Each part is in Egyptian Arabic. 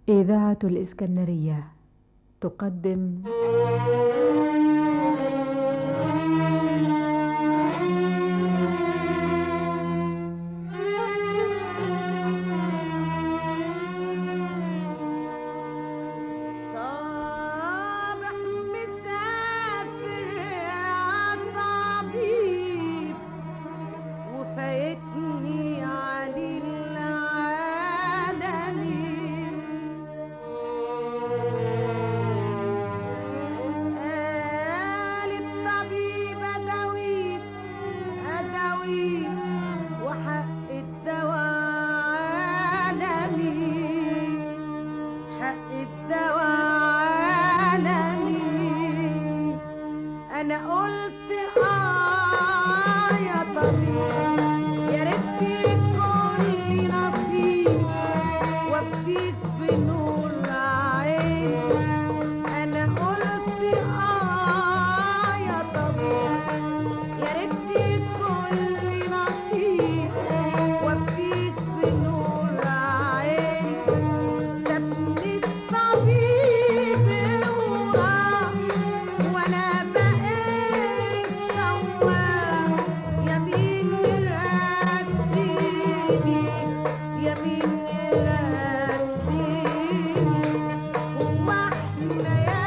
إذاعة الإسكندرية تقدم صابح مسافر يا طبيب وفايتني علي العالمين قال الطبيب أداويك أداويك وحق الدواء عالمي حق الدواء عالمي انا قلت اه يا طبيب يا ريت يكون لي نصيب وافديك بنور عيني انا قلت اه يا طبيب يا ريت يكون لي نصيب وافديك بنور عيني سابني الطبيب وراح وانا بقيت سواق يمين يرسيني يمين يرسيني هو احنا يا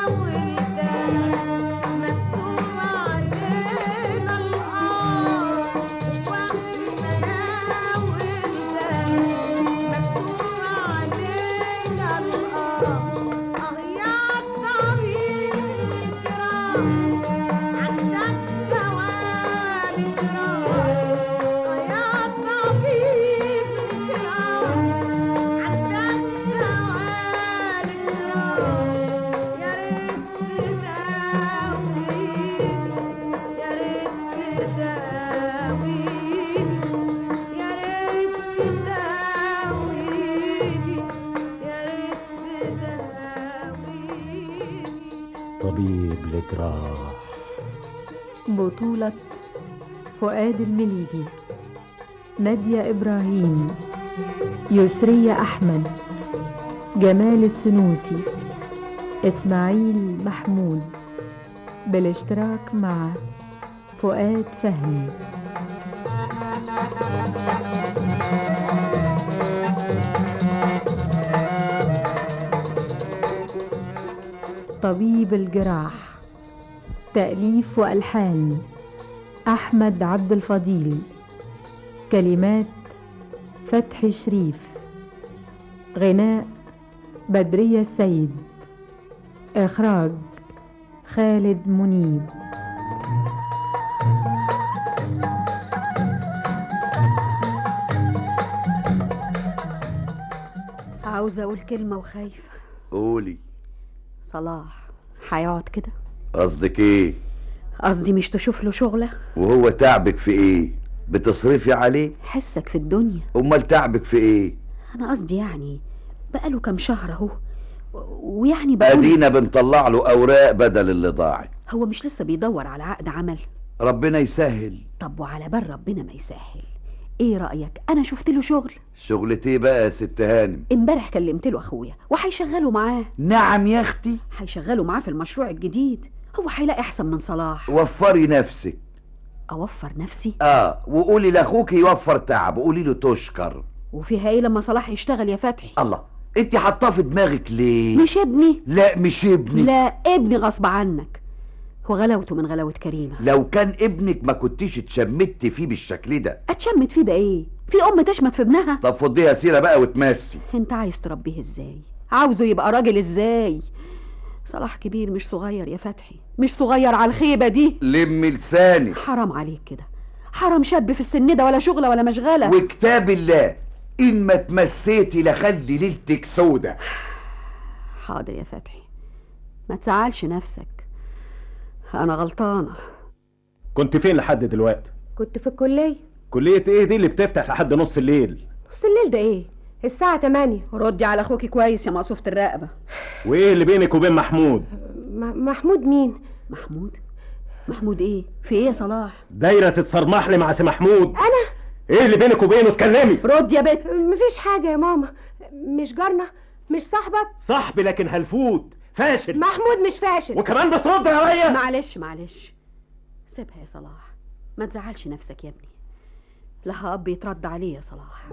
ولدان مكتوب علينا الآه واحنا يا ولدان مكتوب علينا الآه آه يا طبيب الكرام عندك دواء الكرام آه يا طبيب الكرام عندك دواء الكرام يا ريت تداويني يا ريت تداويني يا ريت تداويني يا ريت تداويني طبيب الجراح بطولة فؤاد المليجي نادية إبراهيم يسرية أحمد جمال السنوسي إسماعيل محمود بالاشتراك مع فؤاد فهمي طبيب الجراح تأليف وألحان أحمد عبد الفضيل كلمات فتحي شريف غناء بدرية السيد إخراج خالد منيب عاوزة أقول كلمة وخايفة قولي صلاح هيقعد كده قصدك ايه قصدي مش تشوف له شغلة وهو تعبك في ايه بتصرفي عليه حسك في الدنيا امال تعبك في ايه أنا قصدي يعني بقاله كام شهر أهو و- ويعني بقول ادينا بنطلع له اوراق بدل اللي ضاعت هو مش لسه بيدور على عقد عمل ربنا يسهل طب وعلى بال ربنا ما يسهل ايه رأيك انا شفت له شغل شغلة ايه بقى يا ست هانم امبارح كلمت له اخويا وهيشغله معاه نعم يا اختي هيشغله معاه في المشروع الجديد هو هيلاقي احسن من صلاح وفري نفسك اوفر نفسي اه وقولي لاخوك يوفر تعب وقولي له تشكر وفيها ايه لما صلاح يشتغل يا فتحي الله انت حاطاه في دماغك ليه مش ابني لا مش ابنك لا ابني غصب عنك وغلاوته من غلاوة كريمة لو كان ابنك ما كنتيش اتشمتي فيه بالشكل ده اتشمت فيه ده ايه في ام تشمت في ابنها طب فضيها سيرة بقى وتمسي انت عايز تربيه ازاي عاوزه يبقى راجل ازاي صلاح كبير مش صغير يا فتحي مش صغير على الخيبة دي لم لسانك حرام عليك كده حرام شاب في السن ده ولا شغلة ولا مشغلة وكتاب الله ان ما تمسيتي لخلي ليلتك سودة حاضر يا فتحي ما تزعلش نفسك انا غلطانة كنت فين لحد دلوقتي كنت في الكلية كلية ايه دي اللي بتفتح لحد نص الليل نص الليل ده ايه الساعة 8 ردي على اخوكي كويس يا مقصوفة الرقبة وايه اللي بينك وبين محمود م- محمود مين محمود محمود ايه في ايه يا صلاح دايرة تتصرمح لي مع سي محمود انا ايه اللي بينك وبينه اتكلمي رد يا بت مفيش حاجة يا ماما مش جارنا مش صاحبك صاحبي لكن هلفوت فاشل محمود مش فاشل وكمان بترد عليا معلش معلش سيبها يا صلاح ما تزعلش نفسك يا ابني لها اب يترد عليه يا صلاح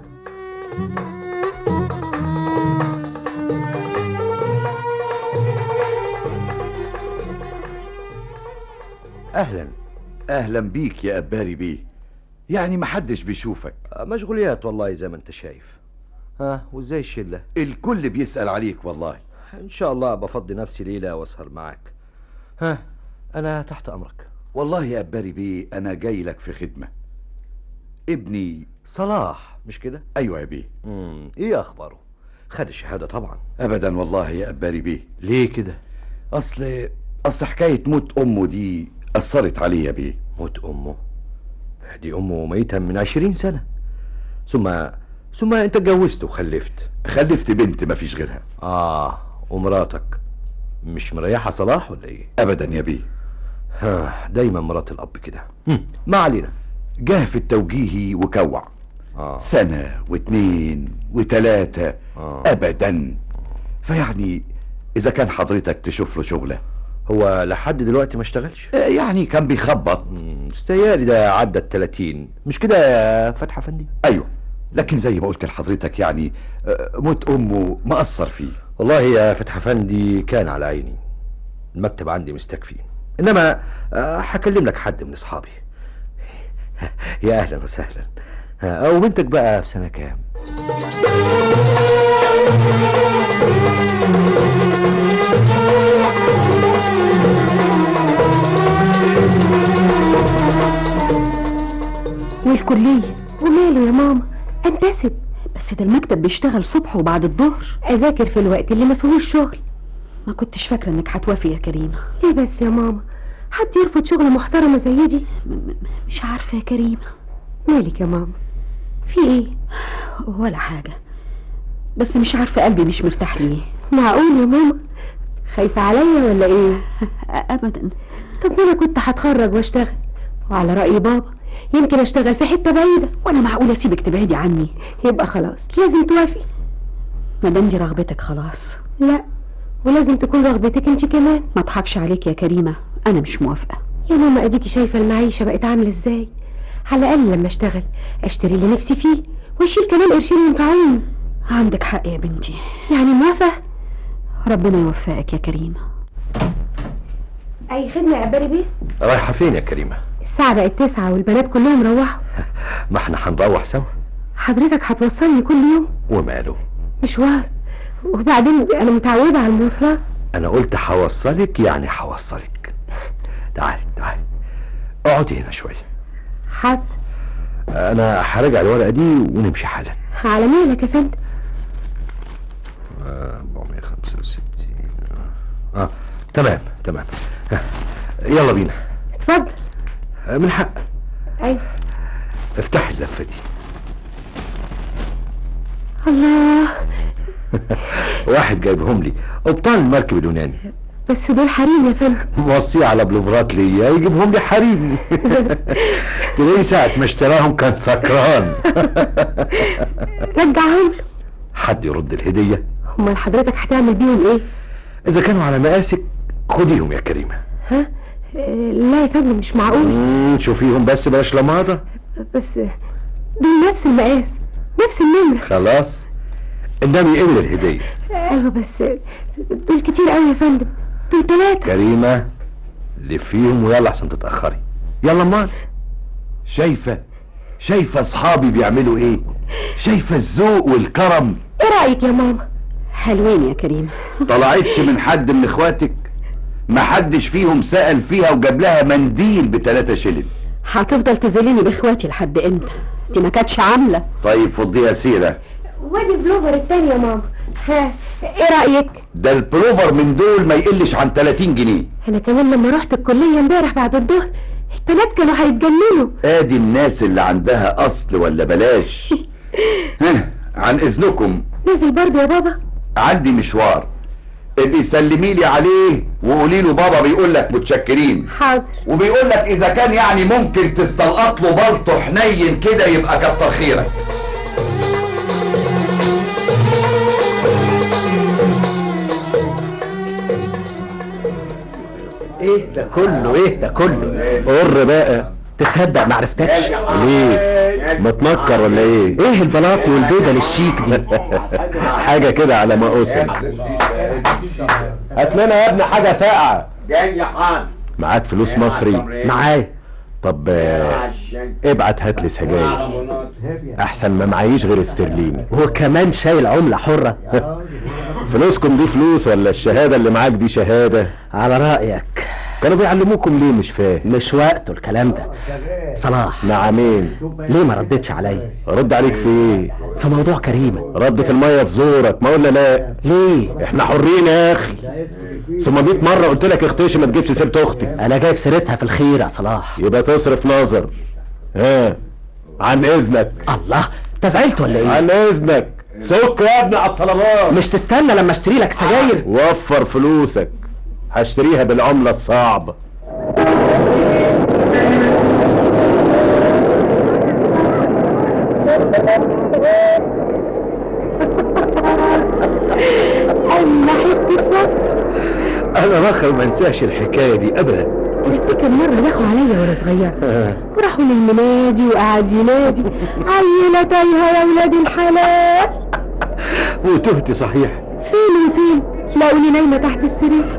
اهلا اهلا بيك يا اباري بيه يعني محدش بيشوفك مشغوليات والله زي ما انت شايف ها وازاي الشله الكل بيسأل عليك والله ان شاء الله بفضي نفسي ليله واسهر معاك ها انا تحت امرك والله يا اباري بيه انا جاي لك في خدمة ابني صلاح مش كده ايوه يا بيه امم ايه اخباره خد الشهاده طبعا ابدا والله يا اباري بيه ليه كده اصل اصل حكاية موت امه دي اثرت عليه يا بيه موت امه دي امه ميتة من عشرين سنه ثم ثم انت اتجوزت وخلفت خلفت بنت مفيش غيرها اه ومراتك مش مريحه صلاح ولا ايه ابدا يا بيه ها دايما مرات الاب كده هم، ما علينا جه في التوجيهي وكوع اه سنة واتنين وتلاتة آه. ابدا فيعني اذا كان حضرتك تشوف له شغلة هو لحد دلوقتي ما اشتغلش آه، يعني كان بيخبط مم، استيالي ده عدى التلاتين مش كده يا فتحي افندي ايوه لكن زي ما قلت لحضرتك يعني آه، موت امه مأثر فيه والله يا فتحي افندي كان على عيني المكتب عندي مستكفي انما آه، هكلم لك حد من اصحابي يا اهلا وسهلا ها، او بنتك بقى في سنه كام والكلية وماله يا ماما انتسب بس ده المكتب بيشتغل صبح وبعد الظهر اذاكر في الوقت اللي ما فيهوش شغل ما كنتش فاكرة انك هتوافي يا كريمة ليه بس يا ماما حد يرفض شغلة محترمة زي دي م- م- مش عارفة يا كريمة مالك يا ماما في ايه ولا حاجة بس مش عارفة قلبي مش مرتاح ليه معقول يا ماما خايفة عليا ولا ايه ابدا طب ما انا كنت هتخرج واشتغل وعلى رأي بابا يمكن اشتغل في حتة بعيدة وانا معقولة اسيبك تبعدي عني يبقى خلاص لازم توافقي ما دام دي رغبتك خلاص لا ولازم تكون رغبتك انت كمان ما اضحكش عليك يا كريمة انا مش موافقة يا ماما اديكي شايفة المعيشة بقت عاملة ازاي على الاقل لما اشتغل اشتري اللي نفسي فيه واشيل كمان قرشين ينفعوني عندك حق يا بنتي يعني موافقة ربنا يوفقك يا كريمة اي خدمة يا اباري بيه رايحه فين يا كريمه الساعة بقت تسعة والبنات كلهم روحوا ما احنا هنروح سوا حضرتك هتوصلني كل يوم وماله مشوار وبعدين انا متعودة على المواصلات انا قلت هوصلك يعني هوصلك تعالي تعالي اقعدي هنا شويه حاضر انا هراجع الورقه دي ونمشي حالا على مالك يا فندم 465 اه تمام تمام ها، يلا بينا اتفضل آه، من حق ايوه افتح اللفه دي الله واحد جايبهم لي قبطان المركب اليوناني بس دول حريم يا فندم موصيه على بلوفرات ليا يجيبهم لي حريم تلاقيه ساعة ما اشتراهم كان سكران رجعهم له حد يرد الهدية امال حضرتك هتعمل بيهم ايه إذا كانوا على مقاسك خديهم يا كريمة ها آه، لا يا فندم مش معقول مم، شوفيهم بس بلاش لماضة بس دول نفس المقاس نفس النمرة خلاص النبي قبل الهدية ايوه بس دول كتير قوي يا فندم دول تلاتة كريمة لفيهم ويلا عشان تتأخري يلا امال شايفة شايفة اصحابي بيعملوا ايه شايفة الذوق والكرم ايه رأيك يا ماما حلوين يا كريمة طلعتش من حد من اخواتك ما حدش فيهم سأل فيها وجاب لها منديل بتلاتة شلل هتفضل تذلني باخواتي لحد امتى دي ما كانتش عاملة طيب فضيها سيرة وادي البلوفر التاني يا ماما ها ايه رأيك ده البلوفر من دول ما يقلش عن 30 جنيه انا كمان لما رحت الكلية امبارح بعد الظهر البنات كانوا هيتجننوا ادي الناس اللي عندها اصل ولا بلاش ها عن اذنكم نزل برضه يا بابا عندي مشوار ابقي سلمي لي عليه وقولي له بابا بيقول لك متشكرين حاضر وبيقول لك اذا كان يعني ممكن تستلقط له بلطو حنين كده يبقى كتر خيرك ايه ده كله ايه ده كله قر بقى تصدق ما عرفتكش ليه متنكر ولا ايه ايه البلاطي والبيضه للشيك دي حاجه كده على ما اوصل هات لنا يا ابني حاجه ساقعه جاي يا حاج معاك فلوس مصري معايا طب آه، ابعت هات لي سجاير احسن ما معيش غير استرليني وكمان شايل عمله حره فلوسكم دي فلوس ولا الشهاده اللي معاك دي شهاده على رايك كانوا بيعلموكم ليه مش فاهم مش وقته الكلام ده صلاح نعمين ليه ما ردتش عليا رد عليك في ايه في موضوع كريمه ردت الميه في زورك ما قلنا لا ليه احنا حرين يا اخي ثم 100 مره قلت لك اختشي ما تجيبش سيره اختي انا جايب سيرتها في الخير يا صلاح يبقى تصرف نظر ها عن اذنك الله انت زعلت ولا ايه عن اذنك سك يا ابني على الطلبات مش تستنى لما اشتري لك سجاير وفر فلوسك هشتريها بالعملة الصعبة اما حته مصر انا رخر ما انساش الحكاية دي ابدا انا افتكر مره دخلوا عليا وانا صغير وراحوا للمنادي وقعد ينادي عيله تايهه يا ولاد الحلال وتهت صحيح فين وفين لقوني نايمه تحت السرير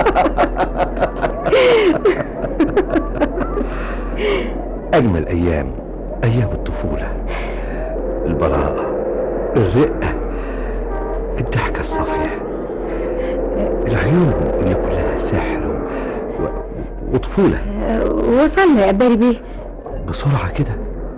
اجمل ايام ايام الطفولة البراءة الرقة الضحكة الصافية العيون اللي كلها سحر و... و... وطفولة أه، وصلنا يا قباري بيه بسرعة كده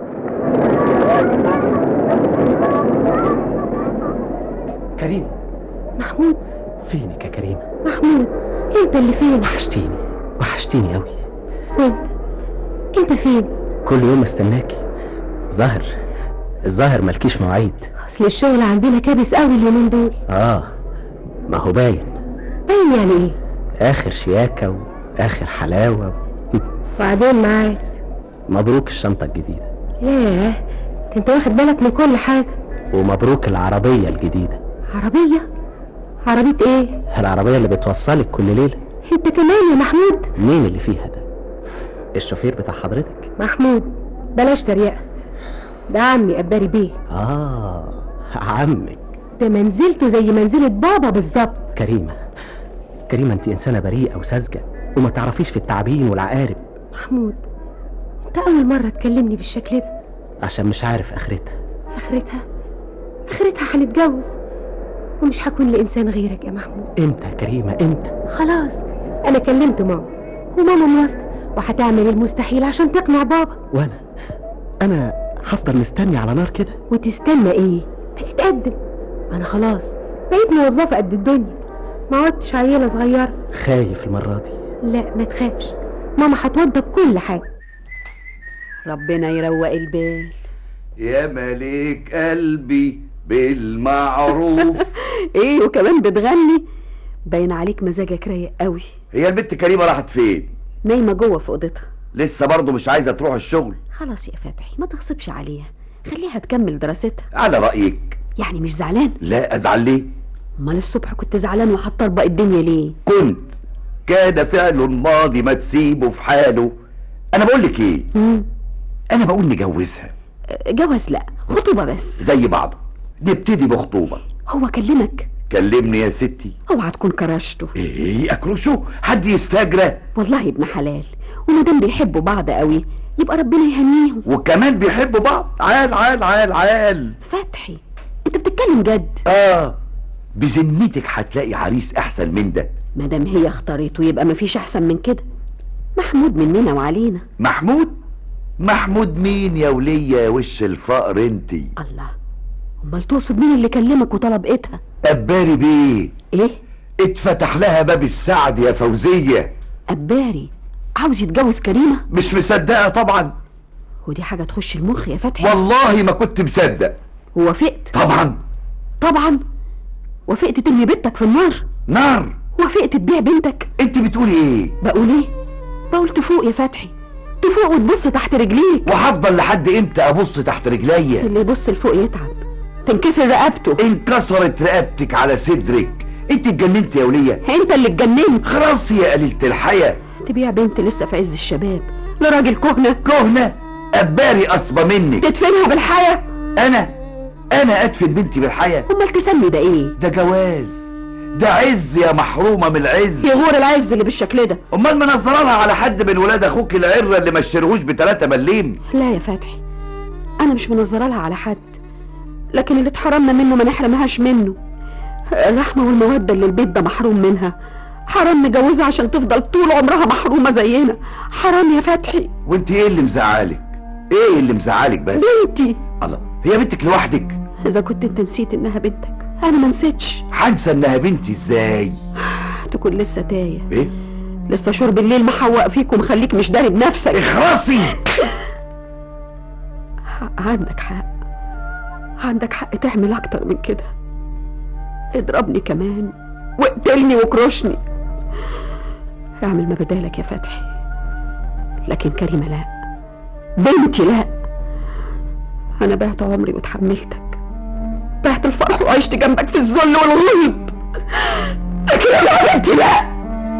كريم محمود فينك يا كريم محمود انت اللي فين وحشتيني وحشتيني قوي وانت انت فين كل يوم استناكي ظاهر الظاهر مالكيش مواعيد اصل الشغل عندنا كابس قوي اليومين دول اه ما هو باين باين يعني ايه اخر شياكه واخر حلاوه وبعدين معاك مبروك الشنطه الجديده ياه ده انت واخد بالك من كل حاجه ومبروك العربيه الجديده عربيه عربيه ايه العربيه اللي بتوصلك كل ليله انت كمان يا محمود مين اللي فيها ده الشوفير بتاع حضرتك محمود بلاش تريقه ده عمي قباري بيه اه عمك ده منزلته زي منزلة بابا بالظبط كريمه كريمه انت انسانه بريئه وساذجه وما تعرفيش في التعابين والعقارب محمود انت اول مرة تكلمني بالشكل ده عشان مش عارف اخرتها اخرتها اخرتها هنتجوز ومش هكون لإنسان غيرك يا محمود امتى يا كريمه امتى خلاص انا كلمت ماما وماما موافقة وهتعمل المستحيل عشان تقنع بابا وانا انا هفضل مستني على نار كده وتستنى ايه ما تتقدم انا خلاص بقيت موظفة قد الدنيا ما عدتش عيلة صغيرة خايف المره دي لا ما تخافش ماما هتوضب كل حاجة ربنا يروق البال يا مليك قلبي بالمعروف ايه وكمان بتغني باين عليك مزاجك رايق قوي هي البنت كريمة راحت فين نايمه جوه في اوضتها لسه برضه مش عايزة تروح الشغل خلاص يا فتحي ما تغصبش عليها خليها تكمل دراستها على رأيك يعني مش زعلان لا أزعل ليه امال الصبح كنت زعلان وهتطربق الدنيا ليه كنت كان فعل ماضي ما تسيبه في حاله انا بقول لك ايه مم. انا بقول نجوزها جواز لا خطوبه بس زي بعضه نبتدي بخطوبة هو كلمك كلمني يا ستي اوعى تكون كرشته ايه اكرشه حد يستجرى والله ابن حلال وما دام بيحبوا بعض قوي يبقى ربنا يهنيهم وكمان بيحبوا بعض عال عال عال عال فتحي انت بتتكلم جد اه بذمتك هتلاقي عريس احسن من ده ما دام هي اختارته يبقى مفيش احسن من كده محمود مننا وعلينا محمود محمود مين يا ولية يا وش الفقر انتي الله امال تقصد مين اللي كلمك وطلب ايدها قباري بيه ايه اتفتح لها باب السعد يا فوزية قباري عاوز يتجوز كريمه مش مصدقة طبعا ودي حاجه تخش المخ يا فتحي والله ما كنت مصدق ووافقت طبعا طبعا وافقت ترمي بنتك في النار نار وافقت تبيع بنتك انت بتقولي ايه بقول ايه بقول تفوق يا فتحي تفوق وتبص تحت رجليك وهفضل لحد امتى ابص تحت رجليا اللي يبص لفوق يتعب تنكسر رقبته انكسرت رقبتك على صدرك انت اتجننت يا ولية انت اللي اتجننت خلاص يا قليلة الحياة تبيع بنت لسه في عز الشباب لراجل كهنة كهنة أباري أصبى منك تدفنها بالحياة أنا أنا أدفن بنتي بالحياة امال تسمي ده ايه ده جواز ده عز يا محرومة من العز يغور العز اللي بالشكل ده أمال منظرة لها على حد من ولاد أخوك العرة اللي ما اشتريهوش بتلاتة مليم لا يا فتحي انا مش منظره لها على حد لكن اللي اتحرمنا منه ما نحرمهاش منه الرحمه والموده اللي البيت ده محروم منها حرام نجوزها عشان تفضل طول عمرها محرومه زينا حرام يا فتحي وانت ايه اللي مزعلك ايه اللي مزعلك بس بنتي الله هي بنتك لوحدك اذا كنت انت نسيت انها بنتك انا ما نسيتش هنسى انها بنتي ازاي تكون لسه تايه ايه لسه شرب الليل محوق فيك ومخليك مش داري بنفسك اخرسي عندك حق عندك حق تعمل اكتر من كده اضربني كمان واقتلني وكرشني اعمل ما بدالك يا فتحي لكن كريمة لا بنتي لا انا بعت عمري وتحملتك بعت الفرح وعشت جنبك في الذل والغيب لكن انا بنتي لا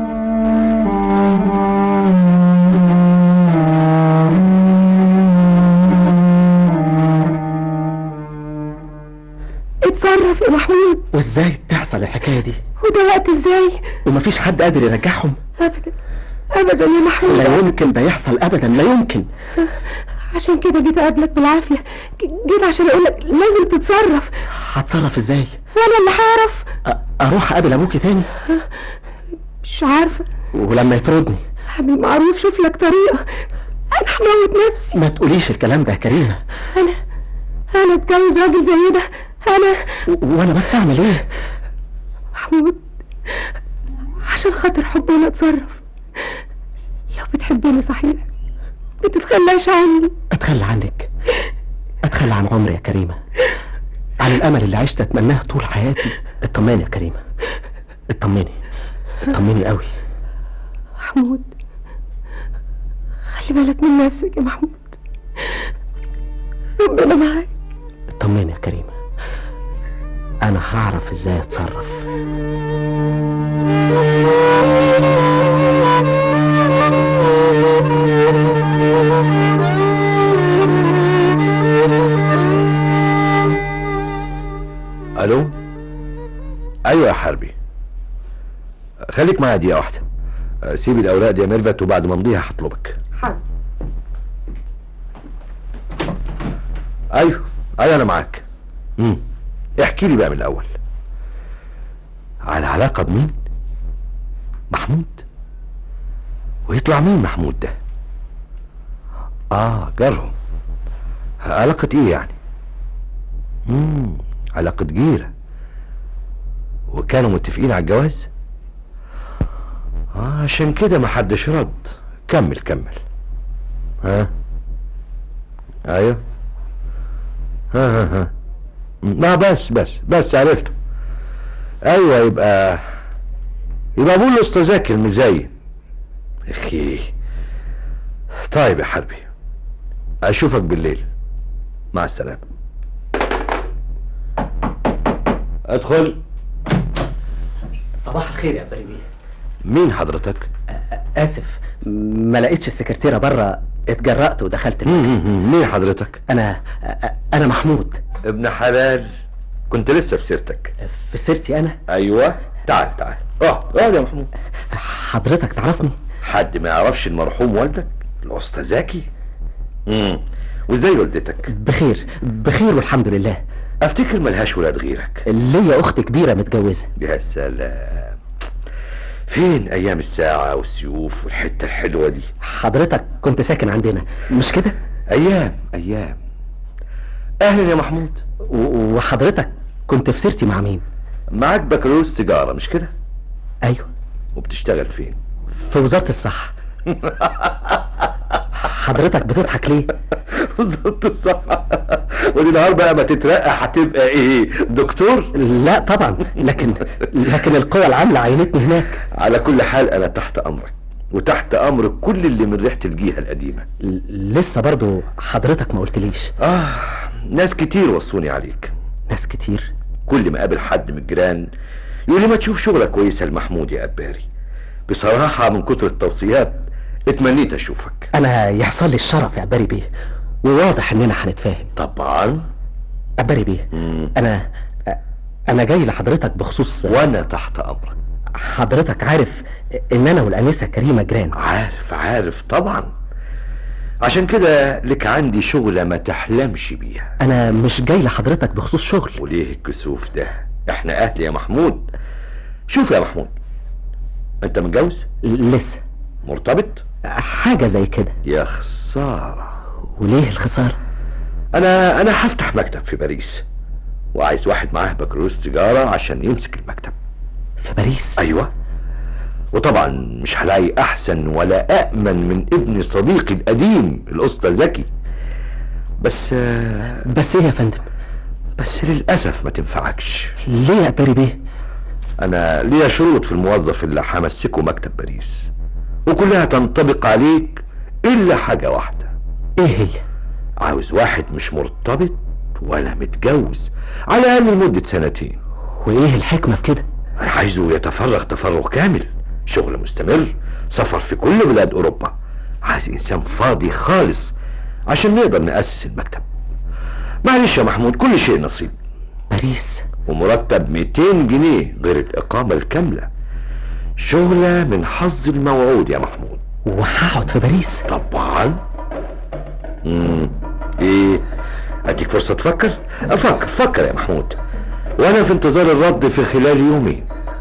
اتصرف يا محمود وازاي تحصل الحكايه دي وده وقت ازاي ومفيش حد قادر يرجعهم ابدا ابدا يا محمود لا يمكن ده يحصل ابدا لا يمكن عشان كده جيت اقابلك بالعافيه ج- جيت عشان اقولك لازم تتصرف هتصرف ازاي وانا اللي هعرف أ- اروح اقابل ابوكي تاني مش عارفه ولما يطردني اعمل معروف شوف لك طريقه انا هموت نفسي ما تقوليش الكلام ده يا كريمه انا انا اتجوز راجل زي ده انا و- وانا بس اعمل ايه محمود عشان خاطر حبنا اتصرف لو بتحبني صحيح ما تتخلاش عني اتخلى عنك اتخلى عن عمري يا كريمه عن الامل اللي عشت اتمناه طول حياتي اطمني يا كريمه اطمني اطمني قوي محمود خلي بالك من نفسك يا محمود ربنا معاك اطمني يا كريمه انا هعرف ازاي اتصرف الو ايوه يا حربي خليك معايا دقيقه واحده سيب الاوراق دي يا ميرفت وبعد ما امضيها هطلبك حاضر ايوه ايوه انا معاك امم احكي لي بقى من الاول على علاقه بمين محمود ويطلع مين محمود ده اه جارهم علاقه ايه يعني امم علاقه جيره وكانوا متفقين على الجواز آه عشان كده ما حدش رد كمل كمل ها ايوه ها ها ها ما بس بس بس عرفته ايوه يبقى يبقى ابوه الاستاذاك المزين اخي طيب يا حربي اشوفك بالليل مع السلامه ادخل صباح الخير يا بريمي مين حضرتك اسف ما لقيتش السكرتيره بره اتجرأت ودخلت مم، المكتب. مم، مم. مين حضرتك انا انا محمود ابن حلال كنت لسه في سيرتك في سيرتي انا ايوه تعال تعال اقعد اقعد يا محمود حضرتك تعرفني حد ما يعرفش المرحوم والدك الاستاذ زكي امم وازاي والدتك بخير بخير والحمد لله افتكر ملهاش ولاد غيرك ليا اخت كبيره متجوزه يا سلام فين ايام الساعه والسيوف والحته الحلوه دي حضرتك كنت ساكن عندنا مش كده ايام ايام اهلا يا محمود و- وحضرتك كنت في سيرتي مع مين معاك بكالوريوس تجاره مش كده ايوه وبتشتغل فين في وزاره الصحه حضرتك بتضحك ليه وزاره الصحه ودي نهار بقى ما تترقى هتبقى ايه دكتور لا طبعا لكن لكن القوى العامله عينتني هناك على كل حال انا تحت امرك وتحت امر كل اللي من ريحه الجيهه القديمه ل- لسه برضو حضرتك ما قلتليش اه ناس كتير وصوني عليك ناس كتير كل ما اقابل حد من الجيران يقول لي ما تشوف شغلة كويسة لمحمود يا أباري بصراحة من كتر التوصيات اتمنيت اشوفك انا يحصل لي الشرف يا عباري بيه وواضح اننا هنتفاهم طبعا عباري بيه مم. انا انا جاي لحضرتك بخصوص وانا تحت امرك حضرتك عارف ان انا والانسه كريمه جيران عارف عارف طبعا عشان كده لك عندي شغلة ما تحلمش بيها انا مش جاي لحضرتك بخصوص شغل وليه الكسوف ده احنا اهل يا محمود شوف يا محمود انت متجوز لسه مرتبط حاجه زي كده يا خسارة وليه الخساره انا انا هفتح مكتب في باريس وعايز واحد معاه بكالوريوس تجارة عشان يمسك المكتب في باريس ايوه وطبعا مش هلاقي احسن ولا امن من ابن صديقي القديم الاسطى زكي بس آه، بس ايه يا فندم بس للاسف ما تنفعكش ليه يا عباري بيه انا ليا شروط في الموظف اللي همسكه مكتب باريس وكلها تنطبق عليك الا حاجه واحده ايه هي عاوز واحد مش مرتبط ولا متجوز على الاقل لمده سنتين وايه الحكمه في كده انا عايزه يتفرغ تفرغ كامل شغل مستمر سفر في كل بلاد اوروبا عايز انسان فاضي خالص عشان نقدر نأسس المكتب معلش يا محمود كل شيء نصيب باريس ومرتب 200 جنيه غير الإقامة الكاملة شغلة من حظ الموعود يا محمود وهقعد في باريس طبعا مم. ايه اديك فرصة تفكر افكر فكر يا محمود وانا في انتظار الرد في خلال يومين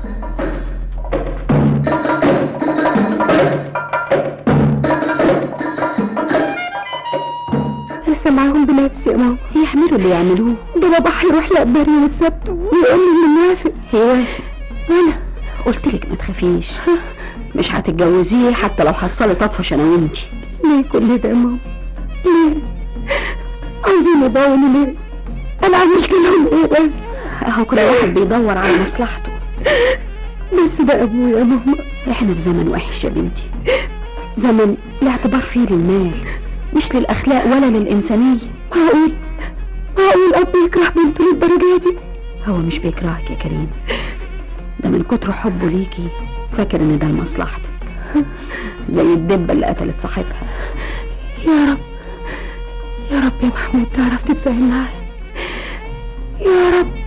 انا سامعاهم بنفسي يا ماما يعملوا اللي يعملوه ده بابا هيروح لأباري يوم السبت ويقول لي انه موافق هيوافق وانا قلت لك ما تخافيش مش هتتجوزيه حتى لو حصلت اطفش انا وانتي ليه كل ده يا ماما ليه عايزين يضاوني ليه انا عملت لهم ايه بس اهو كل واحد بيدور على مصلحته بس ده ابويا يا ماما احنا في زمن وحش يا بنتي زمن الاعتبار فيه للمال مش للاخلاق ولا للانسانيه معقول معقول اب يكره بنته للدرجه دي هو مش بيكرهك يا كريم ده من كتر حبه ليكي فاكر ان ده لمصلحتك زي الدبه اللي قتلت صاحبها يا رب يا رب يا محمود تعرف تتفاهم معايا يا رب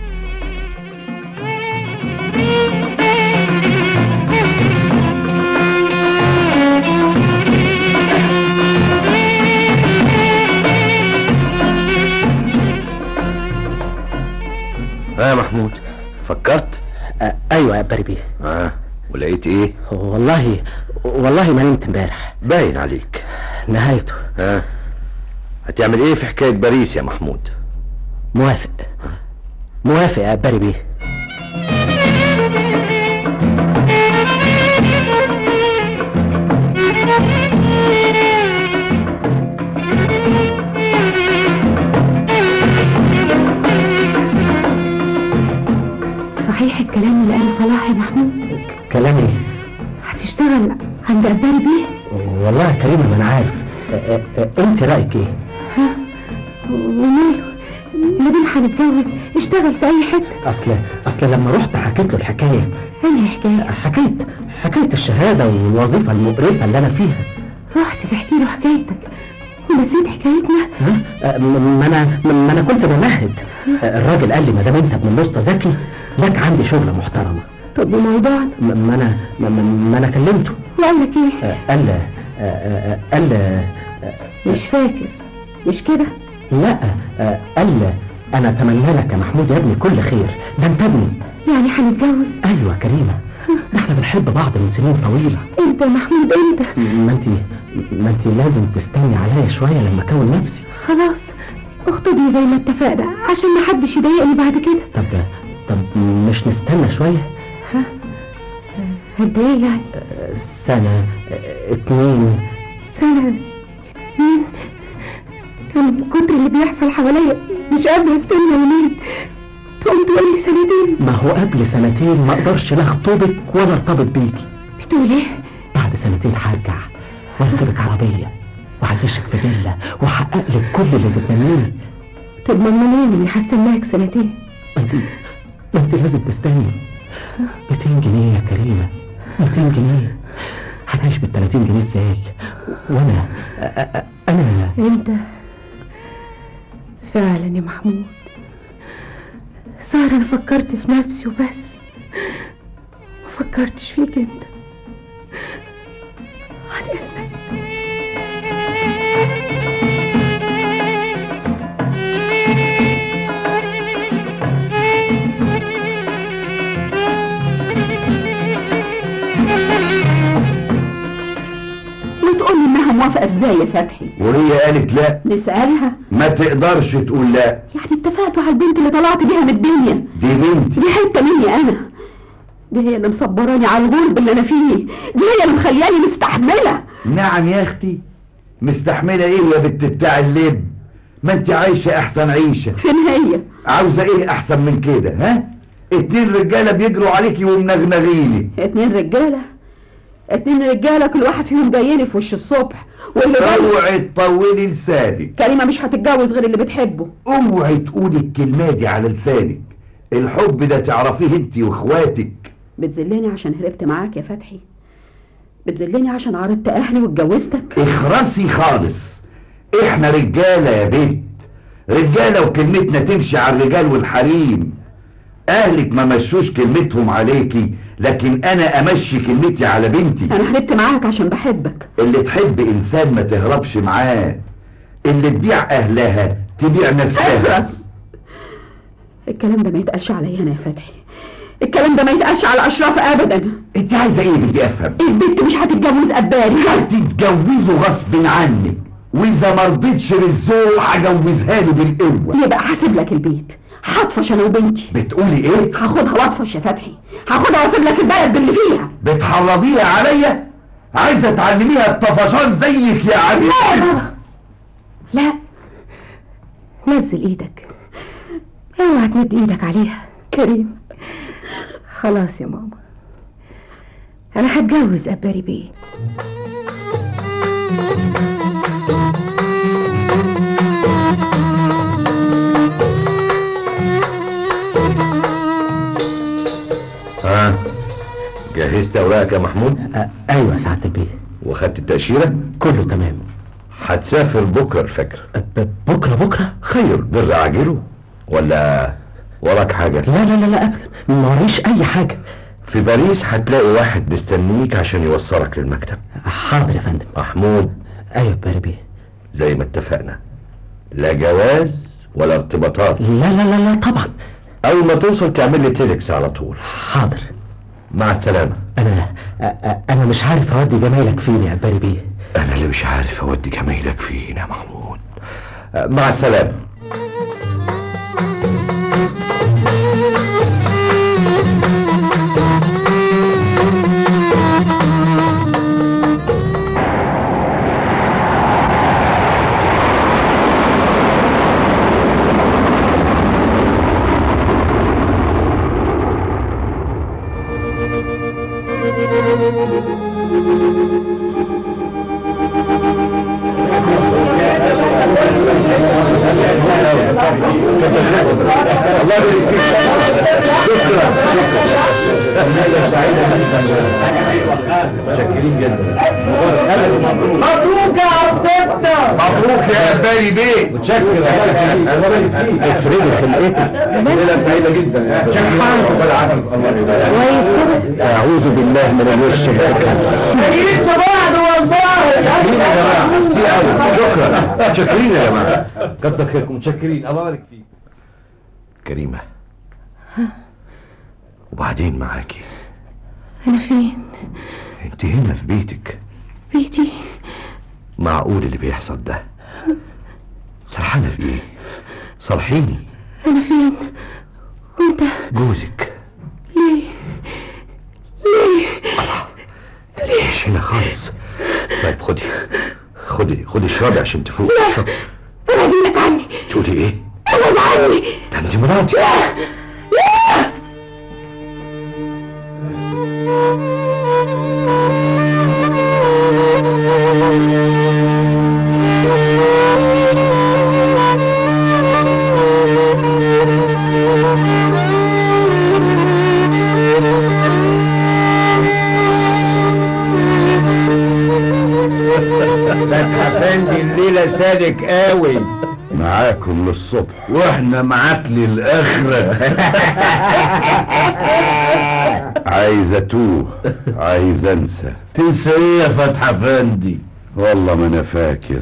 ها يا محمود فكرت آه ايوه يا عباري بيه اه ولقيت ايه والله والله ما نمت امبارح باين عليك نهايته ها هتعمل ايه في حكاية باريس يا محمود موافق موافق يا عباري بيه صحيح الكلام اللي قاله صلاح يا محمود كلامي هتشتغل عند أباري بيه والله يا كريم ما انا عارف آه، آه، آه، انت رايك ايه ها وماله مادام هنتجوز اشتغل في اي حته اصل اصل لما رحت حكيت له الحكايه انهي حكايه حكيت حكايه الشهاده والوظيفه المقرفه اللي انا فيها رحت تحكي له حكايتك ونسيت حكايتنا ها آه، م- ما انا ما انا كنت بمهد آه، الراجل قال لي ما دام انت ابن الوسطى ذكي لك عندي شغله محترمه طب وموضوعنا م- ما انا ما- ما ما انا كلمته وقال لك ايه آه، قال آه، آه، آه، قال آه، مش فاكر مش كده لا آه، قال انا اتمنى لك يا محمود يا ابني كل خير ده انت ابني يعني هنتجوز ايوه يا كريمه ده احنا بنحب بعض من سنين طويله انت يا محمود انت ما انت ما انت لازم تستني عليا شويه لما اكون نفسي خلاص اخطبني زي ما اتفقنا عشان ما حدش يضايقني بعد كده طب طب مش نستنى شويه ها قد ايه يعني آه، سنه آه، اتنين سنة اتنين كان من كتر اللي بيحصل حواليا مش قادرة استنى يومين تقوم تقول لي سنتين ما هو قبل سنتين ما اقدرش لا اخطبك ولا ارتبط بيكي بتقول ايه بعد سنتين هرجع واركبك عربيه وهعيشك في فيلا واحقق لك كل اللي تتمنيه طب ما منين اني هستناك سنتين ما انت ما انت لازم تستني 200 جنيه يا كريمه 200 جنيه هنعيش بال 30 جنيه ازاي وانا أ- أ- انا انت فعلا يا محمود صار انا فكرت في نفسي وبس ما فكرتش فيك انت عن اذنك وتقولي انها موافقه ازاي يا فتحي وهي قالت لا نسالها ما تقدرش تقول لا يعني اتفقتوا على البنت اللي طلعت بيها من الدنيا دي بنتي دي حته مني انا دي هي اللي مصبراني على الغلب اللي انا فيه دي هي اللي مخلياني مستحمله نعم يا اختي مستحمله ايه يا بنت بتاع اللب ما انت عايشه احسن عيشه فين هي عاوزه ايه احسن من كده ها اتنين رجاله بيجروا عليكي ومنغنغيني اتنين رجاله اتنين رجاله كل واحد فيهم جايلي في وش الصبح واللي جاي اوعي تطولي لسانك كريمه مش هتتجوز غير اللي بتحبه اوعي تقولي الكلمه دي على لسانك الحب ده تعرفيه انت واخواتك بتذلني عشان هربت معاك يا فتحي بتذلني عشان عرضت اهلي واتجوزتك اخرسي خالص احنا رجاله يا بنت رجاله وكلمتنا تمشي على الرجال والحريم اهلك ما مشوش كلمتهم عليكي لكن انا امشي كلمتي على بنتي انا هربت معاك عشان بحبك اللي تحب انسان ما تهربش معاه اللي تبيع اهلها تبيع نفسها اخرس الكلام ده ما يتقالش عليا انا يا فتحي الكلام ده ما يتقالش على اشراف ابدا انت عايزه ايه بدي افهم البنت مش هتتجوز قبالي هتتجوزه غصب عنك واذا ما رضيتش بالذوق هجوزها له بالقوه يبقى حاسب لك البيت هطفش انا وبنتي بتقولي ايه هاخدها واطفش يا فتحي هاخدها واسيب لك البلد باللي فيها بتحرضيها عليا عايزه تعلميها الطفشان زيك يا علي لا يا بابا لا نزل ايدك اوعى تمد ايدك عليها كريم خلاص يا ماما انا هتجوز اباري بيه ها جهزت اوراقك يا محمود أ- ايوه يا سعاده البيه وخدت التاشيره كله تمام هتسافر بكره الفجر ب- بكره بكره خير بر عاجله ولا وراك حاجه لا لا لا لا ابدا ما وريش اي حاجه في باريس هتلاقي واحد مستنيك عشان يوصلك للمكتب حاضر يا فندم محمود ايوه باري بيه زي ما اتفقنا لا جواز ولا ارتباطات لا لا لا لا طبعا اول ما توصل تعمل لي تيلكس على طول حاضر مع السلامه انا أ- أ- انا مش عارف اودي جمايلك فين يا باري بيه انا اللي مش عارف اودي جمايلك فين يا محمود أه، مع السلامه الله يبارك فيك شكرا شكرا النية سعيدة جدا متشكرين جدا مبروك يا عروستنا مبروك يا باري بيه متشكر افرضي خلقتك ليلة سعيدة جدا كويس كده اعوذ بالله من الوش الأكل جايين في بعض والله متشكرين يا جماعة ميرسي أوي. شكرا متشكرين يا جماعة كتر خيركم متشكرين الله يبارك فيك كريمة وبعدين معاكي انا فين انت هنا في بيتك بيتي معقول اللي بيحصل ده سرحانة في ايه صرحيني انا فين وانت جوزك ليه ليه مش هنا خالص طيب خدي خدي خدي اشربي عشان تفوقي اشربي ابعد ايدك عني تقولي ايه ابعد عني ده انت مراتي افندي الليله سالك قوي معاكم للصبح واحنا معاك للاخره عايز اتوه عايز انسى تنسى ايه يا فتح افندي والله ما انا فاكر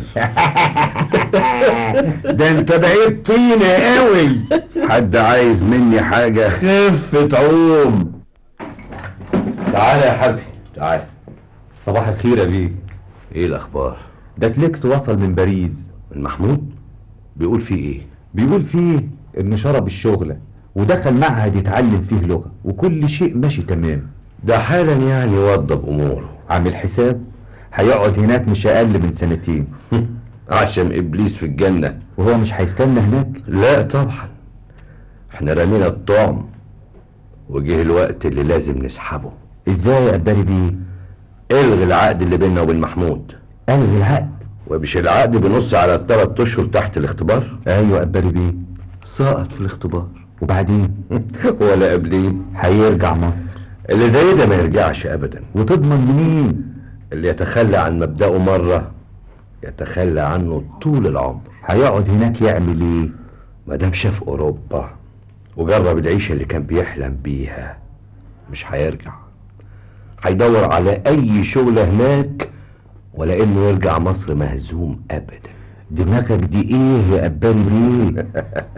ده انت بقيت طينه قوي حد عايز مني حاجة خفة عوم تعالى يا حبيبي تعالى صباح الخير يا بيه ايه الاخبار ده تليكس وصل من باريس من محمود بيقول فيه ايه بيقول فيه انه شرب الشغلة ودخل معهد يتعلم فيه لغة وكل شيء ماشي تمام ده حالا يعني وضب اموره عامل حساب هيقعد هناك مش اقل من سنتين عشم ابليس في الجنه وهو مش هيستنى هناك لا طبعا احنا رمينا الطعم وجه الوقت اللي لازم نسحبه ازاي يا قبالي بيه الغي العقد اللي بيننا وبين محمود الغي العقد ومش العقد بنص على الثلاث اشهر تحت الاختبار ايوه قبالي بيه سقط في الاختبار وبعدين ولا قبلين هيرجع مصر اللي زي ده ما يرجعش ابدا وتضمن منين اللي يتخلى عن مبدأه مرة يتخلى عنه طول العمر هيقعد هناك يعمل ايه ما دام شاف اوروبا وجرب العيشة اللي كان بيحلم بيها مش هيرجع هيدور على اي شغلة هناك ولا انه يرجع مصر مهزوم ابدا دماغك دي ايه يا قبالي ليه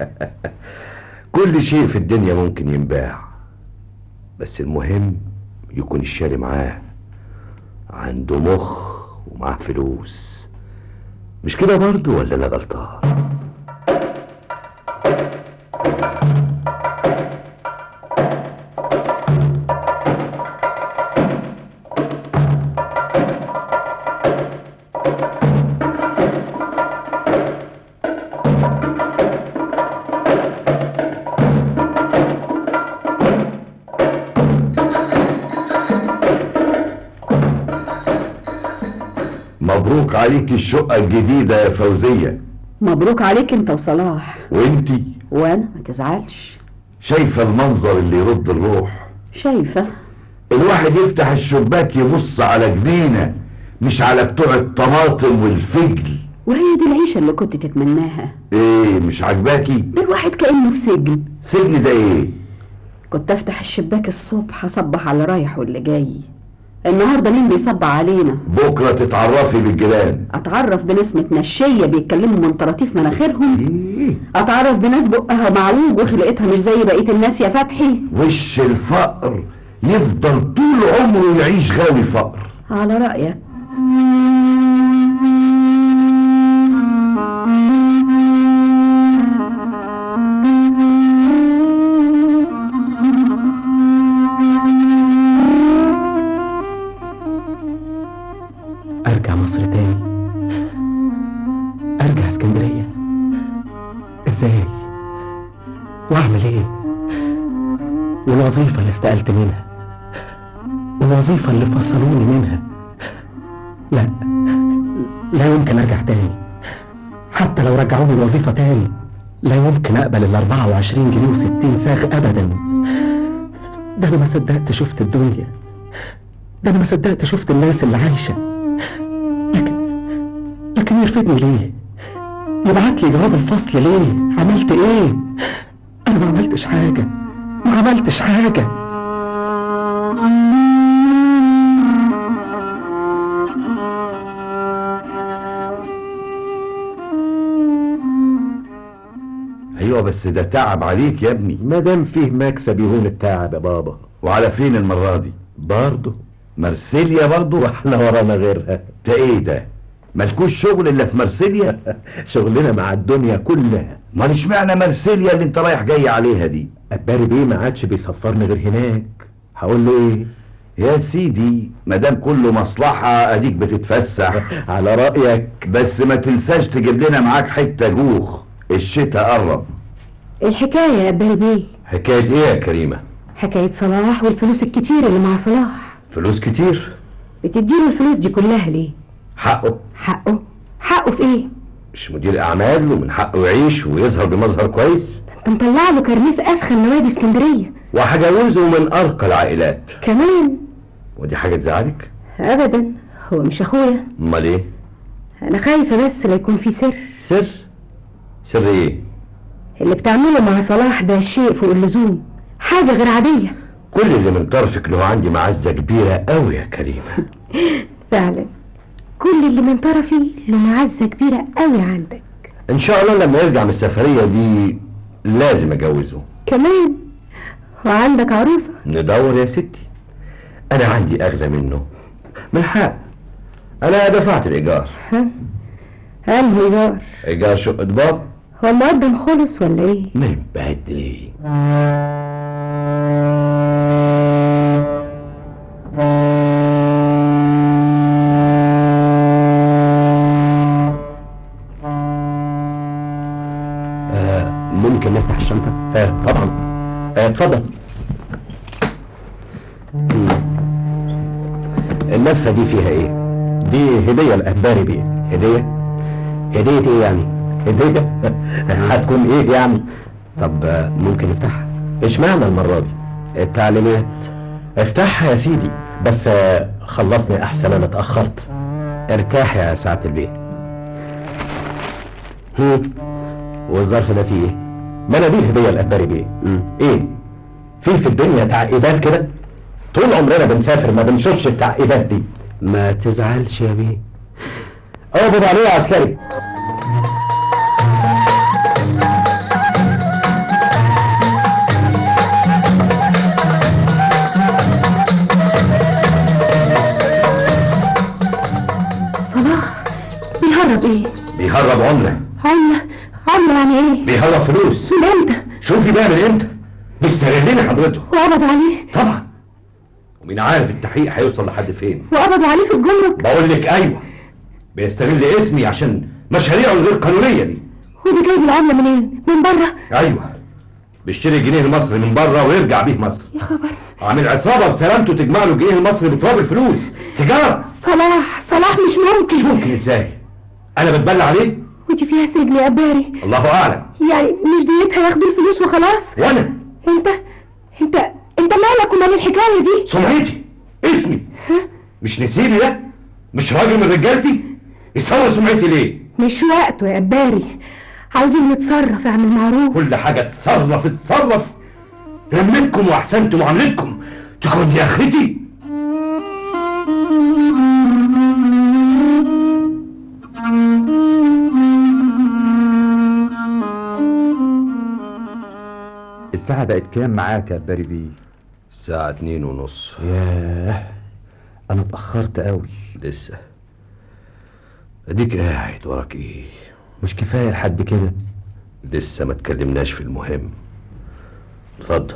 كل شيء في الدنيا ممكن ينباع بس المهم يكون الشاري معاه عنده مخ ومعاه فلوس مش كده برضو ولا انا غلطان مبروك عليك الشقة الجديدة يا فوزية مبروك عليك انت وصلاح وانتي وانا ما تزعلش شايفة المنظر اللي يرد الروح شايفة الواحد يفتح الشباك يبص على جنينة مش على بتوع الطماطم والفجل وهي دي العيشة اللي كنت تتمناها ايه مش عجباكي ده الواحد كأنه في سجن سجن ده ايه كنت افتح الشباك الصبح اصبح على رايح واللي جاي النهارده مين بيصب علينا بكرة تتعرفي بالجيران اتعرف بناس متنشيه بيتكلموا من طراطيف مناخيرهم ايه اتعرف بناس بقها معوج وخلقتها مش زي بقيه الناس يا فتحي وش الفقر يفضل طول عمره يعيش غاوي فقر على رايك ارجع مصر تاني ارجع اسكندريه ازاي واعمل ايه والوظيفه اللي استقلت منها والوظيفه اللي فصلوني منها لا لا يمكن ارجع تاني حتى لو رجعوني الوظيفه تاني لا يمكن اقبل ال 24 جنيه و60 ساغ ابدا ده انا ما صدقت شفت الدنيا ده انا ما صدقت شفت الناس اللي عايشه لكن لكن يرفضني ليه يبعت لي جواب الفصل ليه عملت ايه انا ما عملتش حاجه ما عملتش حاجه ايوه بس ده تعب عليك يا ابني ما دام فيه مكسب يهون التعب يا بابا وعلى فين المرة دي برضه مرسيليا برضو واحنا ورانا غيرها ده ايه ده مالكوش شغل الا في مرسيليا شغلنا مع الدنيا كلها ما اشمعنى مرسيليا اللي انت رايح جاي عليها دي قبالي بيه ما عادش بيسفرني غير هناك هقول له ايه يا سيدي مادام كله مصلحة اديك بتتفسح على رأيك بس ما تنساش تجيب لنا معاك حتة جوخ الشتاء قرب الحكاية يا قبالي بيه حكاية ايه يا كريمة حكاية صلاح والفلوس الكتير اللي مع صلاح فلوس كتير بتديله الفلوس دي كلها ليه حقه حقه حقه في ايه مش مدير اعمال ومن حقه يعيش ويظهر بمظهر كويس انت مطلع له كارنيه في افخم نوادي اسكندرية وهجوزه من ارقى العائلات كمان ودي حاجة تزعلك ابدا هو مش اخويا امال ايه انا خايفه بس لا يكون في سر سر سر ايه اللي بتعمله مع صلاح ده شيء فوق اللزوم حاجه غير عاديه كل اللي من طرفك له عندي معزة كبيرة قوي يا كريمة فعلا كل اللي من طرفي له معزه كبيره قوي عندك ان شاء الله لما يرجع من السفرية دي لازم اجوزه كمان وعندك عروسه ندور يا ستي انا عندي اغلى منه من حق انا دفعت الايجار ها انهي ايجار ايجار شقة باب هو المقدم خلص ولا ايه من بدري ممكن نفتح الشنطة؟ آه طبعا آه اتفضل اللفة دي فيها ايه؟ دي هدية لأخباري بيه هدية؟ هدية ايه يعني؟ هدية؟ هتكون ايه يعني؟ طب آه، ممكن نفتحها؟ اشمعنى المرة دي؟ التعليمات افتحها يا سيدي بس آه، خلصني احسن انا اتأخرت ارتاح يا سعادة البيه هم. والظرف ده فيه ايه؟ ما انا دي الهديه الاخباري بيه ايه؟ في في الدنيا تعقيدات كده؟ طول عمرنا بنسافر ما بنشوفش التعقيدات دي ما تزعلش يا بيه اقبض عليه يا عسكري صلاح بيهرب ايه بيهرب عملة عمله عمله يعني ايه بيهرب فلوس من امتى شوفي بقى من امتى بيستغلني حضرته وقبض عليه طبعا ومين عارف التحقيق هيوصل لحد فين وقبضوا عليه في الجمرك بقول لك ايوه بيستغل اسمي عشان مشاريعه الغير قانونيه دي وده جايب العمله منين من بره ايوه بيشتري الجنيه المصري من بره ويرجع بيه مصر يا خبر عامل عصابه بسلامته تجمع له الجنيه المصري بتراب الفلوس تجاره صلاح صلاح مش ممكن مش ممكن ازاي انا بتبلى عليه ودي فيها سجن يا باري الله اعلم يعني مش ديتها ياخدوا الفلوس وخلاص وانا انت انت انت مالك ومال الحكايه دي سمعتي اسمي مش نسيبي ده مش راجل من رجالتي يسوي سمعتي ليه مش وقته يا باري عاوزين نتصرف اعمل معروف كل حاجه تتصرف اتصرف لمتكم واحسنت معاملتكم تكون دي اخرتي الساعة بقت كام معاك يا باري بيه؟ الساعة اتنين ونص ياه أنا اتأخرت قوي لسه اديك قاعد وراك ايه مش كفاية لحد كده لسه ما اتكلمناش في المهم اتفضل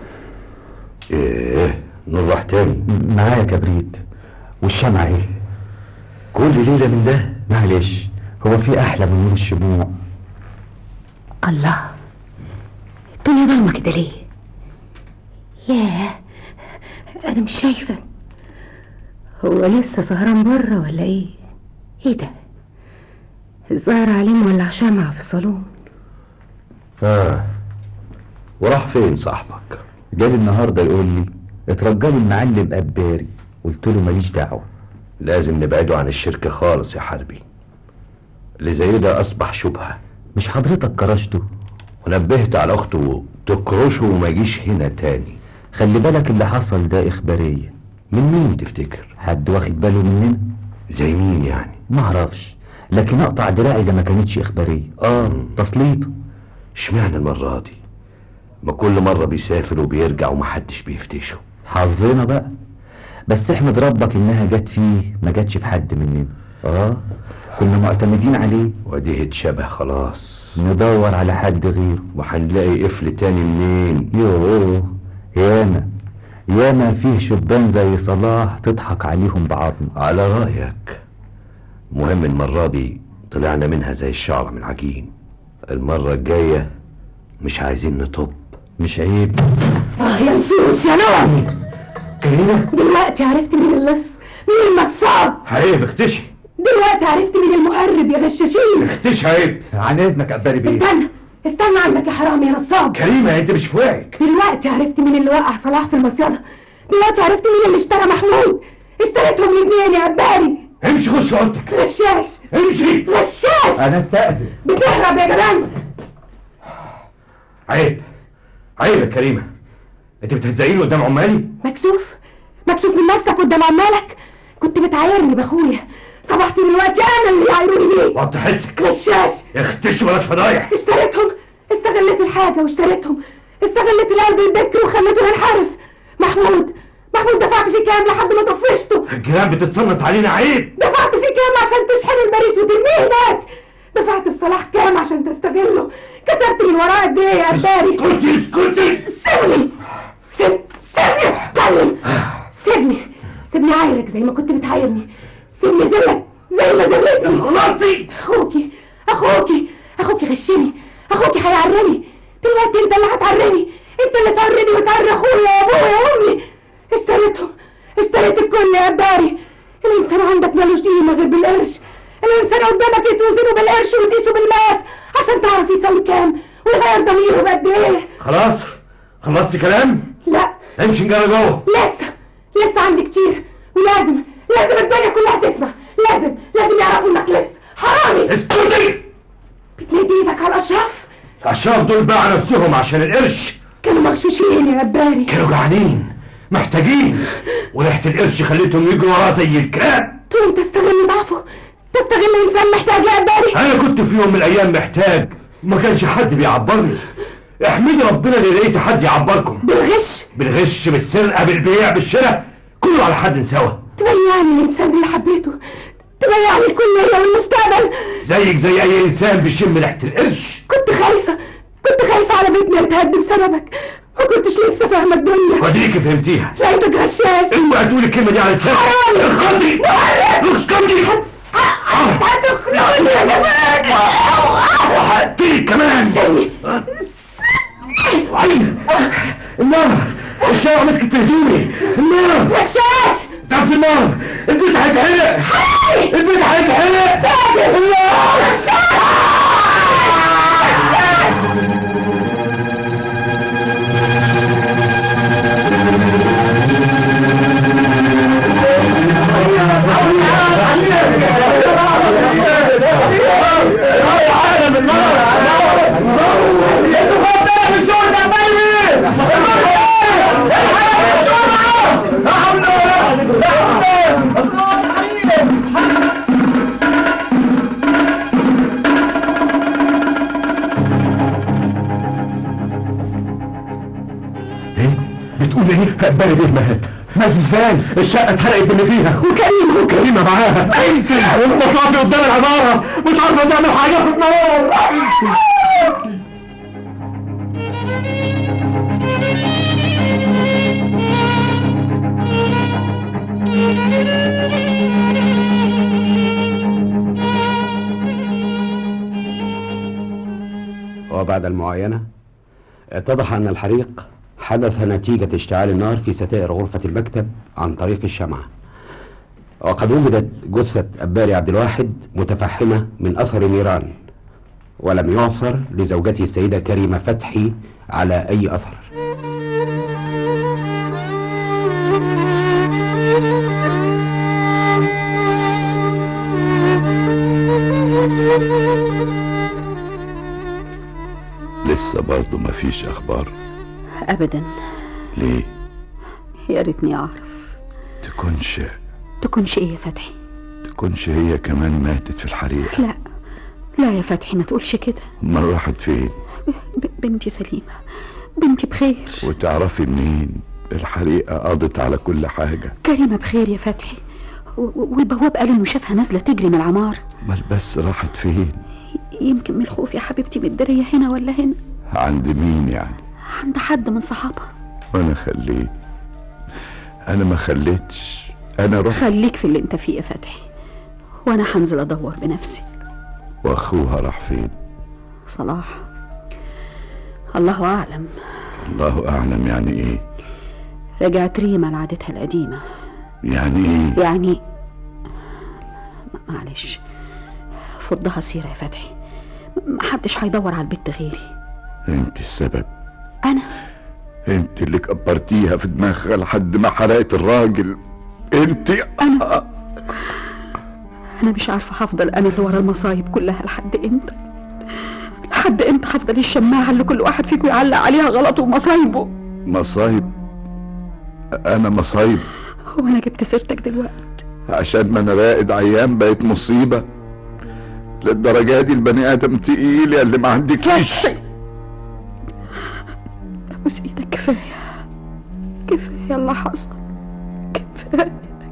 ايه نور راح تاني م- معايا كبريت والشمعة ايه؟ كل ليلة من ده معلش هو في أحلى من نور الشموع الله الدنيا ضلمه كده ليه ياه انا مش شايفه هو لسه سهران بره ولا ايه ايه ده الظاهر عليه مولع شمعة في الصالون اه وراح فين صاحبك جالي النهاردة يقول لي اترجالي المعلم أباري قلت له ماليش دعوة لازم نبعده عن الشركة خالص يا حربي اللي زي ده أصبح شبهة مش حضرتك كرشته ونبهت على أخته تكرشه وما يجيش هنا تاني خلي بالك اللي حصل ده إخبارية من مين تفتكر حد واخد باله مننا زي مين يعني معرفش لكن أقطع دراعي إذا ما كانتش إخبارية آه تسليط اشمعنى المرة دي ما كل مرة بيسافر وبيرجع ومحدش بيفتشه حظنا بقى بس احمد ربك إنها جت فيه ما جاتش في حد مننا آه كنا معتمدين عليه ودي اتشبه خلاص ندور على حد غيره وهنلاقي قفل تاني منين يوه ياما ياما فيه شبان زي صلاح تضحك عليهم بعظم على رأيك مهم المرة دي طلعنا منها زي الشعر من عجين المرة الجاية مش عايزين نطب مش عيب اه يا نسوس يا نور كريمة دلوقتي عرفت مين اللص مين النصاب عيب اختشي دلوقتي عرفت مين المهرب يا غشاشين اختشي عيب عن إذنك أباري بيه استنى استنى عندك يا حرام يا نصاب كريمة انت مش في وعيك دلوقتي عرفت مين اللي وقع صلاح في المصيدة دلوقتي عرفت مين اللي اشترى محمود اشتريتهم الاثنين يا عباري امشي خش اوضتك غشاش امشي انا استأذن بتهرب يا جبان عيب عيب يا كريمه انت بتهزقيني قدام عمالي مكسوف مكسوف من نفسك قدام عمالك كنت بتعايرني باخويا صبحت دلوقتي انا اللي يعايروني بيه وطي حسك غشاش اختش ولا فضايح اشتريتهم استغلت الحاجة واشتريتهم استغلت القلب البكر وخليته ينحرف محمود محمود دفعت فيه كام لحد ما طفشته الجيران بتتصنت علينا عيب دفعت فيه كام عشان تشحن المريس وترميه هناك دفعت في صلاح كام عشان تستغله كسبت من وراه قد ايه يا قداري اسكتي اسكتي سيبني سيب سيبني اتكلم سيبني سيبني عايرك زي ما كنت بتعايرني سيبني زلك زي ما زلتني خلاصي اخوكي اخوكي اخوكي غشني اخوكي هيعرني دلوقتي انت اللي هتعرني انت اللي تعرني وتعري اخويا وابويا وامي اشتريتهم اشتريت الكل يا قداري الانسان عندك ملوش قيمه غير بالقرش الانسان قدامك يتوزنه بالقرش وتقيسه بالماس عشان تعرف يساوي كام ويغير ضميره بقد ايه خلاص خلصتي كلام لا امشي نجري جوه لسه لسه عندي كتير ولازم لازم الدنيا كلها تسمع لازم لازم يعرفوا انك لسه حرامي اسكتي بتمد ايدك على الاشراف الاشراف دول باعوا نفسهم عشان القرش كانوا مغشوشين يا قداري كانوا جعانين محتاجين وريحه القرش خليتهم يجروا وراه زي الكلاب تقوم تستغل ضعفه تستغل انسان محتاج يا قداري انا كنت في يوم من الايام محتاج ما كانش حد بيعبرني احمدي ربنا اللي لقيت حد يعبركم بالغش بالغش بالسرقه بالبيع بالشراء كله على حد سوا تبيعني الانسان اللي حبيته تبيعني الكلية والمستقبل زيك زي اي انسان بيشم ريحه القرش كنت خايفة كنت خايفة على بيتنا يتهد بسببك ما كنتش لسه فاهمة الدنيا وديك فهمتيها لقيتك غشاش اوعى تقولي الكلمه دي على لسانك حرامي. اخلصي اسكتي هتخنقني يا جماعة وهقتلك كمان سيبني عين النار الشارع مسكت في هدومي النار غشاش طفي النار البيت هيتحرق البيت هيتحرق النار بتقول ايه؟ بلد ايه مات؟ مات ازاي؟ الشقة اتحرقت باللي فيها وكريمة وكريمة معاها انت والمطافي قدام العمارة مش عارفة تعمل حاجة في النار وبعد المعاينة اتضح أن الحريق حدث نتيجة اشتعال النار في ستائر غرفة المكتب عن طريق الشمعة وقد وجدت جثة أباري عبد الواحد متفحمة من أثر النيران ولم يعثر لزوجته السيدة كريمة فتحي على أي أثر لسه برضه مفيش اخبار ابدا ليه يا ريتني اعرف تكونش تكونش ايه يا فتحي تكونش هي كمان ماتت في الحريق لا لا يا فتحي ما تقولش كده امال راحت فين ب- بنتي سليمة بنتي بخير وتعرفي منين الحريقة قضت على كل حاجة كريمة بخير يا فتحي و- و- والبواب قال انه شافها نازلة تجري من العمار امال بس راحت فين يمكن من الخوف يا حبيبتي متدارية هنا ولا هنا عند مين يعني عند حد من صحابها وانا خليت انا ما خليتش انا رحت خليك في اللي انت فيه يا فتحي وانا هنزل ادور بنفسي واخوها راح فين صلاح الله اعلم الله اعلم يعني ايه رجعت ريما لعادتها القديمة يعني ايه يعني م- معلش فضها سيرة يا فتحي م- محدش هيدور على البت غيري انت السبب انا انت اللي كبرتيها في دماغها لحد ما حرقت الراجل انت انا مش عارفه هفضل انا اللي ورا المصايب كلها لحد امتى لحد امتى هفضل الشماعه اللي كل واحد فيكم يعلق عليها غلطه ومصايبه مصايب انا مصايب هو انا جبت سيرتك دلوقتي عشان ما انا راقد عيان بقت مصيبة للدرجة دي البني ادم تقيل يا اللي ما عندكيش ابوس ايدك كفايه كفايه اللي حصل كفايه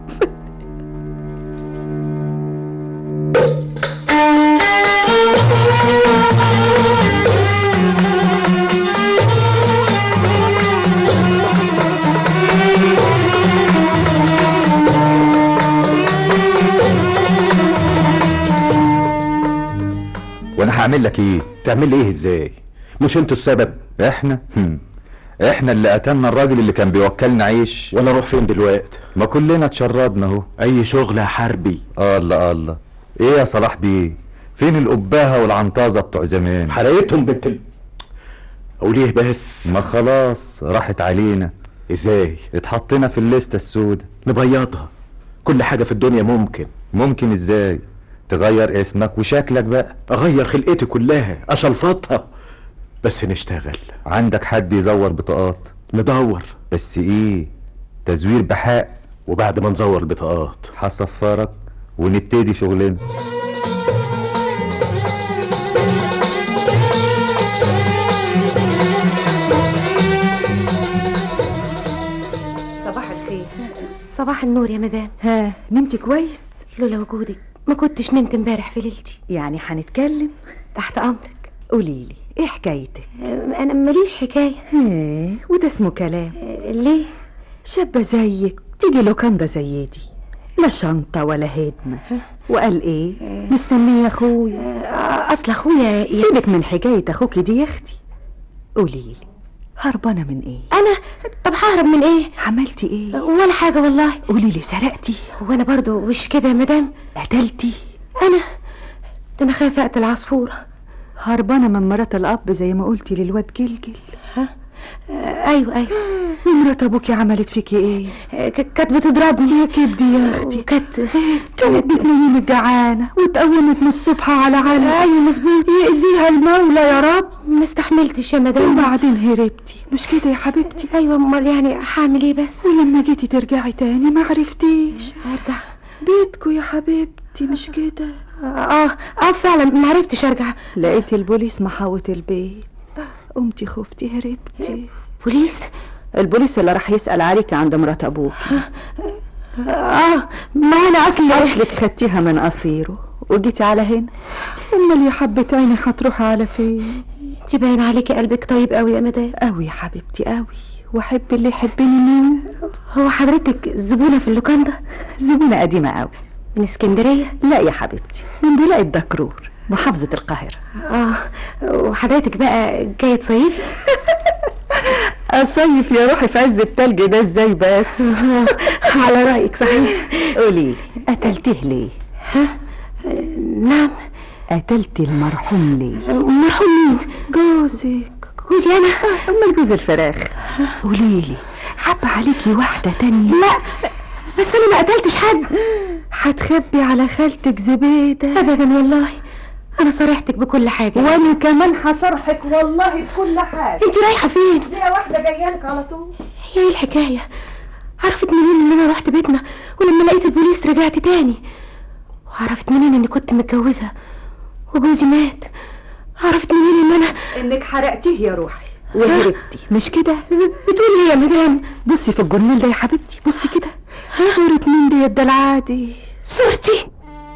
وانا هعمل لك ايه تعمل ايه ازاي مش انتوا السبب احنا هم. احنا اللي قتلنا الراجل اللي كان بيوكلنا عيش ولا اروح فين دلوقتي ما كلنا اتشردنا اهو اي شغل يا حربي الله الله ايه يا صلاح بيه فين القباهه والعنطازه بتوع زمان حرقتهم بنت ال... وليه بس ما خلاص راحت علينا ازاي اتحطينا في الليسته السوداء نبيضها كل حاجه في الدنيا ممكن ممكن ازاي تغير اسمك وشكلك بقى اغير خلقتي كلها اشلفطها بس نشتغل عندك حد يزور بطاقات ندور بس ايه تزوير بحق وبعد ما نزور البطاقات هصفرك ونبتدي شغلنا صباح الخير صباح النور يا مدام ها نمتي كويس لولا وجودك ما كنتش نمت امبارح في ليلتي يعني هنتكلم تحت امرك قوليلي ايه حكايتك انا ماليش حكايه ايه وده اسمه كلام ليه شابه زيك تيجي لوكاندا زي دي لا شنطه ولا هدمه وقال ايه مستنيه اخويا اصل اخويا سيبك من حكايه اخوكي دي يا اختي قوليلي هربانه من ايه انا طب ههرب من ايه عملتي ايه ولا حاجه والله قولي لي سرقتي وانا برضو وش كده يا مدام قتلتي انا ده انا خايفه اقتل عصفوره هربانه من مرات الاب زي ما قلتي للواد جلجل ها آه ايوه ايوه ومرات ابوكي عملت فيكي ايه آه، ك- كانت بتضربني يا كبدي يا اختي كانت كانت بتنيمك جعانه وتقومك من الصبح على علق ايوه مظبوط يأذيها المولى يا رب ما استحملتش يا مدام وبعدين هربتي مش كده يا حبيبتي ايوه امال يعني هعمل ايه بس ولما جيتي ترجعي تاني ما عرفتيش ارجع بيتكو يا حبيبتي مش كده اه اه فعلا ما عرفتش ارجع لقيت البوليس محاوط البيت قمتي خفتي هربتي بوليس البوليس اللي راح يسأل عليك عند مرات ابوك اه ما انا اصل اصلك خدتيها من قصيره وجيتي على هنا امال يا حبة عيني هتروحي على فين انت باين عليكي قلبك طيب قوي يا مدام قوي يا حبيبتي قوي واحب اللي يحبني موت هو حضرتك زبونه في اللوكاندا زبونة قديمة قوي من اسكندريه لا يا حبيبتي من بلاء الدكرور محافظة القاهرة اه وحضرتك بقى جايه تصيفي اصيف يا روحي في عز التلج ده ازاي بس على رايك صحيح قولي قتلتيه ليه ها نعم قتلتي المرحوم ليه مرحوم مين جوزك جوزي انا امال جوز الفراخ قوليلي حب عليكي واحدة تانية لا بس انا ما قتلتش حد هتخبي على خالتك زبيدة ابدا والله انا صارحتك بكل حاجه وانا كمان هصرحك والله بكل حاجة انت رايحه فين دي واحدة جايالك على طول هي ايه الحكايه عرفت منين ان انا رحت بيتنا ولما لقيت البوليس رجعت تاني وعرفت منين اني كنت متجوزه وجوزي مات عرفت منين ان انا انك حرقتيه يا روحي وهربتي مش كده بتقولي ايه يا مدام بصي في الجورنال ده يا حبيبتي بصي كده صورة مين دي ده العادي صورتي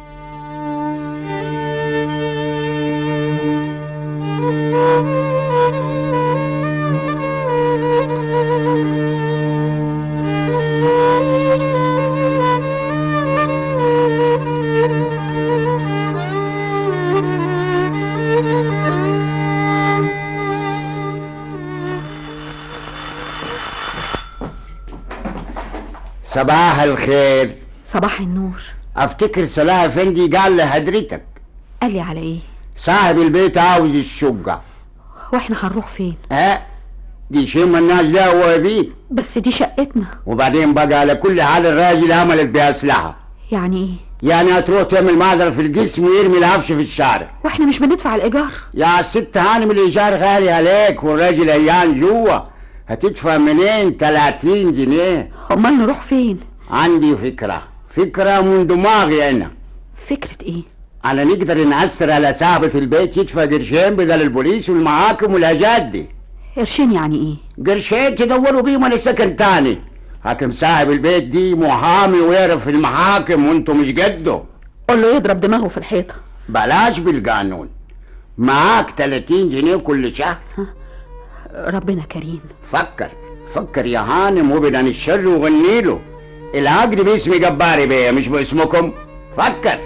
صباح الخير صباح النور افتكر صلاح افندي قال لحضرتك قال لي على ايه صاحب البيت عاوز الشقة واحنا هنروح فين ها دي شيء ما الناس دعوة بيه بس دي شقتنا وبعدين بقى على كل حال الراجل عملت بأسلحة يعني ايه يعني هتروح تعمل معدل في الجسم ويرمي العفش في الشارع واحنا مش بندفع الايجار يا ست هانم الايجار غالي عليك والراجل ايام جوا هتدفع منين 30 جنيه امال نروح فين عندي فكرة فكرة من دماغي انا فكرة ايه انا نقدر نعسر على صاحبة البيت يدفع قرشين بدل البوليس والمحاكم والحاجات دي قرشين يعني ايه قرشين تدوروا بيهم على سكن تاني حاكم صاحب البيت دي محامي ويعرف في المحاكم وانتم مش قده قول له يضرب دماغه في الحيطة بلاش بالقانون معاك 30 جنيه كل شهر ربنا كريم فكر فكر يا هانم وابعد عن الشر وغني له العقد باسم جباري بيه مش باسمكم فكر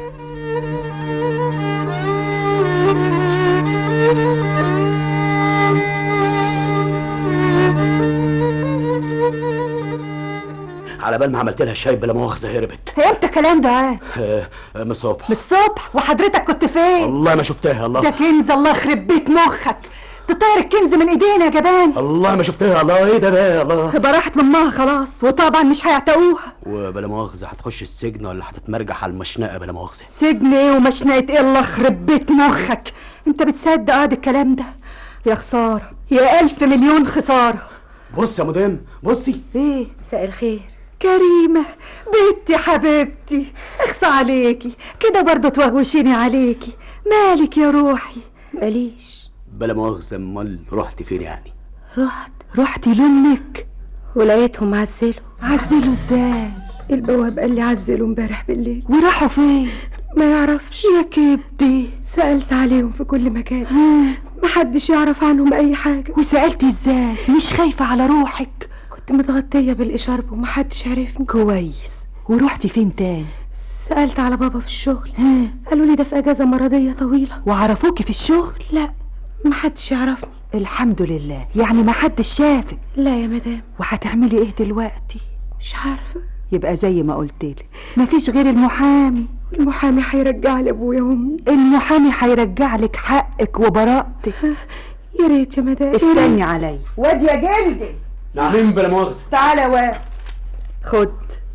على بال ما عملت لها شاي بلا مؤاخذه هربت امتى الكلام ده عاد؟ آه، آه، من الصبح من الصبح وحضرتك كنت فين؟ والله ما شفتها ده الله كنز الله يخرب بيت مخك تطير الكنز من ايدينا يا جبان الله ما شفتها الله ايه ده بقى الله يبقى راحت لامها خلاص وطبعا مش هيعتقوها وبلا مؤاخذه هتخش السجن ولا هتتمرجح على المشنقه بلا مؤاخذه سجن ايه ومشنقة ايه الله يخرب بيت مخك انت بتصدق هذا الكلام ده يا خسارة يا ألف مليون خسارة بص يا مدام بصي ايه مساء الخير كريمة بنتي حبيبتي اخصى عليكي كده برضو توهوشيني عليكي مالك يا روحي ماليش بلا مؤاخذه امال رحت فين يعني رحت رحتي لامك ولقيتهم عزلوا عزلوا ازاي البواب قال لي عزلوا امبارح بالليل وراحوا فين ما يعرفش يا كبدي سألت عليهم في كل مكان محدش يعرف عنهم أي حاجة وسألتي ازاي مش خايفة على روحك كنت متغطية بالإشارب ومحدش عرفني كويس ورحتي فين تاني سألت على بابا في الشغل قالوا لي ده في أجازة مرضية طويلة وعرفوكي في الشغل لا محدش يعرفني الحمد لله يعني ما حدش شافك لا يا مدام وهتعملي ايه دلوقتي مش عارفة يبقى زي ما قلتلك مفيش غير المحامي المحامي هيرجع لي أبويا وأمي المحامي هيرجع لك حقك وبراءتك يا ريت يا مدام يا استني ريت. عليا واد يا جلدي نعمين بلا مؤاخذه تعالى يا واد خد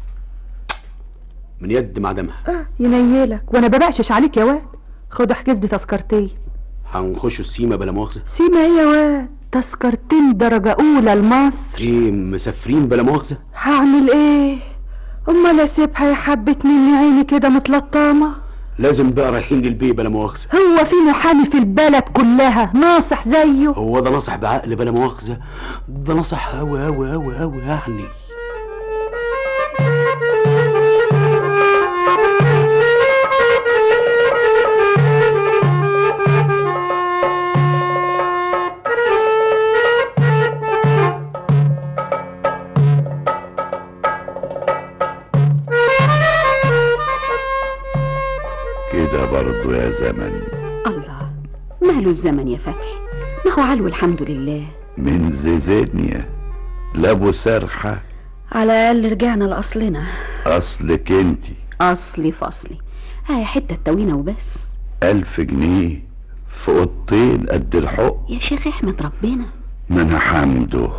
من يد معدمها اه ينيلك وانا ببقشش عليك يا واد خد احجز لي تذكرتين هنخشوا السيما بلا مؤاخذه سيما ايه يا واد تذكرتين درجة أولى لمصر ايه مسافرين بلا مؤاخذه هعمل ايه امال اسيبها يا حبة مني عيني كده متلطمة لازم بقى رايحين للبيه بلا مؤاخذه هو في محامي في البلد كلها ناصح زيه هو ده نصح بعقل بلا مؤاخذه ده نصح اوي اوي اوي اوي يعني كده برضو يا زمن الله ماله الزمن يا فتحي ما هو علو الحمد لله من زيزينيا لابو سرحة على الأقل رجعنا لأصلنا أصلك انتي أصلي فصلي هاي حتة التوينة وبس ألف جنيه في أوضتين قد الحق يا شيخ احمد ربنا ما أنا حمده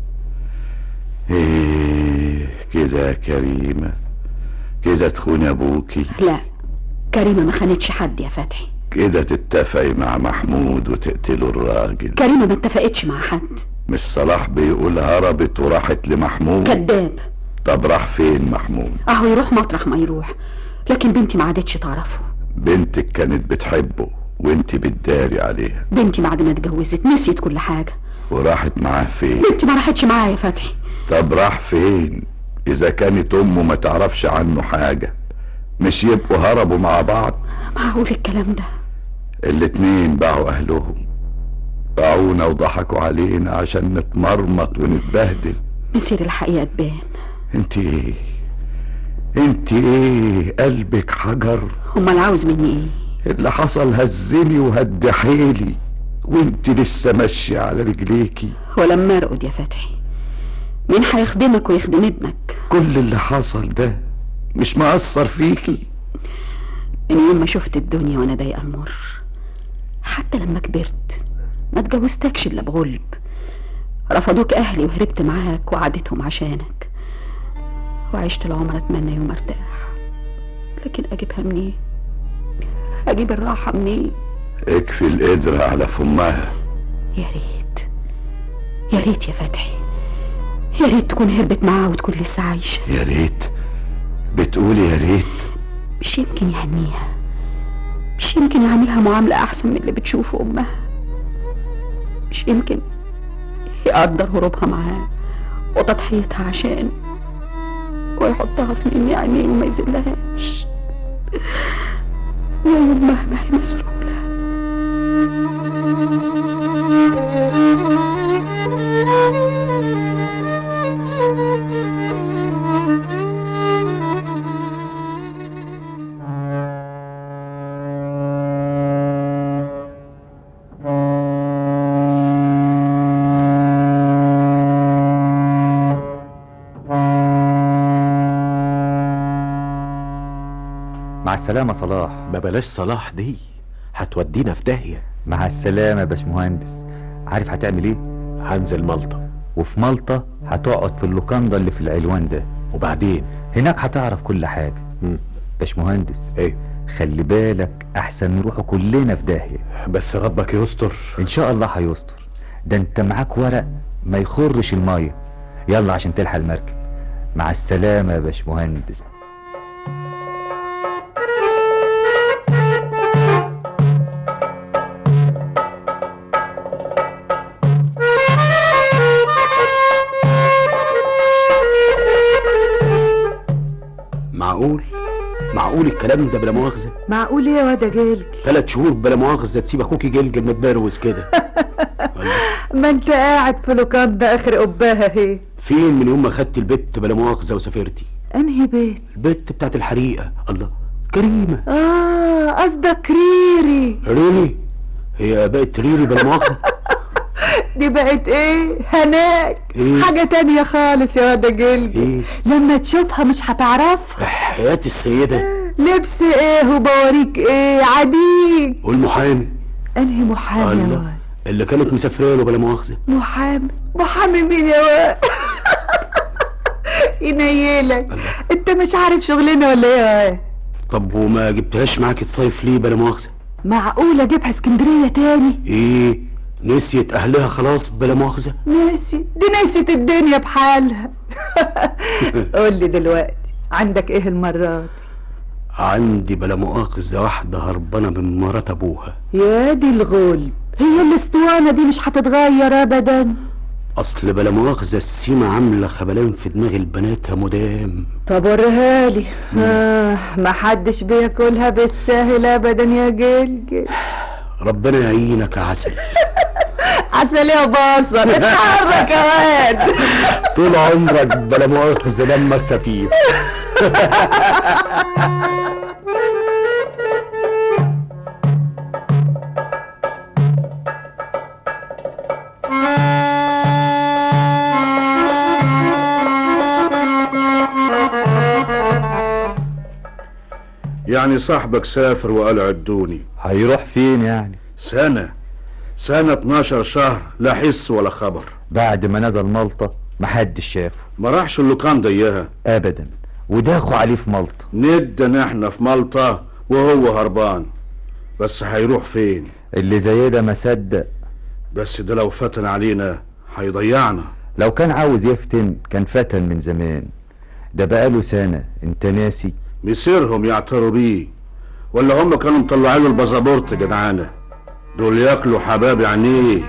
إيه كده يا كريمة كده تخون أبوكي لا كريمة ما خانتش حد يا فتحي كده تتفقي مع محمود وتقتلوا الراجل كريمة ما اتفقتش مع حد مش صلاح بيقول هربت وراحت لمحمود كذاب طب راح فين محمود اهو يروح مطرح ما يروح لكن بنتي ما عادتش تعرفه بنتك كانت بتحبه وانت بتداري عليها بنتي بعد ما اتجوزت نسيت كل حاجة وراحت معاه فين بنتي ما راحتش معايا يا فتحي طب راح فين اذا كانت امه ما تعرفش عنه حاجة مش يبقوا هربوا مع بعض معقول الكلام ده الاتنين باعوا اهلهم باعونا وضحكوا علينا عشان نتمرمط ونتبهدل مسير الحقيقة تبان انت ايه انت ايه قلبك حجر امال عاوز مني ايه اللي حصل هزني وهد حيلي وانت لسه ماشية على رجليكي ولما ارقد يا فتحي مين هيخدمك ويخدم ابنك كل اللي حصل ده مش مأثر فيكي من يوم ما شفت الدنيا وانا ضايقه المر حتى لما كبرت ما اتجوزتكش الا بغلب رفضوك اهلي وهربت معاك وقعدتهم عشانك وعشت العمر اتمنى يوم ارتاح لكن اجيبها منين اجيب الراحه منين اكفي القدرة على فمها يا ريت يا ريت يا فتحي يا ريت تكون هربت معاه وتكون لسه عايشه يا ريت بتقولي يا ريت مش يمكن يهنيها مش يمكن يعملها معاملة أحسن من اللي بتشوفه أمها مش يمكن يقدر هروبها معاه وتضحيتها عشان ويحطها في مني عينيه وما يذلهاش يا أمها ما هي مسؤولة مع السلامة صلاح ما بلاش صلاح دي هتودينا في داهية مع السلامة يا باشمهندس عارف هتعمل ايه؟ هنزل مالطا وفي مالطا هتقعد في اللوكاندا اللي في العلوان ده وبعدين هناك هتعرف كل حاجة مم. باشمهندس ايه خلي بالك احسن نروحوا كلنا في داهية بس ربك يستر ان شاء الله هيستر ده انت معاك ورق ما يخرش المية يلا عشان تلحق المركب مع السلامة يا باشمهندس معقول معقول الكلام ده بلا مؤاخذه معقول ايه يا واد يا جلجل ثلاث شهور بلا مؤاخذه تسيب اخوكي جلجل متبروز كده ما انت قاعد في لوكاندا اخر قباها اهي فين من يوم ما خدت البت بلا مؤاخذه وسافرتي انهي بيت البت بتاعت الحريقه الله كريمه اه قصدك ريري ريلي هي بقت ريلي بلا مؤاخذه دي بقت ايه هناك إيه؟ حاجة تانية خالص يا واد يا جلجل ايه لما تشوفها مش هتعرفها حياه السيده لبس ايه وبوريك ايه عديك والمحامي انهي محامي يا الله واد اللي كانت مسافره له بلا مؤاخذه محامي محامي مين يا واد ينيلك انت مش عارف شغلنا ولا ايه يا واد طب وما جبتهاش معاك تصيف ليه بلا مؤاخذه معقول اجيبها اسكندرية تاني ايه نسيت اهلها خلاص بلا مؤاخذه ناسي دي نسيت الدنيا بحالها قول لي دلوقتي عندك ايه المرة دي عندي بلا مؤاخذه واحده هربانه من مرات ابوها يا دي الغول هي الاسطوانة دي مش هتتغير ابدا اصل بلا مؤاخذه السيمه عامله خبلان في دماغ البنات مدام طب وريها لي آه ما حدش بياكلها بالساهل ابدا يا جلجل ربنا يعينك يا عسل عسل يا باصل اتحرك يا واد طول عمرك بلا مؤاخذه دمك خفيف يعني صاحبك سافر وقال عدوني هيروح فين يعني سنة سنة 12 شهر لا حس ولا خبر بعد ما نزل مالطا محدش شافه ما راحش اللوكاندا اياها ابدا وداخوا عليه في مالطا ندن احنا في مالطا وهو هربان بس هيروح فين اللي زي ده ما صدق بس ده لو فتن علينا هيضيعنا لو كان عاوز يفتن كان فتن من زمان ده بقاله سنة انت ناسي مصيرهم يعتروا بيه ولا هم كانوا مطلعين له البازابورت جدعانه دول ياكلوا حباب عينيه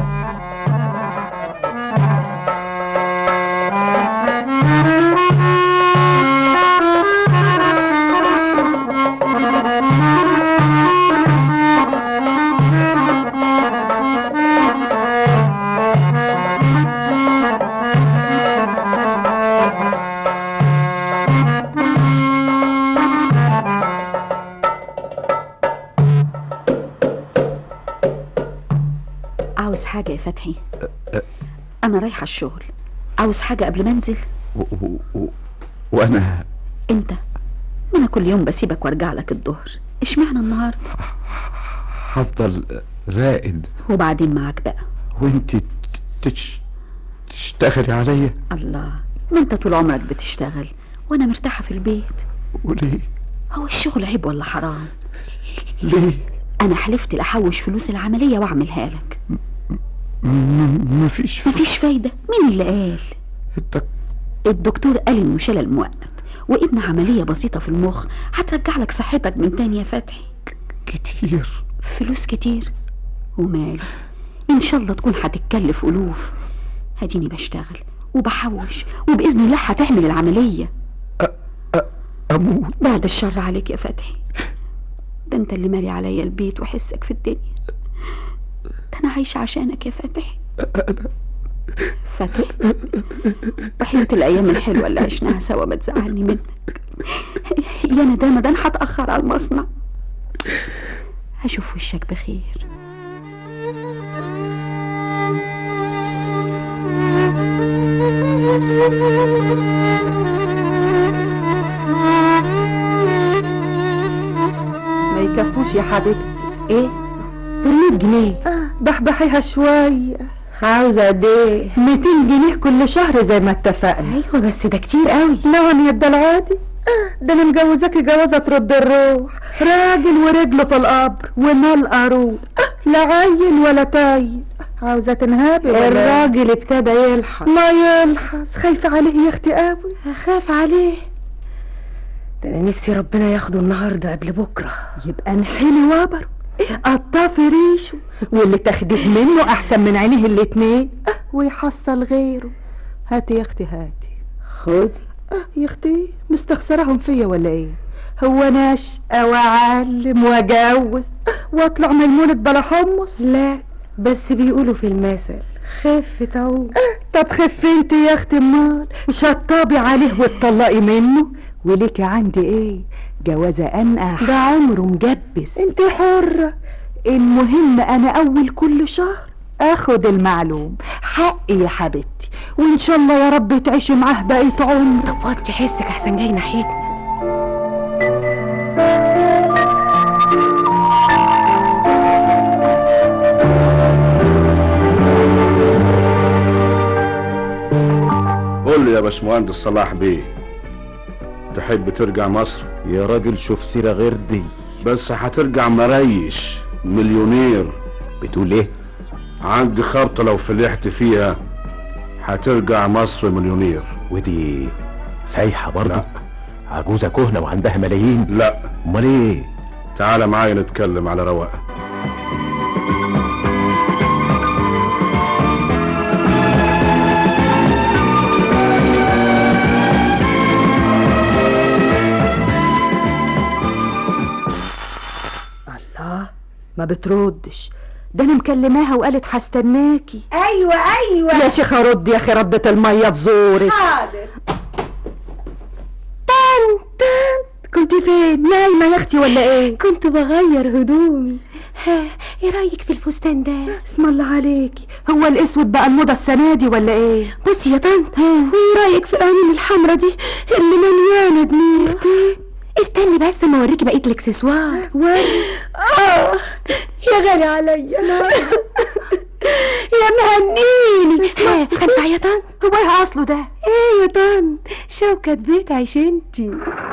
عاوز حاجة يا فتحي أنا رايحة الشغل عاوز حاجة قبل ما أنزل و و و وانا أنت ما أنا كل يوم بسيبك وأرجع لك الظهر إشمعنى النهاردة هفضل راقد وبعدين معاك بقى وانت تش... تشتغلي عليا الله ما أنت طول عمرك بتشتغل وأنا مرتاحة في البيت وليه هو الشغل عيب ولا حرام ليه انا حلفت لاحوش فلوس العمليه واعملها لك م- مفيش مفيش فايده مين اللي قال الدكتور قال انه شلل مؤقت وابن عمليه بسيطه في المخ هترجع لك صحتك من تاني يا فتحي كتير فلوس كتير وماله ان شاء الله تكون هتتكلف الوف هديني بشتغل وبحوش وباذن الله هتعمل العمليه اموت بعد الشر عليك يا فتحي ده انت اللي مالي عليا البيت وحسك في الدنيا ده انا عايشه عشانك يا فتحي فتحي وحياة الأيام الحلوة اللي عشناها سوا ما تزعلني منك يا ندامة ده أنا هتأخر على المصنع هشوف وشك بخير ما يكفوش يا حبيبتي ايه دول 100 جنيه بحبحيها شوية عاوزة قد ايه 200 جنيه كل شهر زي ما اتفقنا ايوه بس ده كتير قوي نعم يا ده العادي آه، ده انا مجوزاكي جوازة ترد الروح راجل ورجله في القبر ومال قارون آه، لا عين ولا تاين عاوزة تنهابي ولا الراجل ابتدى يلحق ما يلحظ خايفة عليه يا اختي قوي اخاف عليه ده انا نفسي ربنا ياخده النهارده قبل بكره يبقى نحيلي وبره قطافي ريشه واللي تاخديه منه احسن من عينيه الاتنين آه، ويحصل غيره هاتي يا اختي هاتي خد اه يا اختي مستخسرهم فيا ولا ايه هو انا اشقى واعلم واجوز آه، واطلع ميمونة بلا حمص لا بس بيقولوا في المثل خف تعوم طب خفي انت يا اختي امال شطابي عليه وتطلقي منه وليكي عندي ايه جوازة انقح ده عمره مجبس انت حرة المهم انا اول كل شهر اخد المعلوم حقي يا حبيبتي وان شاء الله يا رب تعيشي معاه بقية عمرك طب وطي حسك احسن جاي ناحيتنا قول لي يا باشمهندس صلاح بيه تحب ترجع مصر يا راجل شوف سيرة غير دي بس هترجع مريش مليونير بتقول ايه عندي خرطة لو فلحت فيها هترجع مصر مليونير ودي سايحة برضه لا. عجوزة كهنة وعندها ملايين لا امال ايه تعال معايا نتكلم على رواقه الله ما بتردش ده انا مكلماها وقالت هستناكي ايوه ايوه يا شيخة رد يا اخي ردت المية في زورك حاضر تان تان كنت فين نايمة يا اختي ولا ايه كنت بغير هدومي ها ايه رايك في الفستان ده اسم الله عليكي هو الاسود بقى الموضة السنة دي ولا ايه بصي يا طنط وايه رايك في العيون الحمرا دي اللي مليانه دموع استني بس اما اوريكي بقيه الاكسسوار اه يا غالي عليا يا مهنيني ها هنفع يا طنط هو ايه اصله ده ايه يا طنط شوكة بيت عيشنتي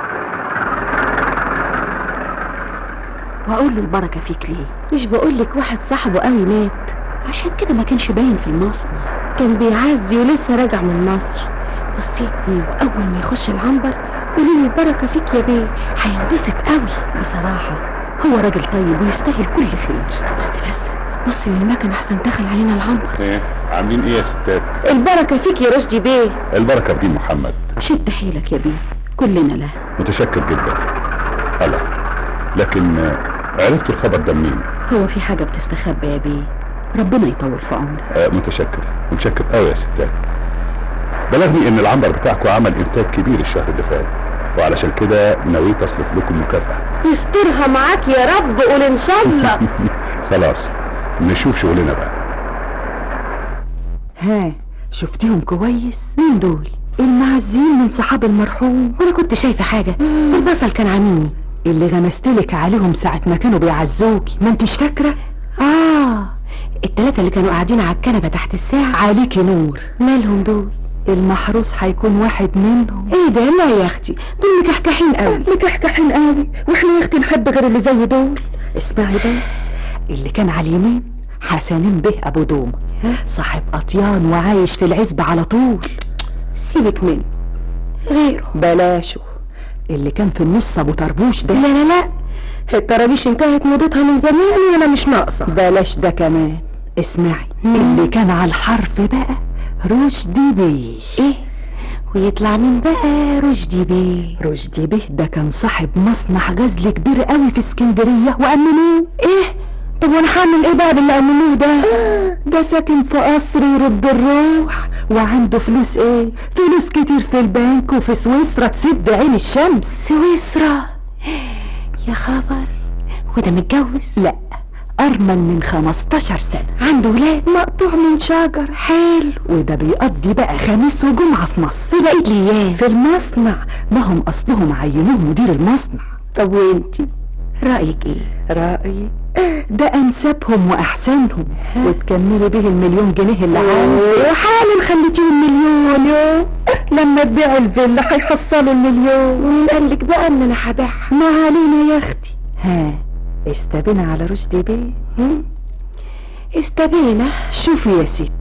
واقول له البركه فيك ليه مش بقولك واحد صاحبه قوي مات عشان كده ما كانش باين في المصنع كان بيعزي ولسه راجع من مصر بصي اول ما يخش العنبر قولي له البركه فيك يا بيه هينبسط قوي بصراحه هو راجل طيب ويستاهل كل خير بس بس بصي للمكن احسن دخل علينا العنبر ايه عاملين ايه يا ستات البركه فيك يا رشدي بيه البركه بدين محمد شد حيلك يا بيه كلنا له متشكر جدا هلا لكن آه، عرفت الخبر ده منين هو في حاجه بتستخبى يا بيه ربنا يطول في عمرك آه، متشكر متشكر قوي يا ستات بلغني ان العنبر بتاعكم عمل انتاج كبير الشهر اللي فات وعلشان كده نويت اصرف لكم مكافأة يسترها معاك يا رب قول ان شاء الله خلاص نشوف شغلنا بقى ها شفتيهم كويس مين دول المعزين من صحاب المرحوم وانا كنت شايفه حاجه البصل كان عاميني اللي غمستلك عليهم ساعة ما كانوا بيعزوكي ما انتش فاكرة اه التلاتة اللي كانوا قاعدين على الكنبة تحت الساعة عليكي نور مالهم دول المحروس هيكون واحد منهم ايه ده لا يا اختي دول مكحكحين قوي مكحكحين قوي واحنا يا اختي نحب غير اللي زي دول اسمعي بس اللي كان على اليمين حسنين به ابو دوم صاحب اطيان وعايش في العزبة على طول سيبك منه غيره بلاشه اللي كان في النص ابو طربوش ده لا لا لا الطرابيش انتهت موضتها من زمان وانا مش ناقصه بلاش ده كمان اسمعي اللي كان على الحرف بقى رشدي بيه ايه ويطلع مين بقى رشدي بيه رشدي بيه ده كان صاحب مصنع غزل كبير قوي في اسكندرية وأمنوه ايه طب وانا هعمل ايه بقى باللي امنوه ده ده ساكن في قصر يرد الروح وعنده فلوس ايه فلوس كتير في البنك وفي سويسرا تسد عين الشمس سويسرا يا خبر وده متجوز لا أرمل من 15 سنة عنده ولاد مقطوع من شجر حلو وده بيقضي بقى خميس وجمعة في مصر في بقيت الايام في المصنع ما هم أصلهم عينوه مدير المصنع طب وانتي رايك ايه رأيي ده أنسبهم وأحسنهم وتكملي به المليون جنيه اللي عندي وحالا خليتيهم مليون لما تبيعوا الفيلا هيحصلوا المليون ومين قالك بقى ان انا هبيعها ما علينا يا أختي ها استبينا على رشدي بيه استبينا شوفي يا ستي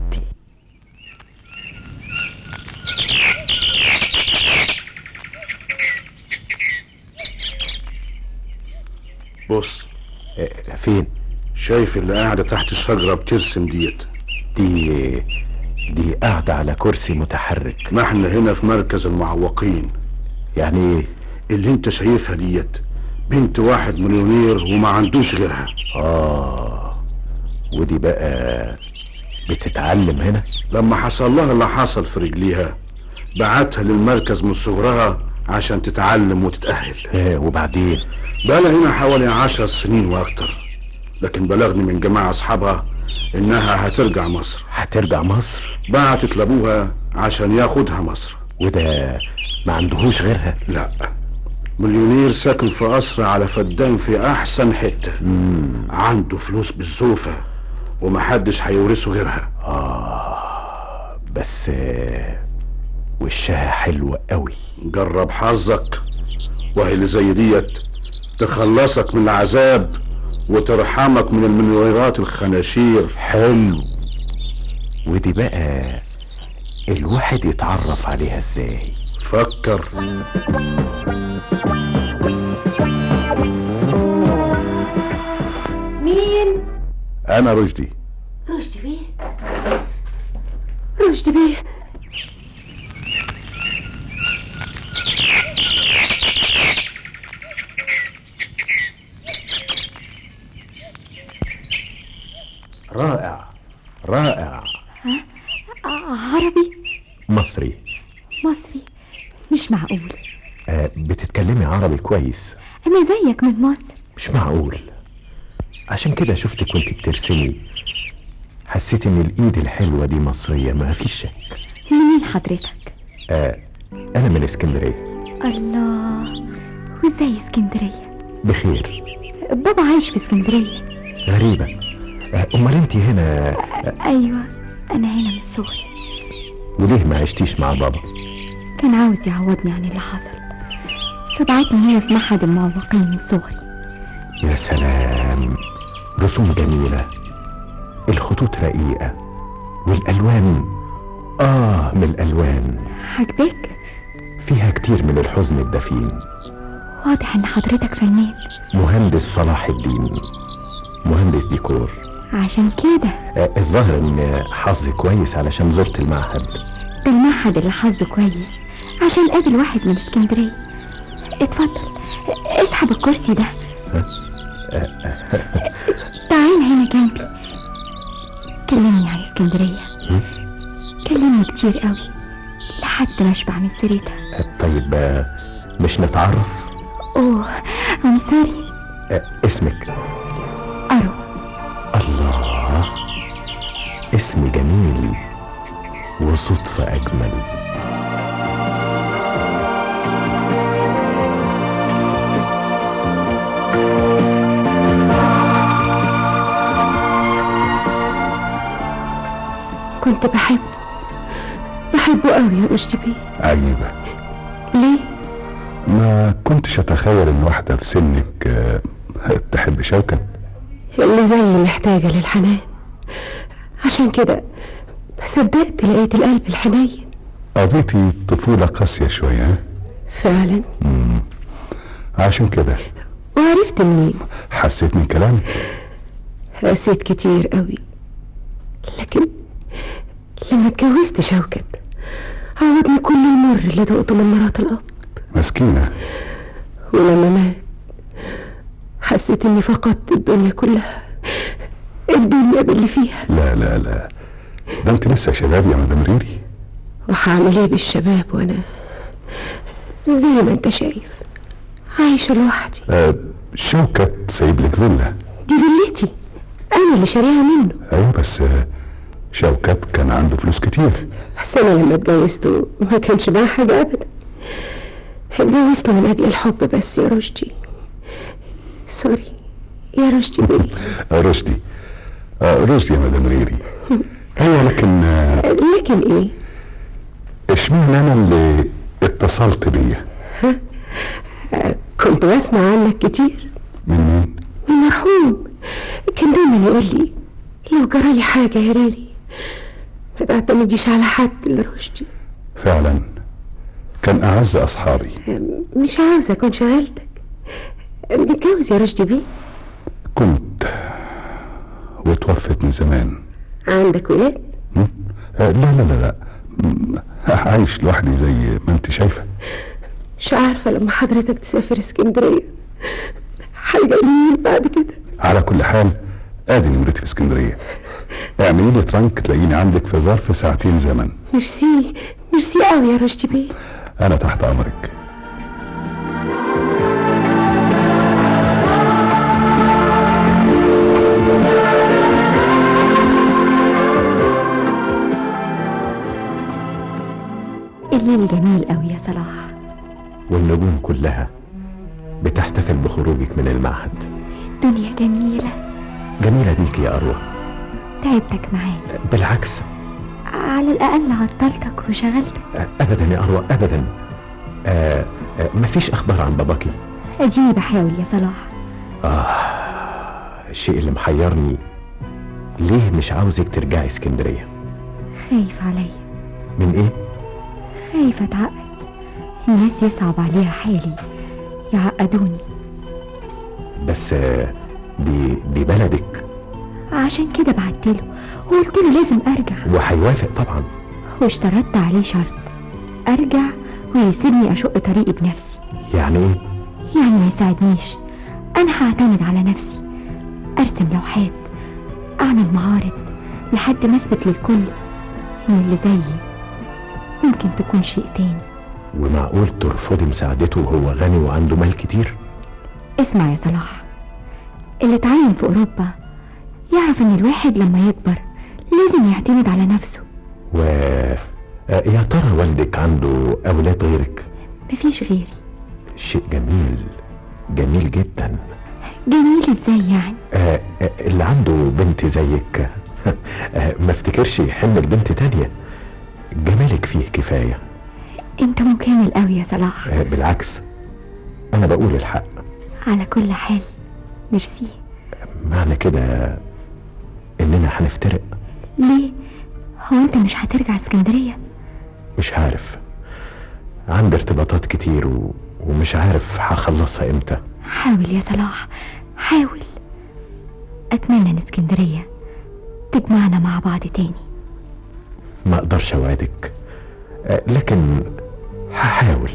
بص فين شايف اللي قاعدة تحت الشجرة بترسم ديت دي دي قاعدة على كرسي متحرك ما احنا هنا في مركز المعوقين يعني ايه اللي انت شايفها ديت بنت واحد مليونير وما عندوش غيرها اه ودي بقى بتتعلم هنا لما حصل لها اللي حصل في رجليها بعتها للمركز من صغرها عشان تتعلم وتتأهل ايه وبعدين بقى هنا حوالي عشر سنين واكتر لكن بلغني من جماعة اصحابها انها هترجع مصر هترجع مصر بعتت لابوها عشان ياخدها مصر وده ما عندهوش غيرها لا مليونير ساكن في قصر على فدان في احسن حتة مم. عنده فلوس بالزوفة ومحدش هيورثه غيرها آه بس آه، وشها حلو قوي جرب حظك وهي اللي زي ديت تخلصك من العذاب وترحمك من المليونيرات الخناشير حلو ودي بقى الواحد يتعرف عليها ازاي فكر مين انا رشدي رشدي بيه رشدي بيه رائع رائع آه، عربي مصري مصري مش معقول آه بتتكلمي عربي كويس انا زيك من مصر مش معقول عشان كده شفتك وانت بترسمي حسيت ان الايد الحلوة دي مصرية ما فيش شك منين حضرتك آه انا من اسكندرية الله وازاي اسكندرية بخير بابا عايش في اسكندرية غريبة آه امال انت هنا آه ايوه انا هنا من صغري وليه ما عشتيش مع بابا كان عاوز يعوضني عن اللي حصل فبعتني هنا في معهد المعوقين من صغري يا سلام رسوم جميلة الخطوط رقيقة والألوان آه من الألوان عجبك فيها كتير من الحزن الدفين واضح ان حضرتك فنان مهندس صلاح الدين مهندس ديكور عشان كده آه الظاهر ان حظي كويس علشان زرت المعهد ده المعهد اللي حظه كويس عشان قابل واحد من اسكندرية اتفضل اسحب الكرسي ده تعال هنا جنبي كلمني عن اسكندرية كلمني كتير قوي لحد ما اشبع من سيرتها طيب آه، مش نتعرف اوه ام سوري آه، اسمك ارو الله اسم جميل وصدفة أجمل كنت بحبه بحبه قوي يا رشدي بيه عجيبة ليه ما كنتش اتخيل ان واحدة في سنك آه، تحب شوكت اللي زي محتاجة للحنان عشان كده صدقت لقيت القلب الحنين قضيتي طفولة قاسية شوية ها؟ فعلا مم. عشان كده وعرفت منين حسيت من كلامي قسيت كتير قوي لكن لما اتجوزت شوكت عوضني كل المر اللي دقته من مرات الأب مسكينة ولما مات حسيت اني فقدت الدنيا كلها الدنيا باللي فيها لا لا لا ده انت لسه شباب يا مدام ريري وهعمل ايه بالشباب وانا زي ما انت شايف عايشة لوحدي آه شوكت سايب لك فيلا دي فيلتي انا اللي شاريها منه ايوه بس آه شوكت كان عنده فلوس كتير بس انا لما اتجوزته ما كانش معاه حاجة ابدا اتجوزته من اجل الحب بس يا رشدي سوري يا رشدي بيه آه رشدي آه رشدي يا مدام ريري ايوه لكن آه لكن ايه اشمعنى انا اللي اتصلت بيا كنت بسمع عنك كتير من مين من مرحوم كان دايما يقول لي لو جرالي حاجة يا ريري ما تعتمديش على حد إلا رشدي فعلا كان اعز اصحابي مش عاوزة أكون شغلتك متجوز يا رشدي بيه كنت وتوفت من زمان عندك ولاد آه لا لا لا لا م- عايش لوحدي زي ما انت شايفه مش عارفة لما حضرتك تسافر اسكندرية هيبقى مين بعد كده على كل حال ادي نمرتي في اسكندريه اعملي لي ترانك تلاقيني عندك في ظرف ساعتين زمن ميرسي ميرسي قوي يا رشدي بيه انا تحت امرك الليل جميل قوي يا صلاح والنجوم كلها بتحتفل بخروجك من المعهد دنيا جميلة جميلة بيك يا أروى تعبتك معايا بالعكس على الأقل عطلتك وشغلتك أبدا يا أروى أبدا آه آه مفيش أخبار عن باباكي أديني بحاول يا صلاح آه الشيء اللي محيرني ليه مش عاوزك ترجعي اسكندرية خايف عليا من إيه؟ خايف أتعقد الناس يصعب عليها حالي يعقدوني بس آه دي دي بلدك عشان كده بعتله وقلت له لازم أرجع وهيوافق طبعا واشترطت عليه شرط أرجع ويسيبني أشق طريقي بنفسي يعني إيه؟ يعني ما يساعدنيش أنا هعتمد على نفسي أرسم لوحات أعمل معارض لحد ما أثبت للكل إن اللي زيي ممكن تكون شيء تاني ومعقول ترفضي مساعدته وهو غني وعنده مال كتير؟ اسمع يا صلاح اللي اتعلم في أوروبا يعرف إن الواحد لما يكبر لازم يعتمد على نفسه و آه، يا ترى والدك عنده أولاد غيرك؟ مفيش غيري شيء جميل جميل جدا جميل ازاي يعني آه آه، اللي عنده بنت زيك آه ما افتكرش يحمل بنت تانية جمالك فيه كفاية انت مكامل قوي يا صلاح آه بالعكس أنا بقول الحق على كل حال ميرسي معنى كده إننا هنفترق ليه هو انت مش هترجع اسكندرية مش عارف عندي ارتباطات كتير و... ومش عارف هخلصها امتى حاول يا صلاح حاول اتمنى ان اسكندرية تجمعنا مع بعض تاني ما اقدرش اوعدك آه، لكن هحاول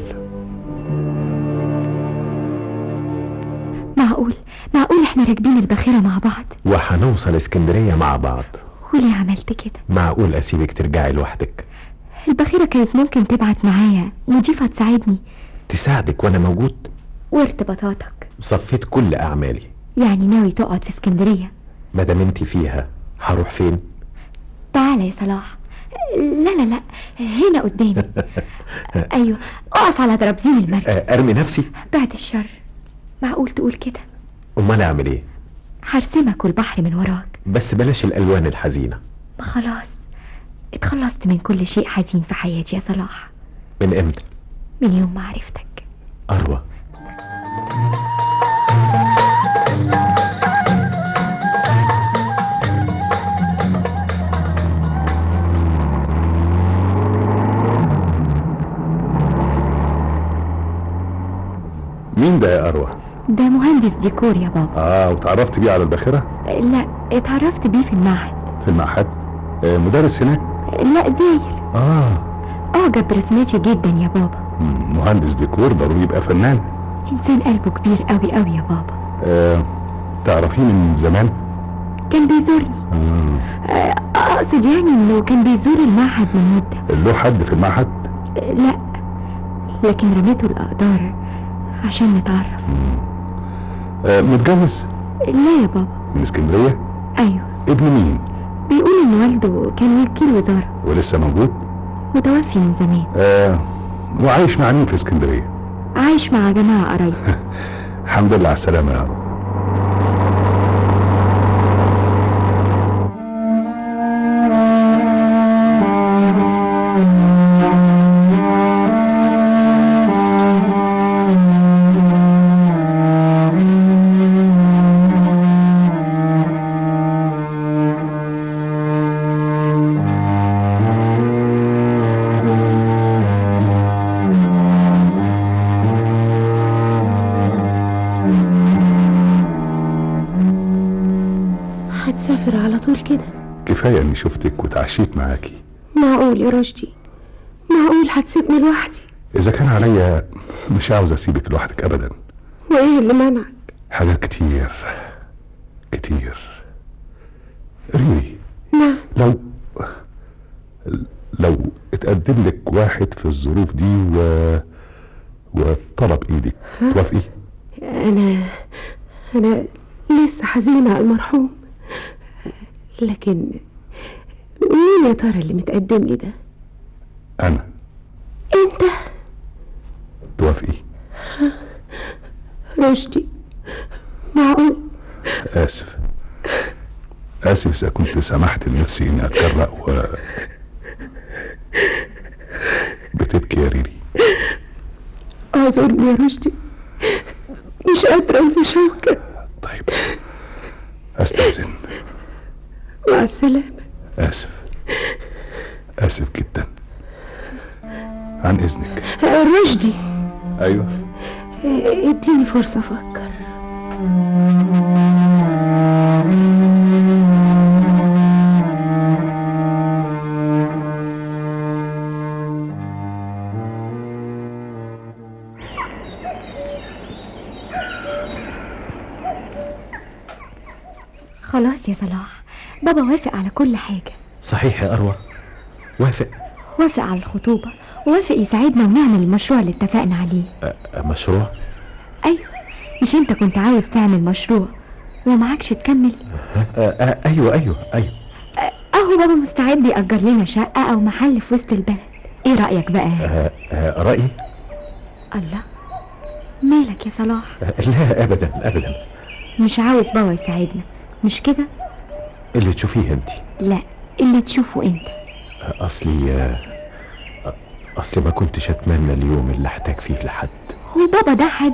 معقول معقول احنا راكبين الباخرة مع بعض وهنوصل اسكندرية مع بعض وليه عملت كده معقول اسيبك ترجعي لوحدك الباخرة كانت ممكن تبعت معايا مضيفة تساعدني تساعدك وانا موجود وارتباطاتك صفيت كل اعمالي يعني ناوي تقعد في اسكندرية ما دام انت فيها هروح فين تعالى يا صلاح لا لا لا هنا قدامي ايوه اقف على درابزين المركب آه، ارمي نفسي بعد الشر معقول تقول كده امال اعمل ايه هرسمك والبحر من وراك بس بلاش الالوان الحزينه ما خلاص اتخلصت من كل شيء حزين في حياتي يا صلاح من امتى من يوم ما عرفتك اروى مين ده يا اروى ده مهندس ديكور يا بابا اه وتعرفت بيه على الباخره لا اتعرفت بيه في المعهد في المعهد آه مدرس هناك لا زاير اه اعجب برسمتي جدا يا بابا مم، مهندس ديكور ضروري يبقى فنان انسان قلبه كبير قوي قوي يا بابا آه تعرفيه من زمان كان بيزورني مم. آه، اقصد يعني انه كان بيزور المعهد من مدة له حد في المعهد آه، لا لكن رميته الاقدار عشان نتعرف آه متجوز لا يا بابا من اسكندريه ايوه ابن مين بيقول ان والده كان وكيل وزارة ولسه موجود متوفي من زمان آه وعايش مع مين في اسكندريه عايش مع جماعة قرايب الحمد لله على السلامه يا رب هتسافر على طول كده كفايه اني شفتك وتعشيت معاكي معقول يا رشدي معقول هتسيبني لوحدي اذا كان عليا مش عاوز اسيبك لوحدك ابدا وايه اللي منعك حاجات كتير كتير ريري نعم لو لو اتقدم لك واحد في الظروف دي و وطلب ايدك توافقي أنا أنا لسه حزينة على المرحوم لكن مين يا ترى اللي متقدم لي ده؟ انا أنت توافقي رشدي معقول اسف اسف اذا كنت سمحت لنفسي اني اتجرأ و بتبكي يا ريري اعذرني يا رشدي مش قادرة أنسى شوكة استاذن مع السلامة اسف اسف جدا عن اذنك رشدي ايوه اديني فرصة أفكر خلاص يا صلاح بابا وافق على كل حاجة صحيح يا اروى وافق وافق على الخطوبة وافق يساعدنا ونعمل المشروع اللي اتفقنا عليه أ- مشروع أيوة مش انت كنت عاوز تعمل مشروع ومعكش تكمل أ- أ- ايوه ايوه ايوه اهو بابا مستعد يأجر لنا شقة او محل في وسط البلد ايه رأيك بقى أ- أ- رايي الله مالك يا صلاح أ- لا ابدا ابدا مش عاوز بابا يساعدنا مش كده اللي تشوفيه انت لا اللي تشوفه انت اصلي اصلي ما كنتش اتمنى اليوم اللي احتاج فيه لحد هو بابا ده حد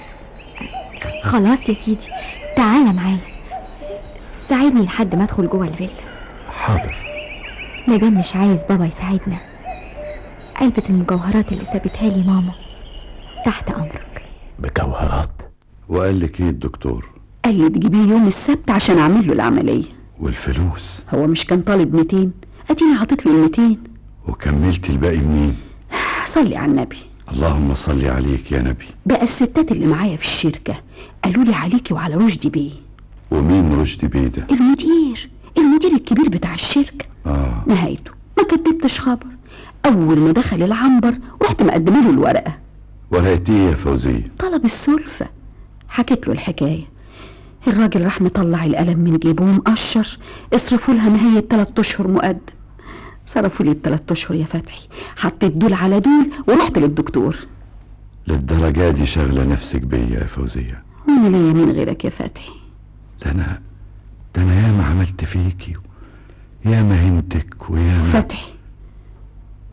خلاص يا سيدي تعالى معايا ساعدني لحد ما ادخل جوه الفيلا حاضر مادام مش عايز بابا يساعدنا علبة المجوهرات اللي سابتها لي ماما تحت امرك مجوهرات وقال لك ايه الدكتور قال لي تجيبيه يوم السبت عشان أعمل له العملية والفلوس هو مش كان طالب 200 اديني عطيت له ال 200 وكملت الباقي منين صلي على النبي اللهم صل عليك يا نبي بقى الستات اللي معايا في الشركة قالوا لي عليكي وعلى رشدي بيه ومين رشدي بيه ده المدير المدير الكبير بتاع الشركة اه نهايته ما كدبتش خبر أول ما دخل العنبر رحت مقدمه له الورقة ورقة ايه يا فوزية طلب السلفة حكيت له الحكاية الراجل راح مطلع القلم من جيبه ومقشر اصرفوا لها نهاية تلات أشهر مقدم صرفوا لي التلات أشهر يا فتحي حطيت دول على دول ورحت للدكتور للدرجة دي شغلة نفسك بيا يا فوزية وانا ليا مين غيرك يا فتحي ده انا ده انا ياما عملت فيكي ياما هنتك وياما فتحي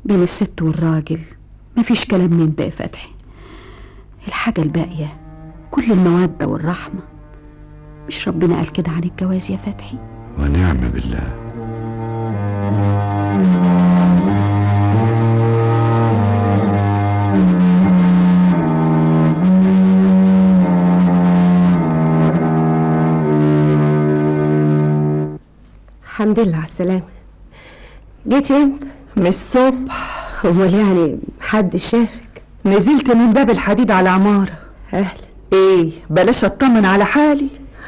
بين الست والراجل مفيش كلام من ده يا فتحي الحاجة الباقية كل المودة والرحمة مش ربنا قال كده عن الجواز يا فتحي ونعم بالله الحمد لله على السلامة جيتي امتى؟ من الصبح امال يعني حد شافك نزلت من باب الحديد على عمارة اهلا ايه بلاش اطمن على حالي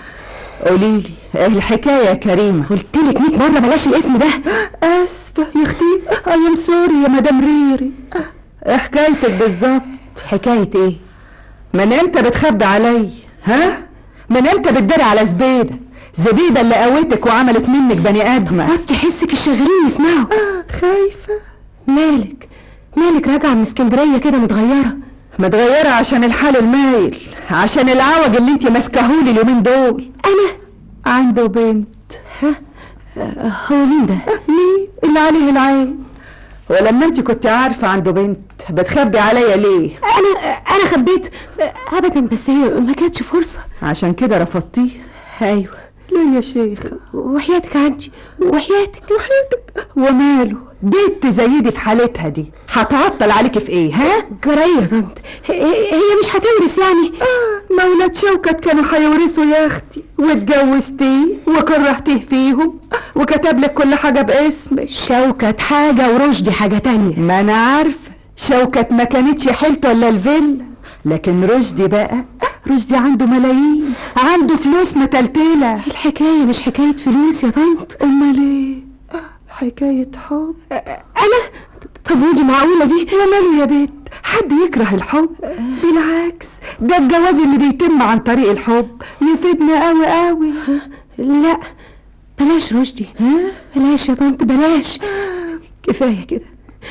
قوليلي ايه الحكاية يا كريمة قلتلك 100 مرة بلاش الاسم ده اسفة يا اختي اي ام سوري يا مدام ريري ايه حكايتك بالظبط حكاية ايه؟ من امتى بتخبي علي ها من امتى بتداري على زبيدة زبيدة اللي قوتك وعملت منك بني ادمة وطي حسك الشغالين يسمعوا آه خايفة مالك مالك راجعة من اسكندرية كده متغيرة متغيرة عشان الحال المايل عشان العوج اللي انت ماسكاهولي اليومين دول انا عنده بنت ها آه، هو مين ده؟ مين اللي عليه العين ولما انت كنت عارفة عنده بنت بتخبي عليا ليه انا انا خبيت ابدا بس هي ما كانتش فرصة عشان كده رفضتيه ايوه ليه يا شيخة وحياتك عندي وحياتك وحياتك وماله بنت زي دي في حالتها دي هتعطل عليكي في ايه ها جرايه يا طنط هي هي مش هتورث يعني آه مولاد شوكت كانوا هيورثوا يا اختي واتجوزتيه وكرهتيه فيهم وكتب لك كل حاجة باسمك شوكت حاجة ورشدي حاجة تانية ما انا عارفة شوكت ما كانتش حيلته الا الفيلا لكن رشدي بقى رشدي عنده ملايين عنده فلوس متلتلة الحكاية مش حكاية فلوس يا طنط امال ايه آه، حكاية حب انا طب ودي معقولة دي وماله يا بنت حد يكره الحب بالعكس ده الجواز اللي بيتم عن طريق الحب يفيدنا قوي قوي لا بلاش رشدي بلاش يا طنط بلاش كفاية كده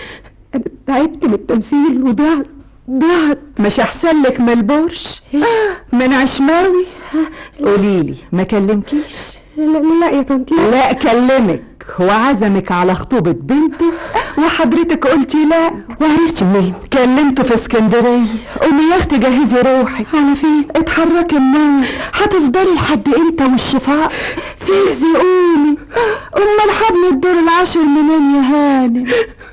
انا تعبت من التمثيل وضعت ضعت مش احسن لك من البرش من عشماوي قوليلي ما كلمكيش لا, لا يا طنط لا, لا كلمك وعزمك على خطوبة بنته وحضرتك قلتي لا وعرفتي منين كلمته في اسكندرية قومي يا اختي جهزي روحك على فين اتحركي النار هتفضلي لحد امتى والشفاء فزي قومي امال حبل الدور العاشر منين يا هانم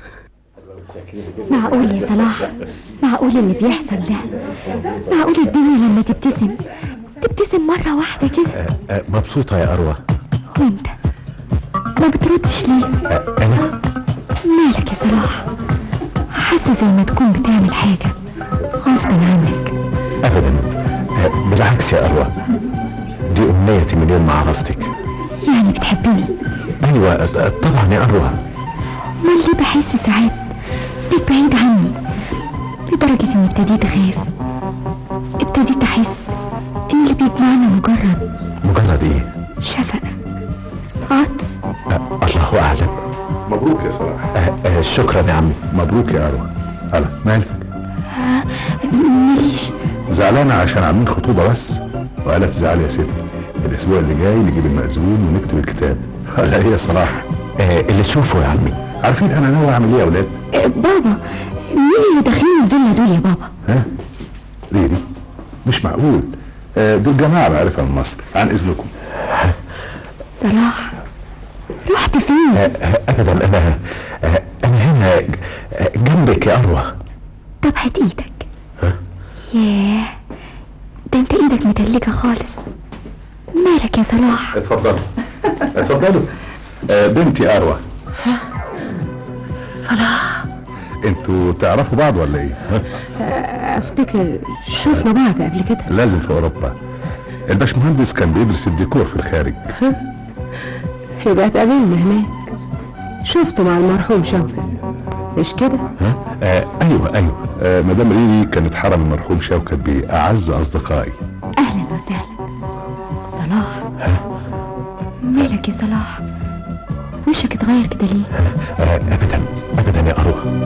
معقول يا صلاح معقول اللي بيحصل ده معقول الدنيا لما تبتسم تبتسم مرة واحدة كده أه، مبسوطة يا أروى وانت ما بتردش ليه أه، أنا مالك يا صلاح حاسة زي ما تكون بتعمل حاجة غصب عنك أبدا أه، بالعكس يا أروى دي أمنيتي من يوم ما عرفتك يعني بتحبني أيوة أه، طبعا يا أروى ما اللي بحس ساعات انك بعيد عني لدرجة اني ابتديت اخاف ابتديت احس ان اللي بيجمعنا مجرد مجرد إيه شفقة عطف أه، الله أعلم مبروك يا صلاح أه، أه، شكرا يا عمي مبروك يا أروى هلا مالك ماليش زعلانة عشان عاملين خطوبة بس ولا تزعلي يا ستي الأسبوع اللي جاي نجيب المأذون ونكتب الكتاب ولا إيه يا صلاح أه، اللي تشوفه يا عمي عارفين أنا ناوي أعمل إيه يا أولاد آه، بابا مين اللي داخلين الفيلا دول يا بابا ها ريري مش معقول آه، دول جماعة بعرفها من مصر عن إذنكم صلاح رحت فين أه، أه، أبدا أنا أه، أنا هنا ج- أه، جنبك يا أروى طب هات ايدك ياه ده انت ايدك متلجة خالص مالك يا صلاح اتفضلوا اتفضلوا آه، بنتي أروى صلاح انتوا تعرفوا بعض ولا ايه؟ ها؟ افتكر شفنا بعض قبل كده لازم في اوروبا الباشمهندس كان بيدرس الديكور في الخارج يبقى اتقابلنا هناك شفته مع المرحوم شوكت مش كده ها؟ آه ايوه ايوه آه مدام ريري كانت حرم المرحوم شوكت بيه اعز اصدقائي اهلا وسهلا صلاح مالك يا صلاح وشك اتغير كده ليه أه، أبدا أبدا يا أروى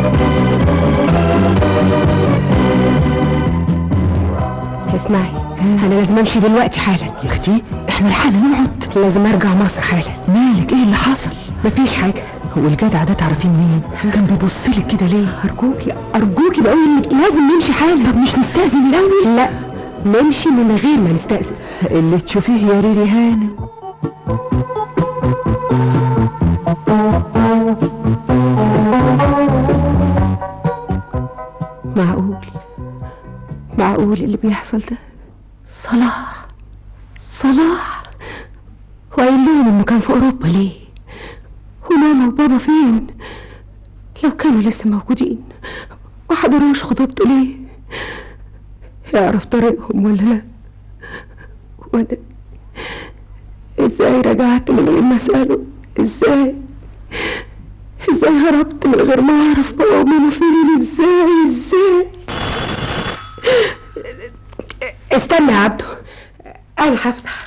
اسمعي لازم امشي دلوقتي حالا يا اختي احنا لحالنا نقعد لازم ارجع مصر حالا مالك ايه اللي حصل مفيش حاجه هو الجدع ده تعرفيه منين كان بيبص لك كده ليه ارجوكي ارجوكي بقول لك لازم نمشي حالا طب مش نستأذن الاول لا نمشي من غير ما نستأذن اللي تشوفيه يا ريري هانم معقول معقول اللي بيحصل ده صلاح صلاح وقايل لهم انه كان في اوروبا ليه وماما وبابا فين لو كانوا لسه موجودين ما حضروش خطوبته ليه يعرف طريقهم ولا لا وانا ازاي رجعت من غير ما اساله ازاي ازاي هربت من غير ما اعرف بابا وماما فين ازاي ازاي استنى يا عبده انا هفتح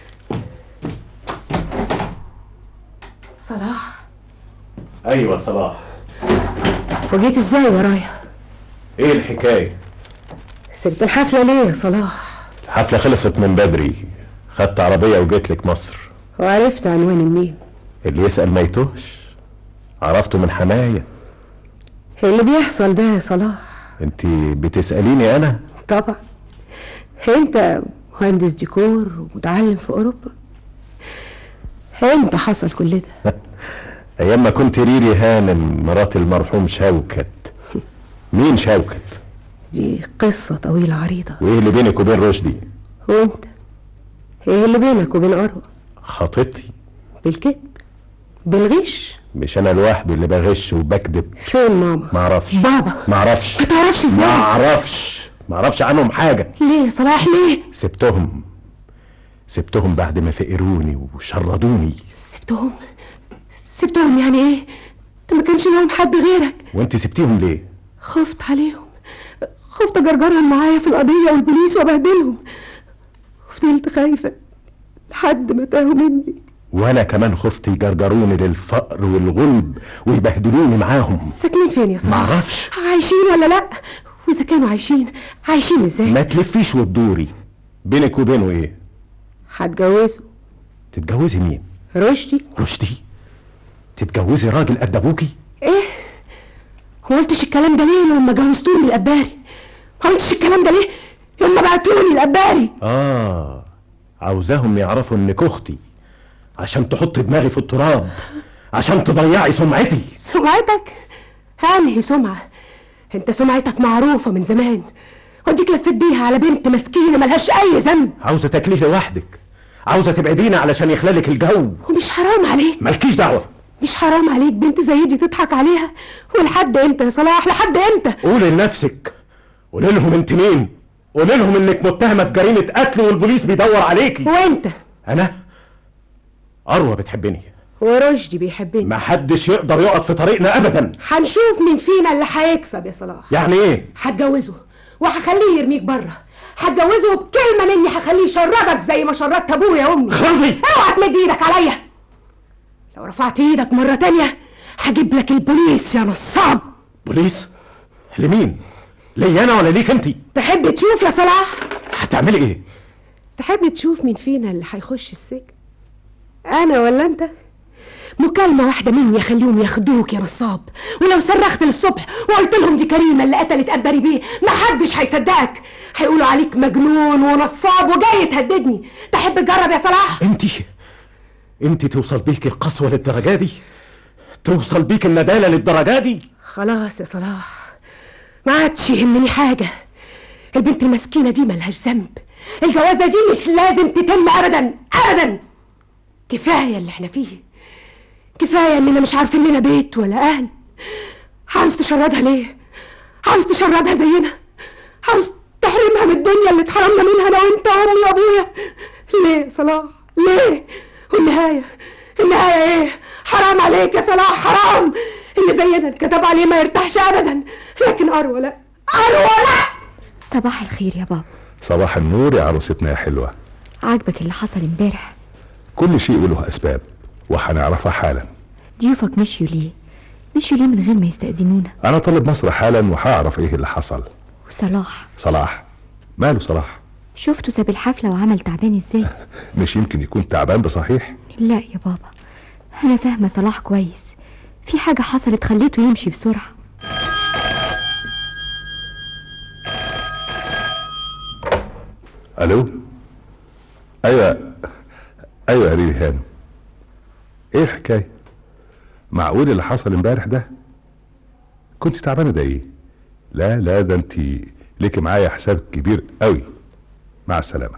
صلاح ايوه صلاح وجيت ازاي ورايا ايه الحكايه سبت الحفله ليه يا صلاح الحفله خلصت من بدري خدت عربيه وجيت لك مصر وعرفت عنواني منين اللي يسال ما يتوهش عرفته من حمايه اللي بيحصل ده يا صلاح انت بتساليني انا طبعا انت مهندس ديكور ومتعلم في اوروبا امتى حصل كل ده ايام ما كنت ريري هانم مرات المرحوم شوكت مين شوكت دي قصة طويلة عريضة وايه اللي بينك وبين رشدي وانت ايه اللي بينك وبين اروى خطيبتي بالكذب بالغش مش انا لوحدي اللي بغش وبكذب فين ماما معرفش بابا معرفش ما تعرفش ازاي معرفش معرفش عنهم حاجه ليه يا صلاح ليه سبتهم سبتهم بعد ما فقروني وشردوني سبتهم سبتهم يعني ايه انت ما كانش لهم حد غيرك وانت سبتيهم ليه خفت عليهم خفت اجرجرهم معايا في القضية والبوليس وابهدلهم وفضلت خايفة لحد ما تاهوا مني وانا كمان خفت يجرجروني للفقر والغلب ويبهدلوني معاهم ساكنين فين يا صلاح معرفش عايشين ولا لا واذا كانوا عايشين عايشين ازاي ما تلفيش وتدوري بينك وبينه ايه هتجوزه تتجوزي مين رشدي رشدي تتجوزي راجل قد ابوكي ايه ما قلتش الكلام ده ليه لما جوزتوني الاباري ما قلتش الكلام ده ليه لما بعتوني الاباري اه عاوزاهم يعرفوا انك اختي عشان تحط دماغي في التراب عشان تضيعي سمعتي سمعتك انهي سمعة انت سمعتك معروفة من زمان وديك لفيت بيها على بنت مسكينة ملهاش اي ذنب عاوزه تاكليه لوحدك عاوزه تبعدينا علشان يخلالك الجو ومش حرام عليك مالكيش دعوه مش حرام عليك بنت زي دي تضحك عليها ولحد امتى يا صلاح لحد امتى قولي لنفسك قولي لهم انت مين قولي لهم انك متهمه في جريمه قتل والبوليس بيدور عليكي وانت انا اروى بتحبني ورشدي بيحبني ما حدش يقدر يقف في طريقنا ابدا هنشوف مين فينا اللي هيكسب يا صلاح يعني ايه هتجوزه وهخليه يرميك بره هتجوزه وبكلمه مني هخليه يشردك زي ما شردت ابويا وامي خلصي اوعى تمد ايدك عليا لو رفعت ايدك مره تانية هجيب لك البوليس يا نصاب بوليس لمين لي انا ولا ليك انت تحب تشوف يا صلاح هتعملي ايه تحب تشوف مين فينا اللي هيخش السجن انا ولا انت مكالمة واحدة مني يخليهم ياخدوك يا نصاب ولو صرخت للصبح وقلت لهم دي كريمة اللي قتلت أبري بيه محدش هيصدقك هيقولوا عليك مجنون ونصاب وجاي تهددني تحب تجرب يا صلاح انت انت توصل بيك القسوه للدرجه دي توصل بيك الندالة للدرجة دي خلاص يا صلاح ما عادش يهمني حاجة البنت المسكينة دي ملهاش ذنب الجوازة دي مش لازم تتم أبدا أبدا كفاية اللي احنا فيه كفاية اننا مش عارفين لنا بيت ولا أهل عاوز تشردها ليه؟ عاوز تشردها زينا عاوز تحرمها من الدنيا اللي اتحرمنا منها انا وانت وامي وابويا ليه يا صلاح ليه والنهاية النهاية ايه حرام عليك يا صلاح حرام اللي زينا الكتاب عليه ما يرتاحش ابدا لكن اروى لا اروى لا صباح الخير يا بابا صباح النور يا عروستنا يا حلوة عاجبك اللي حصل امبارح كل شيء وله أسباب وهنعرفها حالا ضيوفك مشيوا ليه مشيوا ليه من غير ما يستأذنونا أنا طالب مصر حالا وهعرف إيه اللي حصل وصلاح صلاح ماله صلاح شفته ساب الحفلة وعمل تعبان ازاي مش يمكن يكون تعبان ده صحيح لا يا بابا انا فاهمة صلاح كويس في حاجة حصلت خليته يمشي بسرعة الو ايوه ايوه يا ريري هانم ايه الحكايه معقول اللي حصل امبارح ده كنت تعبانه ده ايه لا لا ده انت ليكي معايا حساب كبير قوي مع السلامه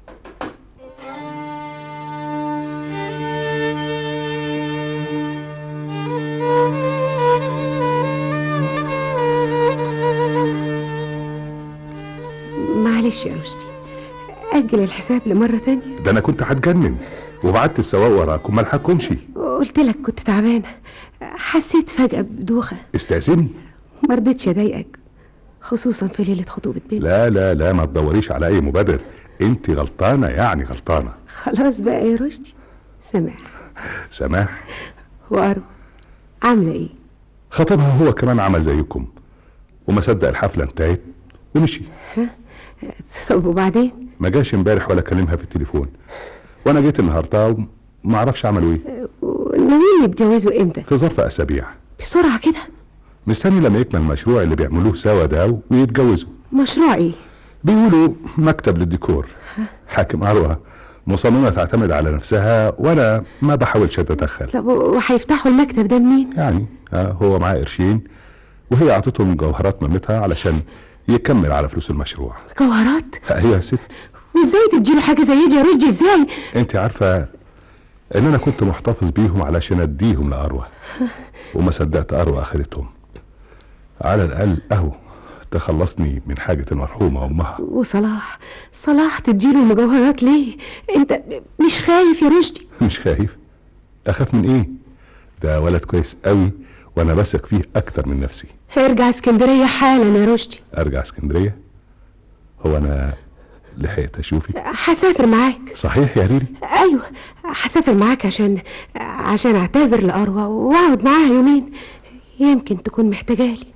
معلش يا رشدي أجل الحساب لمرة تانية ده انا كنت هتجنن وبعت السواق وراكم ما لحقكمش قلت لك كنت تعبانة حسيت فجأة بدوخة استأذني ما رضيتش أضايقك خصوصا في ليلة خطوبة بنتي لا لا لا ما تدوريش على اي مبرر انت غلطانه يعني غلطانه خلاص بقى يا رشدي سامح سماح وأروى عاملة إيه؟ خطيبها هو كمان عمل زيكم وما صدق الحفله انتهت ومشي ها؟ طب وبعدين؟ ما جاش امبارح ولا كلمها في التليفون وانا جيت النهارده وما اعرفش عملوا ايه ناويين يتجوزوا إمتى؟ في ظرف اسابيع بسرعة كده مستني لما يكمل المشروع اللي بيعملوه سوا ده ويتجوزوا مشروع إيه؟ بيقولوا مكتب للديكور حاكم اروى مصممه تعتمد على نفسها وانا ما بحاولش اتدخل طب وهيفتحوا المكتب ده منين؟ يعني آه هو معاه قرشين وهي اعطتهم جوهرات مامتها علشان يكمل على فلوس المشروع جوهرات؟ ايوه يا ست وازاي تديله حاجة زي دي يا رشدي ازاي؟ انت عارفه ان انا كنت محتفظ بيهم علشان اديهم لاروى وما صدقت اروى اخدتهم على الاقل اهو تخلصني من حاجه المرحومه امها وصلاح صلاح تديله المجوهرات ليه؟ انت مش خايف يا رشدي؟ مش خايف اخاف من ايه ده ولد كويس قوي وانا بثق فيه اكتر من نفسي ارجع اسكندرية حالا يا رشدي ارجع اسكندريه هو انا لحقت اشوفك هسافر معاك صحيح يا ريري ايوه هسافر معاك عشان عشان اعتذر لاروى واقعد معاها يومين يمكن تكون محتاجالي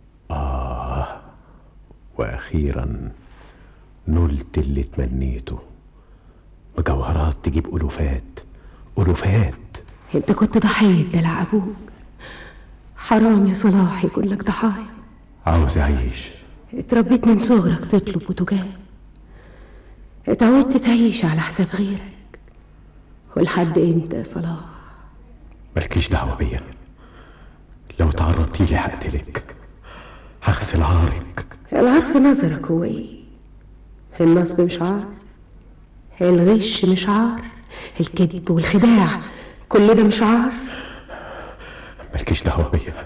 آه وأخيرا نلت اللي تمنيته مجوهرات تجيب ألوفات ألوفات انت كنت ضحية دلع ابوك حرام يا صلاح يكون لك ضحايا عاوز أعيش اتربيت من صغرك تطلب وتجاب اتعودت تعيش على حساب غيرك ولحد امتى يا صلاح مالكيش دعوة بيا لو تعرضتي لي هقتلك هغسل عارك العار في نظرك هو ايه النصب مش عار الغش مش عار الكذب والخداع كل ده مش عار مالكيش دعوة بيا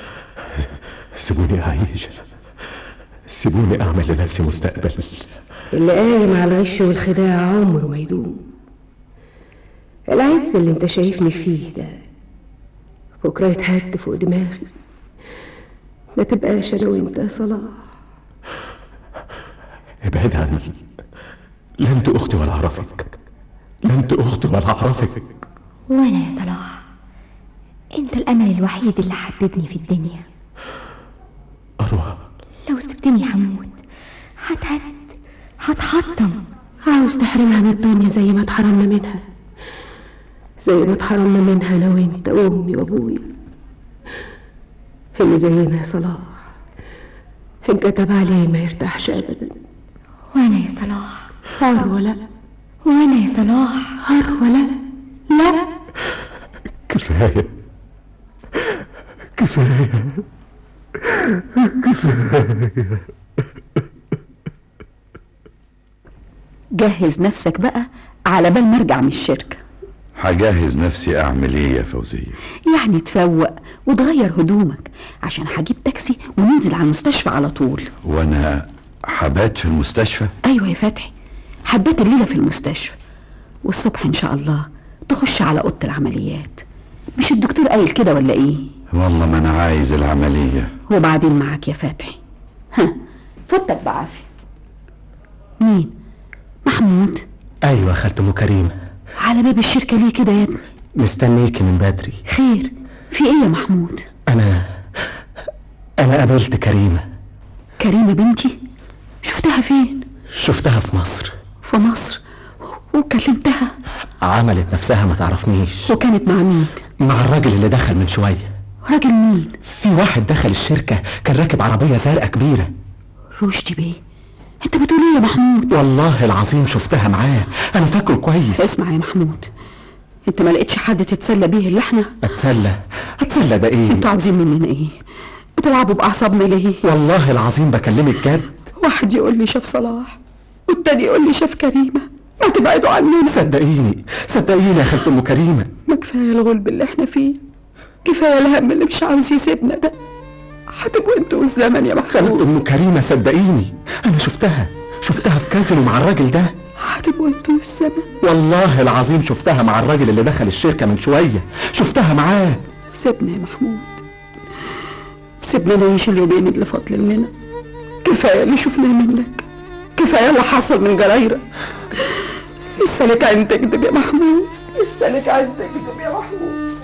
سيبوني أعيش سيبوني أعمل لنفسي مستقبل اللي قايم على الغش والخداع عمره ما يدوم العز اللي انت شايفني فيه ده بكره يتهد فوق دماغي ما تبقاش انا وانت يا صلاح ابعد عني لا انت اختي ولا اعرفك لا انت اختي ولا اعرفك وانا يا صلاح انت الامل الوحيد اللي حببني في الدنيا اروى لو سبتني هموت هتهد هتحطم عاوز تحرمها من الدنيا زي ما اتحرمنا منها زي ما اتحرمنا منها انا وانت وامي وابويا اللي زينا يا صلاح انكتب عليه ما يرتاحش ابدا وانا يا صلاح هار ولا وانا يا صلاح هار ولا لا كفاية كفاية كفاية جهز نفسك بقى على بال ما ارجع من الشركة هجهز نفسي اعمل ايه يا فوزية يعني تفوق وتغير هدومك عشان هجيب تاكسي وننزل على المستشفى على طول وانا حبات في المستشفى ايوه يا فتحي حبيت الليلة في المستشفى والصبح ان شاء الله تخش على اوضة العمليات مش الدكتور قايل كده ولا ايه والله ما انا عايز العملية وبعدين معاك يا فتحي ها فوتك بعافية مين محمود ايوه خالة ام كريمه على باب الشركة ليه كده يا ابني مستنيكي من بدري خير في ايه يا محمود انا انا قابلت كريمه كريمة بنتي شفتها فين شفتها في مصر في مصر وكلمتها عملت نفسها ما تعرفنيش وكانت مع مين مع الراجل اللي دخل من شوية راجل مين في واحد دخل الشركة كان راكب عربية زرقاء كبيرة رشدي بيه انت بتقول ايه يا محمود والله العظيم شفتها معاه انا فاكره كويس اسمع يا محمود انت ما لقيتش حد تتسلى بيه الا احنا اتسلى اتسلى ده ايه انتوا عاوزين مننا ايه بتلعبوا باعصابنا ليه والله العظيم بكلمك جد واحد يقول لي شاف صلاح والتاني يقول لي شاف كريمه ما تبعدوا عننا صدقيني صدقيني يا خالة ام كريمه ما كفايه الغلب اللي احنا فيه كفايه الهم اللي مش عاوز يسيبنا ده هتبقوا انتوا والزمن يا خالة محمود ام كريمه صدقيني انا شفتها شفتها في كازينو مع الراجل ده هتبقوا انتوا والزمن والله العظيم شفتها مع الراجل اللي دخل الشركة من شوية شفتها معاه سيبنا يا محمود سيبنا نعيش اليومين اللي فاضل لنا كفايه اللي شفناه منك كفايه اللي حصل من جرايرك لسه لك عين تكذب يا محمود لسه لك عين تكذب يا محمود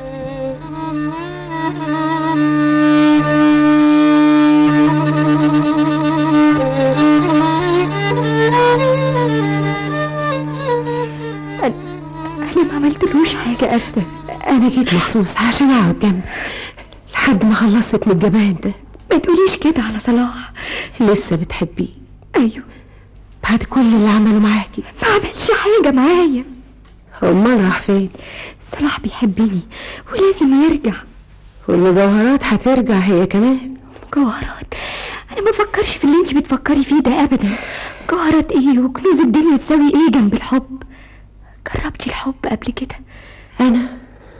انا ما عملتلوش حاجه ابدا انا جيت مخصوص عشان اقعد جنبه لحد ما خلصت من الجبان ده ما تقوليش كده على صلاح لسه بتحبيه ايوه بعد كل اللي عمله معاكي ما عملش حاجه معايا امال راح فين صلاح بيحبني ولازم يرجع والمجوهرات هترجع هي كمان مجوهرات انا ما بفكرش في اللي انت بتفكري فيه ده ابدا مجوهرات ايه وكنوز الدنيا تساوي ايه جنب الحب جربتي الحب قبل كده انا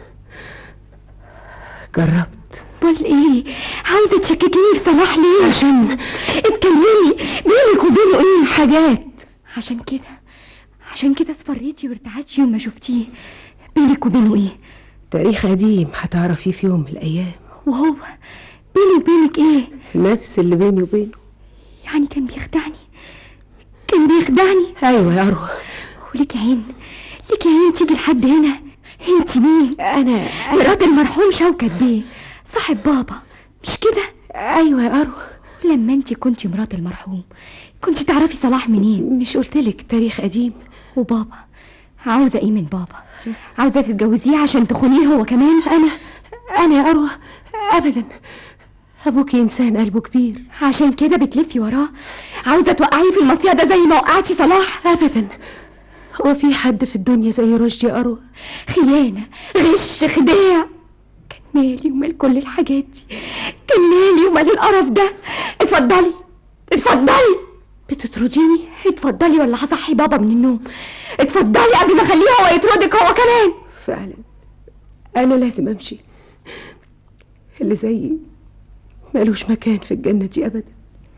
جربت امال ايه عاوزه تشككيني في صلاح ليه عشان اتكلمي بينك وبينه ايه حاجات عشان كده عشان كده اصفريتي وارتعدتي يوم ما شفتيه بينك وبينه ايه تاريخ قديم هتعرفيه في يوم من الايام وهو بيني وبينك ايه نفس اللي بيني وبينه يعني كان بيخدعني كان بيخدعني ايوه يا اروى وليك عين ليك عين تيجي لحد هنا انت مين انا مرات المرحوم شوكت بيه صاحب بابا مش كده ايوه يا اروى ولما انت كنت مرات المرحوم كنت تعرفي صلاح منين مش قلتلك تاريخ قديم وبابا عاوزه ايه من بابا عاوزه تتجوزيه عشان تخونيه هو كمان انا انا يا اروى ابدا ابوك انسان قلبه كبير عشان كده بتلفي وراه عاوزه توقعيه في المصيع ده زي ما وقعتي صلاح ابدا هو في حد في الدنيا زي رشدي يا اروى خيانه غش خداع كان مالي ومال كل الحاجات دي كان مالي ومال القرف ده اتفضلي اتفضلي بتطرديني اتفضلي ولا هصحي بابا من النوم اتفضلي قبل ما اخليه هو يطردك هو كمان فعلا انا لازم امشي اللي زيي مالوش مكان في الجنة دي ابدا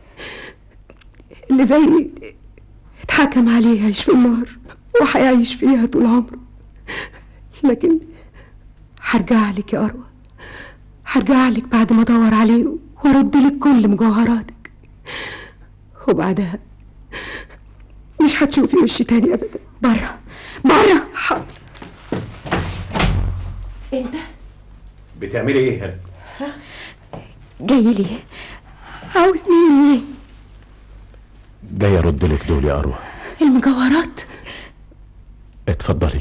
اللي زيي اتحكم عليه يعيش في النار وهيعيش فيها طول عمره لكن هرجع لك يا اروى هرجع لك بعد ما ادور عليه وارد لك كل مجوهراتك وبعدها مش هتشوفي وشي تاني ابدا بره بره حاضر انت بتعملي ايه هنا جاي لي عاوز مني ايه جاي ارد لك دول يا اروى المجوهرات اتفضلي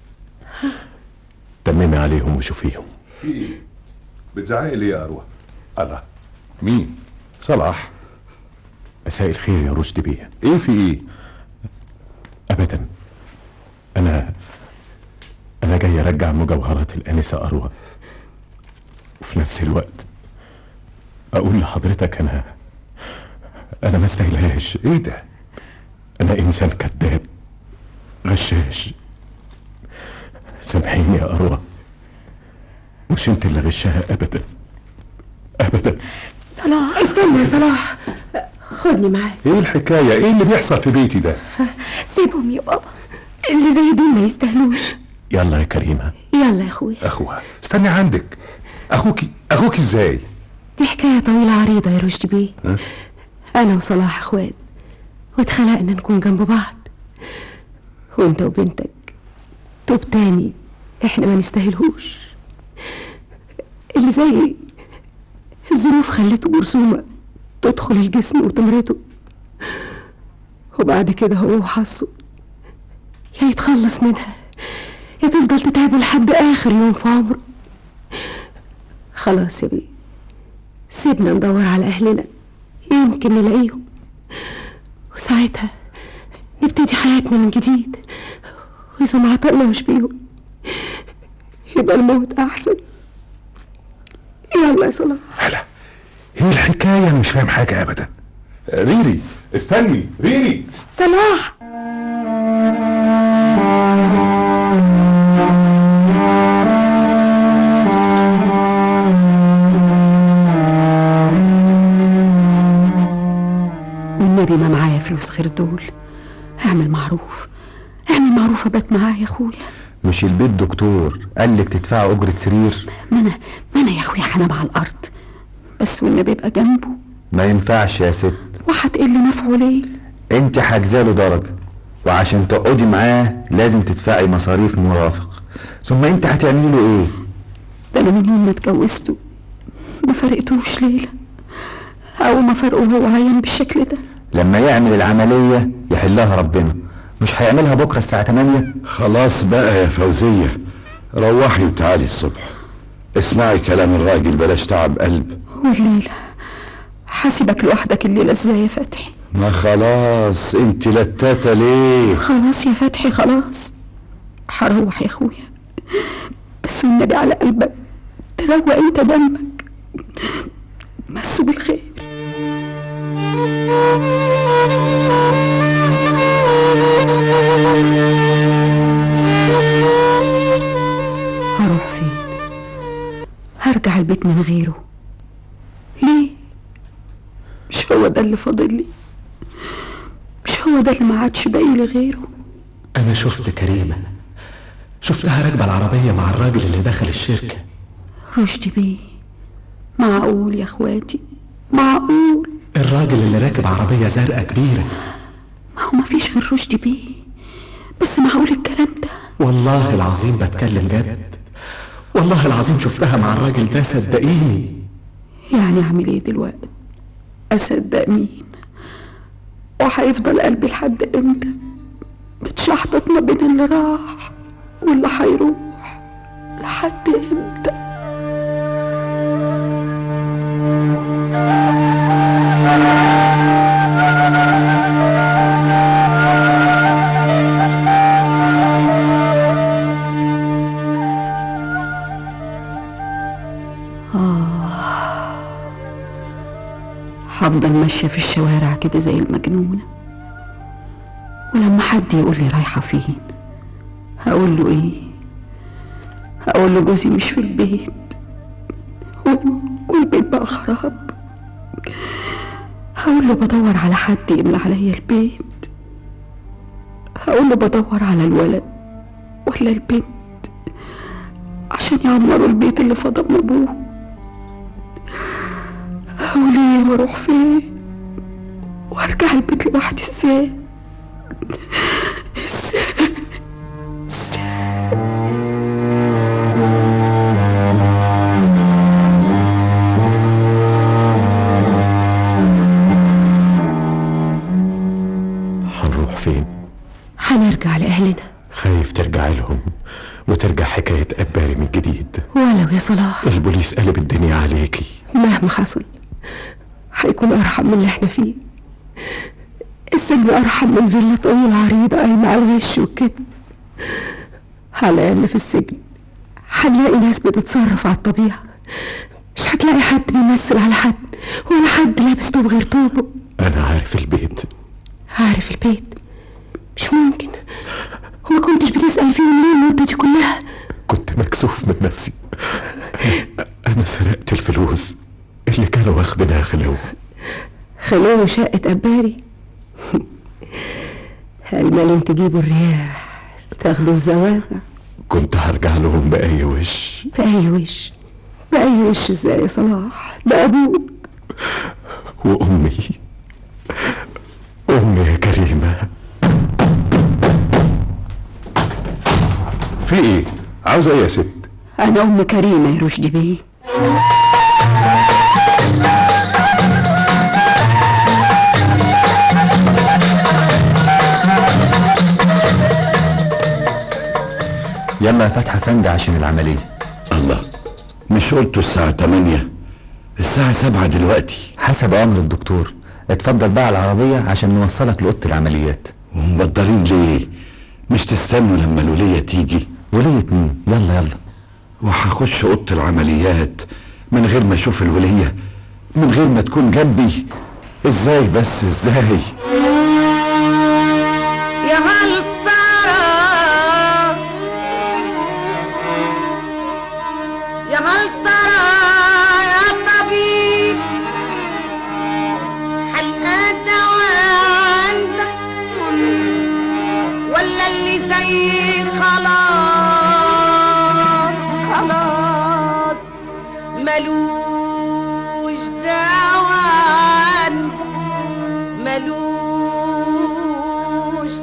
تممي عليهم وشوفيهم في بتزعقي ليه يا اروى الله مين صلاح مساء الخير يا رشدي بيه ايه في ايه ابدا انا انا جاي ارجع مجوهرات الانسه اروى وفي نفس الوقت اقول لحضرتك انا انا ما استاهلهاش ايه ده انا انسان كذاب غشاش سامحيني يا اروى مش انت اللي غشها ابدا ابدا صلاح استنى يا صلاح خدني معاك ايه الحكايه ايه اللي بيحصل في بيتي ده سيبهم يا بابا اللي زي دول ما يستاهلوش يلا يا كريمه يلا يا اخويا اخوها استني عندك اخوكي اخوكي ازاي دي حكاية طويلة عريضة يا رشدي بيه ها؟ أنا وصلاح إخوات واتخلقنا نكون جنب بعض وأنت وبنتك توب تاني إحنا ما نستاهلهوش اللي زي الظروف خلته جرثومة تدخل الجسم وتمرته وبعد كده هو وحظه يا يتخلص منها يا تفضل تتعبه لحد آخر يوم في عمره خلاص يا بيه سيبنا ندور على أهلنا يمكن نلاقيهم وساعتها نبتدي حياتنا من جديد وإذا ما عطلناش بيهم يبقى الموت أحسن يلا يا صلاح هلا ايه الحكايه أنا مش فاهم حاجه ابدا ريري استني ريري صلاح والنبي ما معايا فلوس غير دول اعمل معروف اعمل معروف ابات معايا يا اخويا مش البيت دكتور قال لك تدفع اجره سرير ما انا ما انا يا اخويا هنام على الارض بس والنبي يبقى جنبه ما ينفعش يا ست وهتقل نفعه ليه انت حاجزاله درجه وعشان تقعدي معاه لازم تدفعي مصاريف مرافق ثم انت هتعملي له ايه ده انا من يوم ما اتجوزته ما فرقتوش ليله اول ما فرقه هو عيان بالشكل ده لما يعمل العمليه يحلها ربنا مش هيعملها بكره الساعه 8 خلاص بقى يا فوزية روحي وتعالي الصبح اسمعي كلام الراجل بلاش تعب قلب والليله حاسبك لوحدك الليله ازاي يا فتحي ما خلاص انت لتاتة ليه خلاص يا فتحي خلاص هروح يا اخويا بس والنبي على قلبك تروق انت دمك مسوا بالخير هروح فين هرجع البيت من غيره ليه مش هو ده اللي فاضل لي مش هو ده اللي ما عادش باقي لي غيره أنا شفت كريمة شفتها راكبة العربية مع الراجل اللي دخل الشركة رشدي بيه معقول يا اخواتي معقول الراجل اللي راكب عربية زرقاء كبيرة ما هو مفيش غير رشدي بيه بس معقول الكلام ده والله العظيم بتكلم جد والله العظيم شفتها مع الراجل ده صدقيني يعني اعمل ايه دلوقتي اصدق مين وهيفضل قلبي لحد امتى متشحطط ما بين اللي راح واللي هيروح لحد امتى آه هفضل ماشية في الشوارع كده زي المجنونة ولما حد يقول لي رايحة فين هقول له ايه هقول له جوزي مش في البيت وال- والبيت بقى خراب هقول له بدور على حد يملى عليا البيت هقول له بدور على الولد ولا البنت عشان يعمروا البيت اللي فضى من ابوه هقول ايه واروح فين وارجع البيت لوحدي ازاي ازاي هنروح فين هنرجع لأهلنا خايف ترجع لهم وترجع حكاية أباري من جديد ولو يا صلاح البوليس قلب الدنيا عليكي مهما حصل هيكون أرحم من اللي احنا فيه السجن أرحم من فيلا طويلة عريضة قايمة على الغش والكذب على الأقل في السجن هنلاقي ناس بتتصرف على الطبيعة مش هتلاقي حد بيمثل على حد ولا حد لابس طوب غير طوبه أنا عارف البيت عارف البيت مش ممكن وما كنتش بتسأل فيه ليه المدة دي كلها كنت مكسوف من نفسي أنا سرقت الفلوس اللي كانوا واخدينها خلوه خلوه شقة أباري المال تجيبوا الرياح تاخدوا الزواج كنت هرجع لهم بأي وش بأي وش بأي وش ازاي يا صلاح ده أبوك وأمي أمي يا كريمة في ايه عاوزه ايه يا ست أنا أم كريمة يا رشدي بيه يلا يا فتحي افندي عشان العمليه الله مش قلتوا الساعة 8 الساعة 7 دلوقتي حسب امر الدكتور اتفضل بقى على العربيه عشان نوصلك لاوضه العمليات ومبدرين ليه مش تستنوا لما الولية تيجي ولية مين يلا يلا وهخش اوضه العمليات من غير ما اشوف الولية من غير ما تكون جنبي ازاي بس ازاي يا هل ترى يا هل ترى يا طبيب حلقة دواء عندك ولا اللي زي خلاص خلاص ملوش دواء عندك ملوش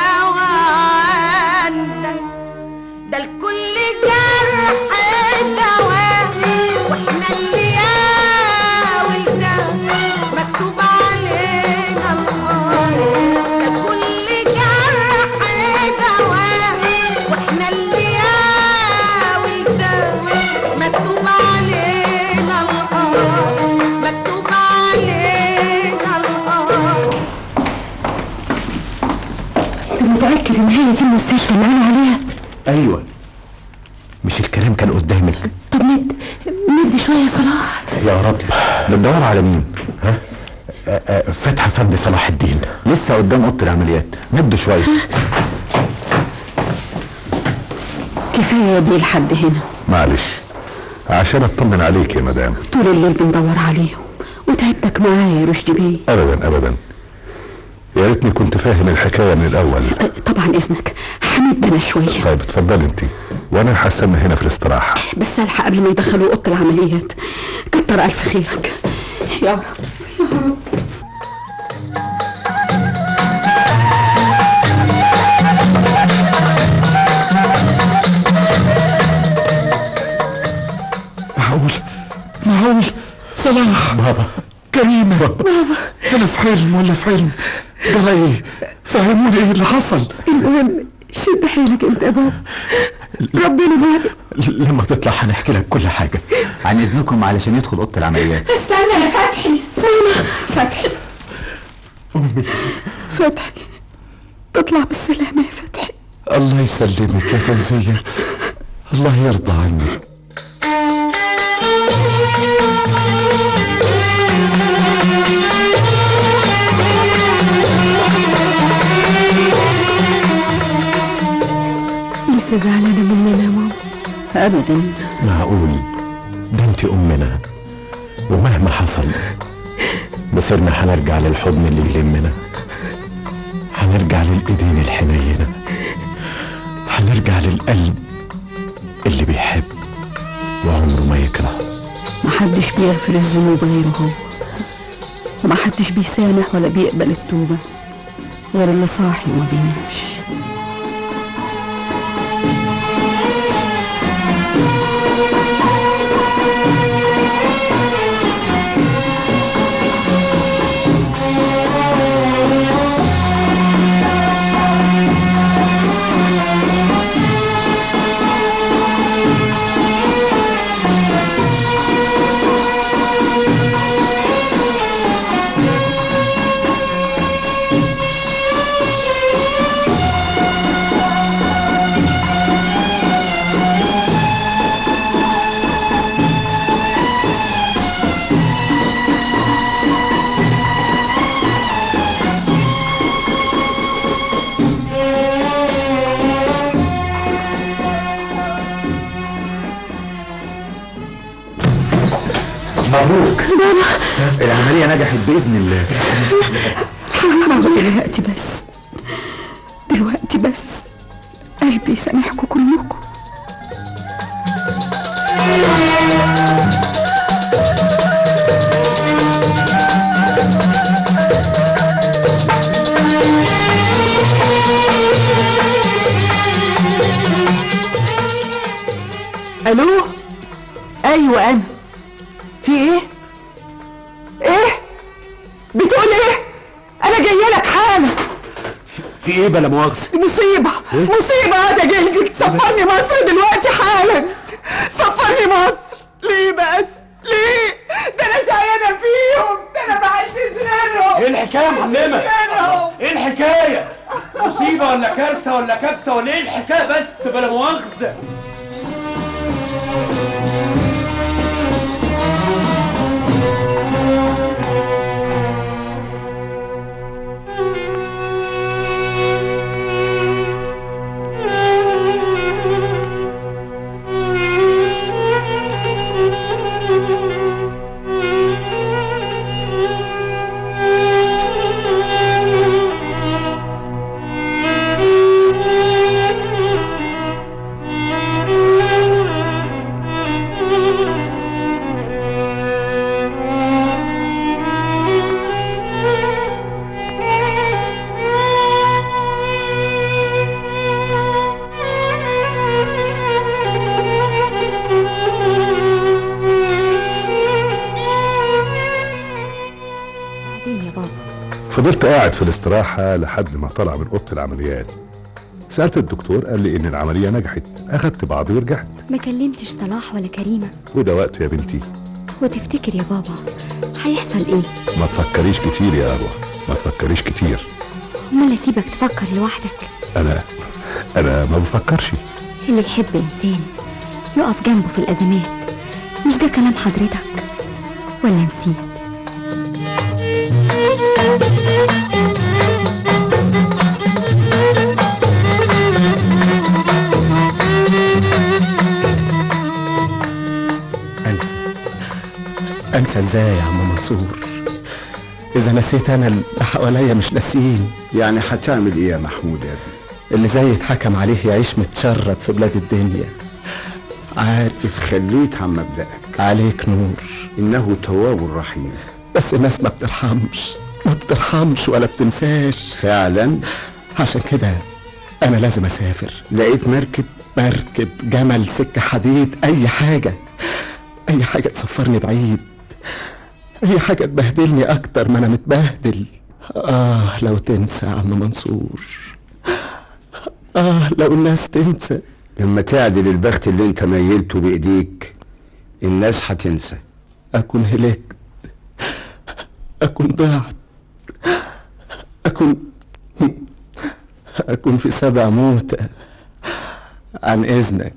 دواء عندك ده الكل جرح دواء واحنا اللي يا ولده مكتوب علينا النار ده الكل جرح دواء واحنا اللي يا ولده مكتوب علينا النار مكتوب علينا النار انت متأكد ان هي دي المستشفى اللي قالوا عليها ايوه مش الكلام كان قدامك طب ند ند شوية يا صلاح يا رب بتدور على مين ها آه، آه، فتحي افندي صلاح الدين لسه قدام اوضه العمليات مد شويه كفايه يا بيه لحد هنا معلش عشان اطمن عليك يا مدام طول الليل بندور عليهم وتعبتك معايا يا رشدي بيه ابدا ابدا يا ريتني كنت فاهم الحكايه من الاول طبعا اذنك حميد انا شويه طيب اتفضلي انت وانا هستنى هنا في الاستراحه بس الحق قبل ما يدخلوا اوضه العمليات كتر الف خيرك يا رب يا رب معقول معقول صلاح بابا كريمة بابا أنا في حلم ولا في حلم ده إيه فهموني إيه اللي حصل المهم شد حيلك انت يا بابا ربنا معاك لما تطلع هنحكي لك كل حاجه عن اذنكم علشان يدخل اوضه العمليات استنى يا فتحي ماما فتحي امي فتحي تطلع بالسلامه يا فتحي الله يسلمك يا فوزية الله يرضى عنك لسه زعلانة مننا يا ماما ابدا معقول ده انت امنا ومهما حصل مصيرنا هنرجع للحضن اللي يلمنا هنرجع للايدين الحنينه هنرجع للقلب اللي بيحب وعمره ما يكره محدش بيغفر الذنوب غيره هو ومحدش بيسامح ولا بيقبل التوبة غير اللي صاحي وما بينامش مبروك العمليه نجحت باذن الله دلوقتي بس دلوقتي بس قلبي يسامحكم كلكم الو ايوه انا في ايه ايه بتقول ايه انا جايه لك حالا في ايه بلا مؤاخذه مصيبة مصيبة هذا جلجل سفرني مصر دلوقتي حالا سفرني مصر ليه بس ليه ده انا شقيانة فيهم ده انا ما عنديش غيرهم ايه الحكايه يا معلمه غيرهم ايه الحكايه مصيبه ولا كارثه ولا كبسه ولا ايه الحكايه بس بلا مؤاخذه بعدين يا بابا فضلت قاعد في الاستراحة لحد ما طلع من أوضة العمليات سألت الدكتور قال لي إن العملية نجحت أخدت بعضي ورجعت ما كلمتش صلاح ولا كريمة وده وقت يا بنتي وتفتكر يا بابا هيحصل ايه ما تفكريش كتير يا أروى ما تفكريش كتير امال اسيبك تفكر لوحدك أنا أنا ما بفكرش اللي يحب انسان يقف جنبه في الازمات مش ده كلام حضرتك ولا نسيت انسى انسى ازاي يا عم منصور اذا نسيت انا اللي حواليا مش ناسيين يعني هتعمل ايه يا محمود يا ابني اللي زي اتحكم عليه يعيش متشرد في بلاد الدنيا عارف خليت عن مبدأك عليك نور انه تواب رحيم بس الناس ما بترحمش ما بترحمش ولا بتنساش فعلا عشان كده انا لازم اسافر لقيت مركب مركب جمل سكة حديد اي حاجة اي حاجة تسفرني بعيد اي حاجة تبهدلني اكتر ما انا متبهدل اه لو تنسى يا عم منصور اه لو الناس تنسى لما تعدل البخت اللي انت ميلته بايديك الناس هتنسى اكون هلكت اكون ضعت اكون اكون في سبع موتة عن اذنك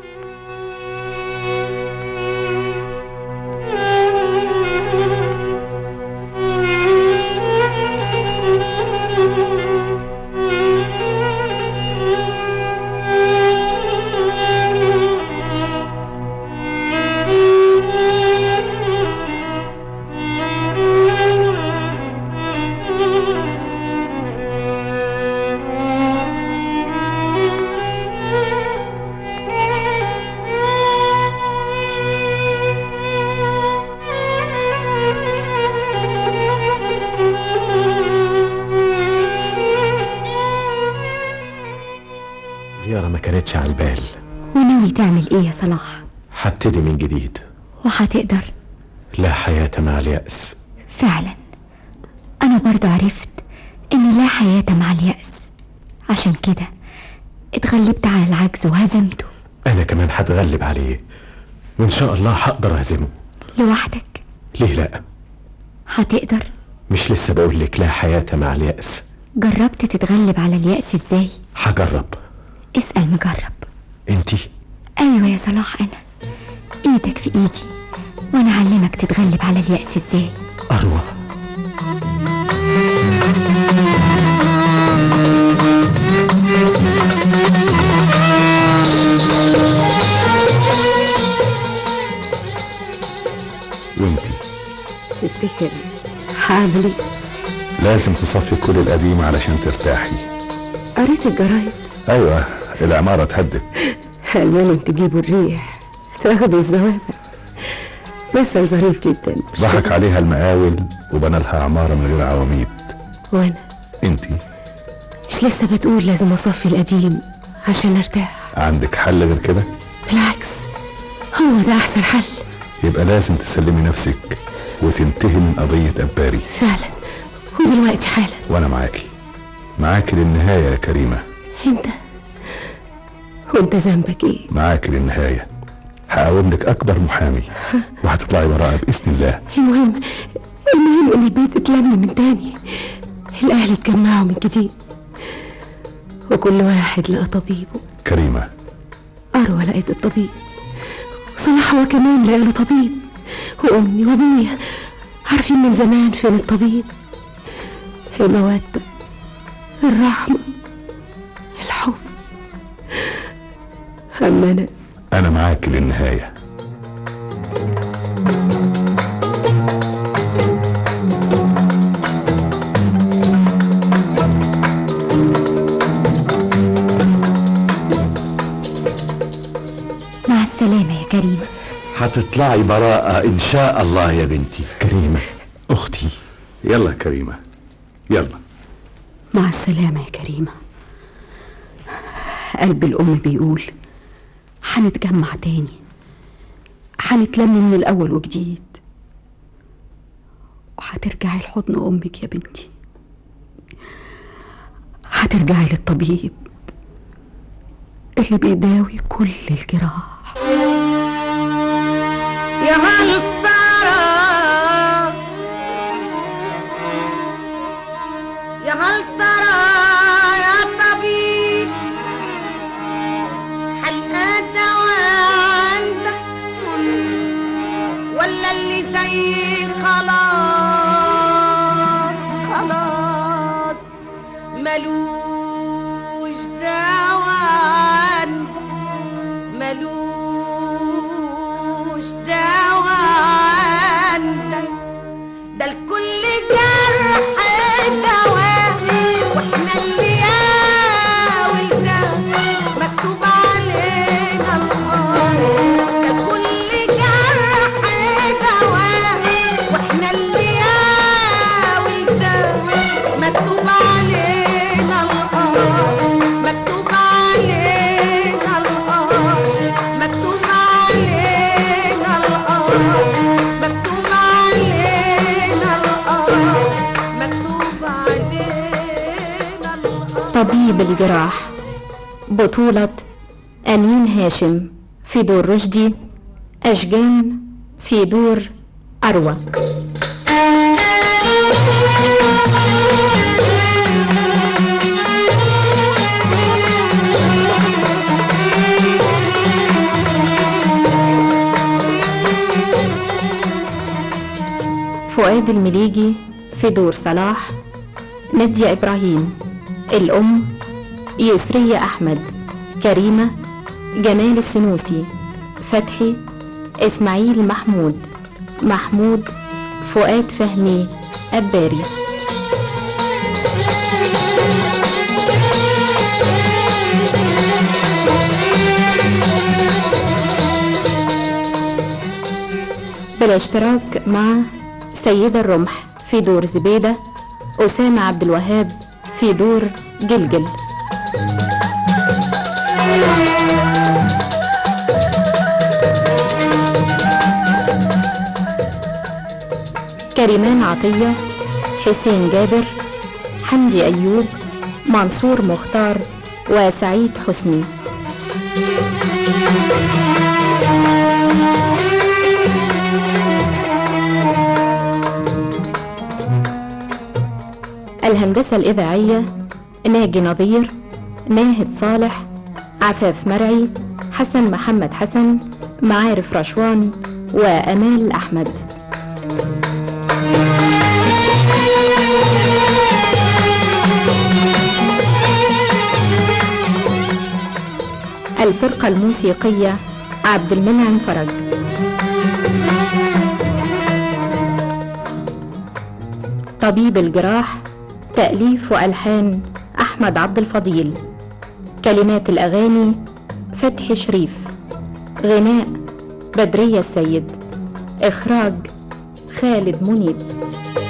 زيارة ما كانتش على البال وناوي تعمل ايه يا صلاح هبتدي من جديد وهتقدر لا حياة مع اليأس فعلا انا برضو عرفت ان لا حياة مع اليأس عشان كده اتغلبت على العجز وهزمته أنا كمان هتغلب عليه وإن شاء الله هقدر أهزمه لوحدك ليه لأ هتقدر مش لسه بقول لك لا حياة مع اليأس جربت تتغلب على اليأس ازاي هجرب اسأل مجرب انتي ايوه يا صلاح انا ايدك في ايدي وانا اعلمك تتغلب على اليأس ازاي أروى وانتي تفتكر هعمل ايه لازم تصفي كل القديم علشان ترتاحي قريت الجرايد ايوه العمارة اتهدت المهم تجيبوا الريح تاخدوا الزوابع مثل ظريف جدا مش ضحك كده؟ عليها المقاول وبنى لها عمارة من غير عواميد وانا انتي مش لسه بتقول لازم اصفي القديم عشان ارتاح عندك حل غير كده بالعكس هو ده احسن حل يبقى لازم تسلمي نفسك وتنتهي من قضية أباري فعلا ودلوقتي حالا وأنا معاكي معاك للنهاية يا كريمة انت وانت ذنبك ايه معاك للنهاية هقوم لك أكبر محامي وهتطلعي براءة بإذن الله المهم المهم ان البيت اتلم من تاني الاهل اتجمعوا من جديد وكل واحد لقى طبيبه كريمة اروى لقيت الطبيب صلاح هو كمان لقى له طبيب وامي وابويا عارفين من زمان فين الطبيب المودة الرحمة الحب أما أنا أنا معاك للنهاية مع السلامة يا كريمة هتطلعي براءة إن شاء الله يا بنتي كريمة أختي يلا كريمة يلا مع السلامة يا كريمة قلب الأم بيقول هنتجمع تاني هنتلم من الأول وجديد وهترجعي لحضن أمك يا بنتي هترجعي للطبيب اللي بيداوي كل الجراح يا هل ترى يا هل ترى يا طبيب حلقة دواء عندك ولا اللي زي خلاص خلاص ملوش دواء عندك ملوش دواء عندك ده الكل جرح دواء واحنا اللي ياول ده مكتوب علينا النار ده الكل جرح دواء واحنا اللي ياول ده مكتوب علينا النار مكتوب علينا النار مكتوب علينا النار مكتوب علينا النار مكتوب علينا طبيب الجراح بطولة أمين هاشم في دور رشدي أشجان في دور أروى فؤاد المليجي في دور صلاح نادية إبراهيم الأم يسرية أحمد كريمة جمال السنوسي فتحي إسماعيل محمود محمود فؤاد فهمي أباري بالاشتراك مع سيدة الرمح في دور زبيدة أسامة عبد الوهاب في دور جلجل كريمان عطية حسين جابر حمدي أيوب منصور مختار وسعيد حسني الهندسة الإذاعية ناجي نظير ناهد صالح عفاف مرعي حسن محمد حسن معارف رشوان وأمال أحمد الفرقة الموسيقية عبد المنعم فرج طبيب الجراح تأليف وألحان أحمد عبد الفضيل كلمات الأغاني فتحي شريف غناء بدرية السيد إخراج خالد منيب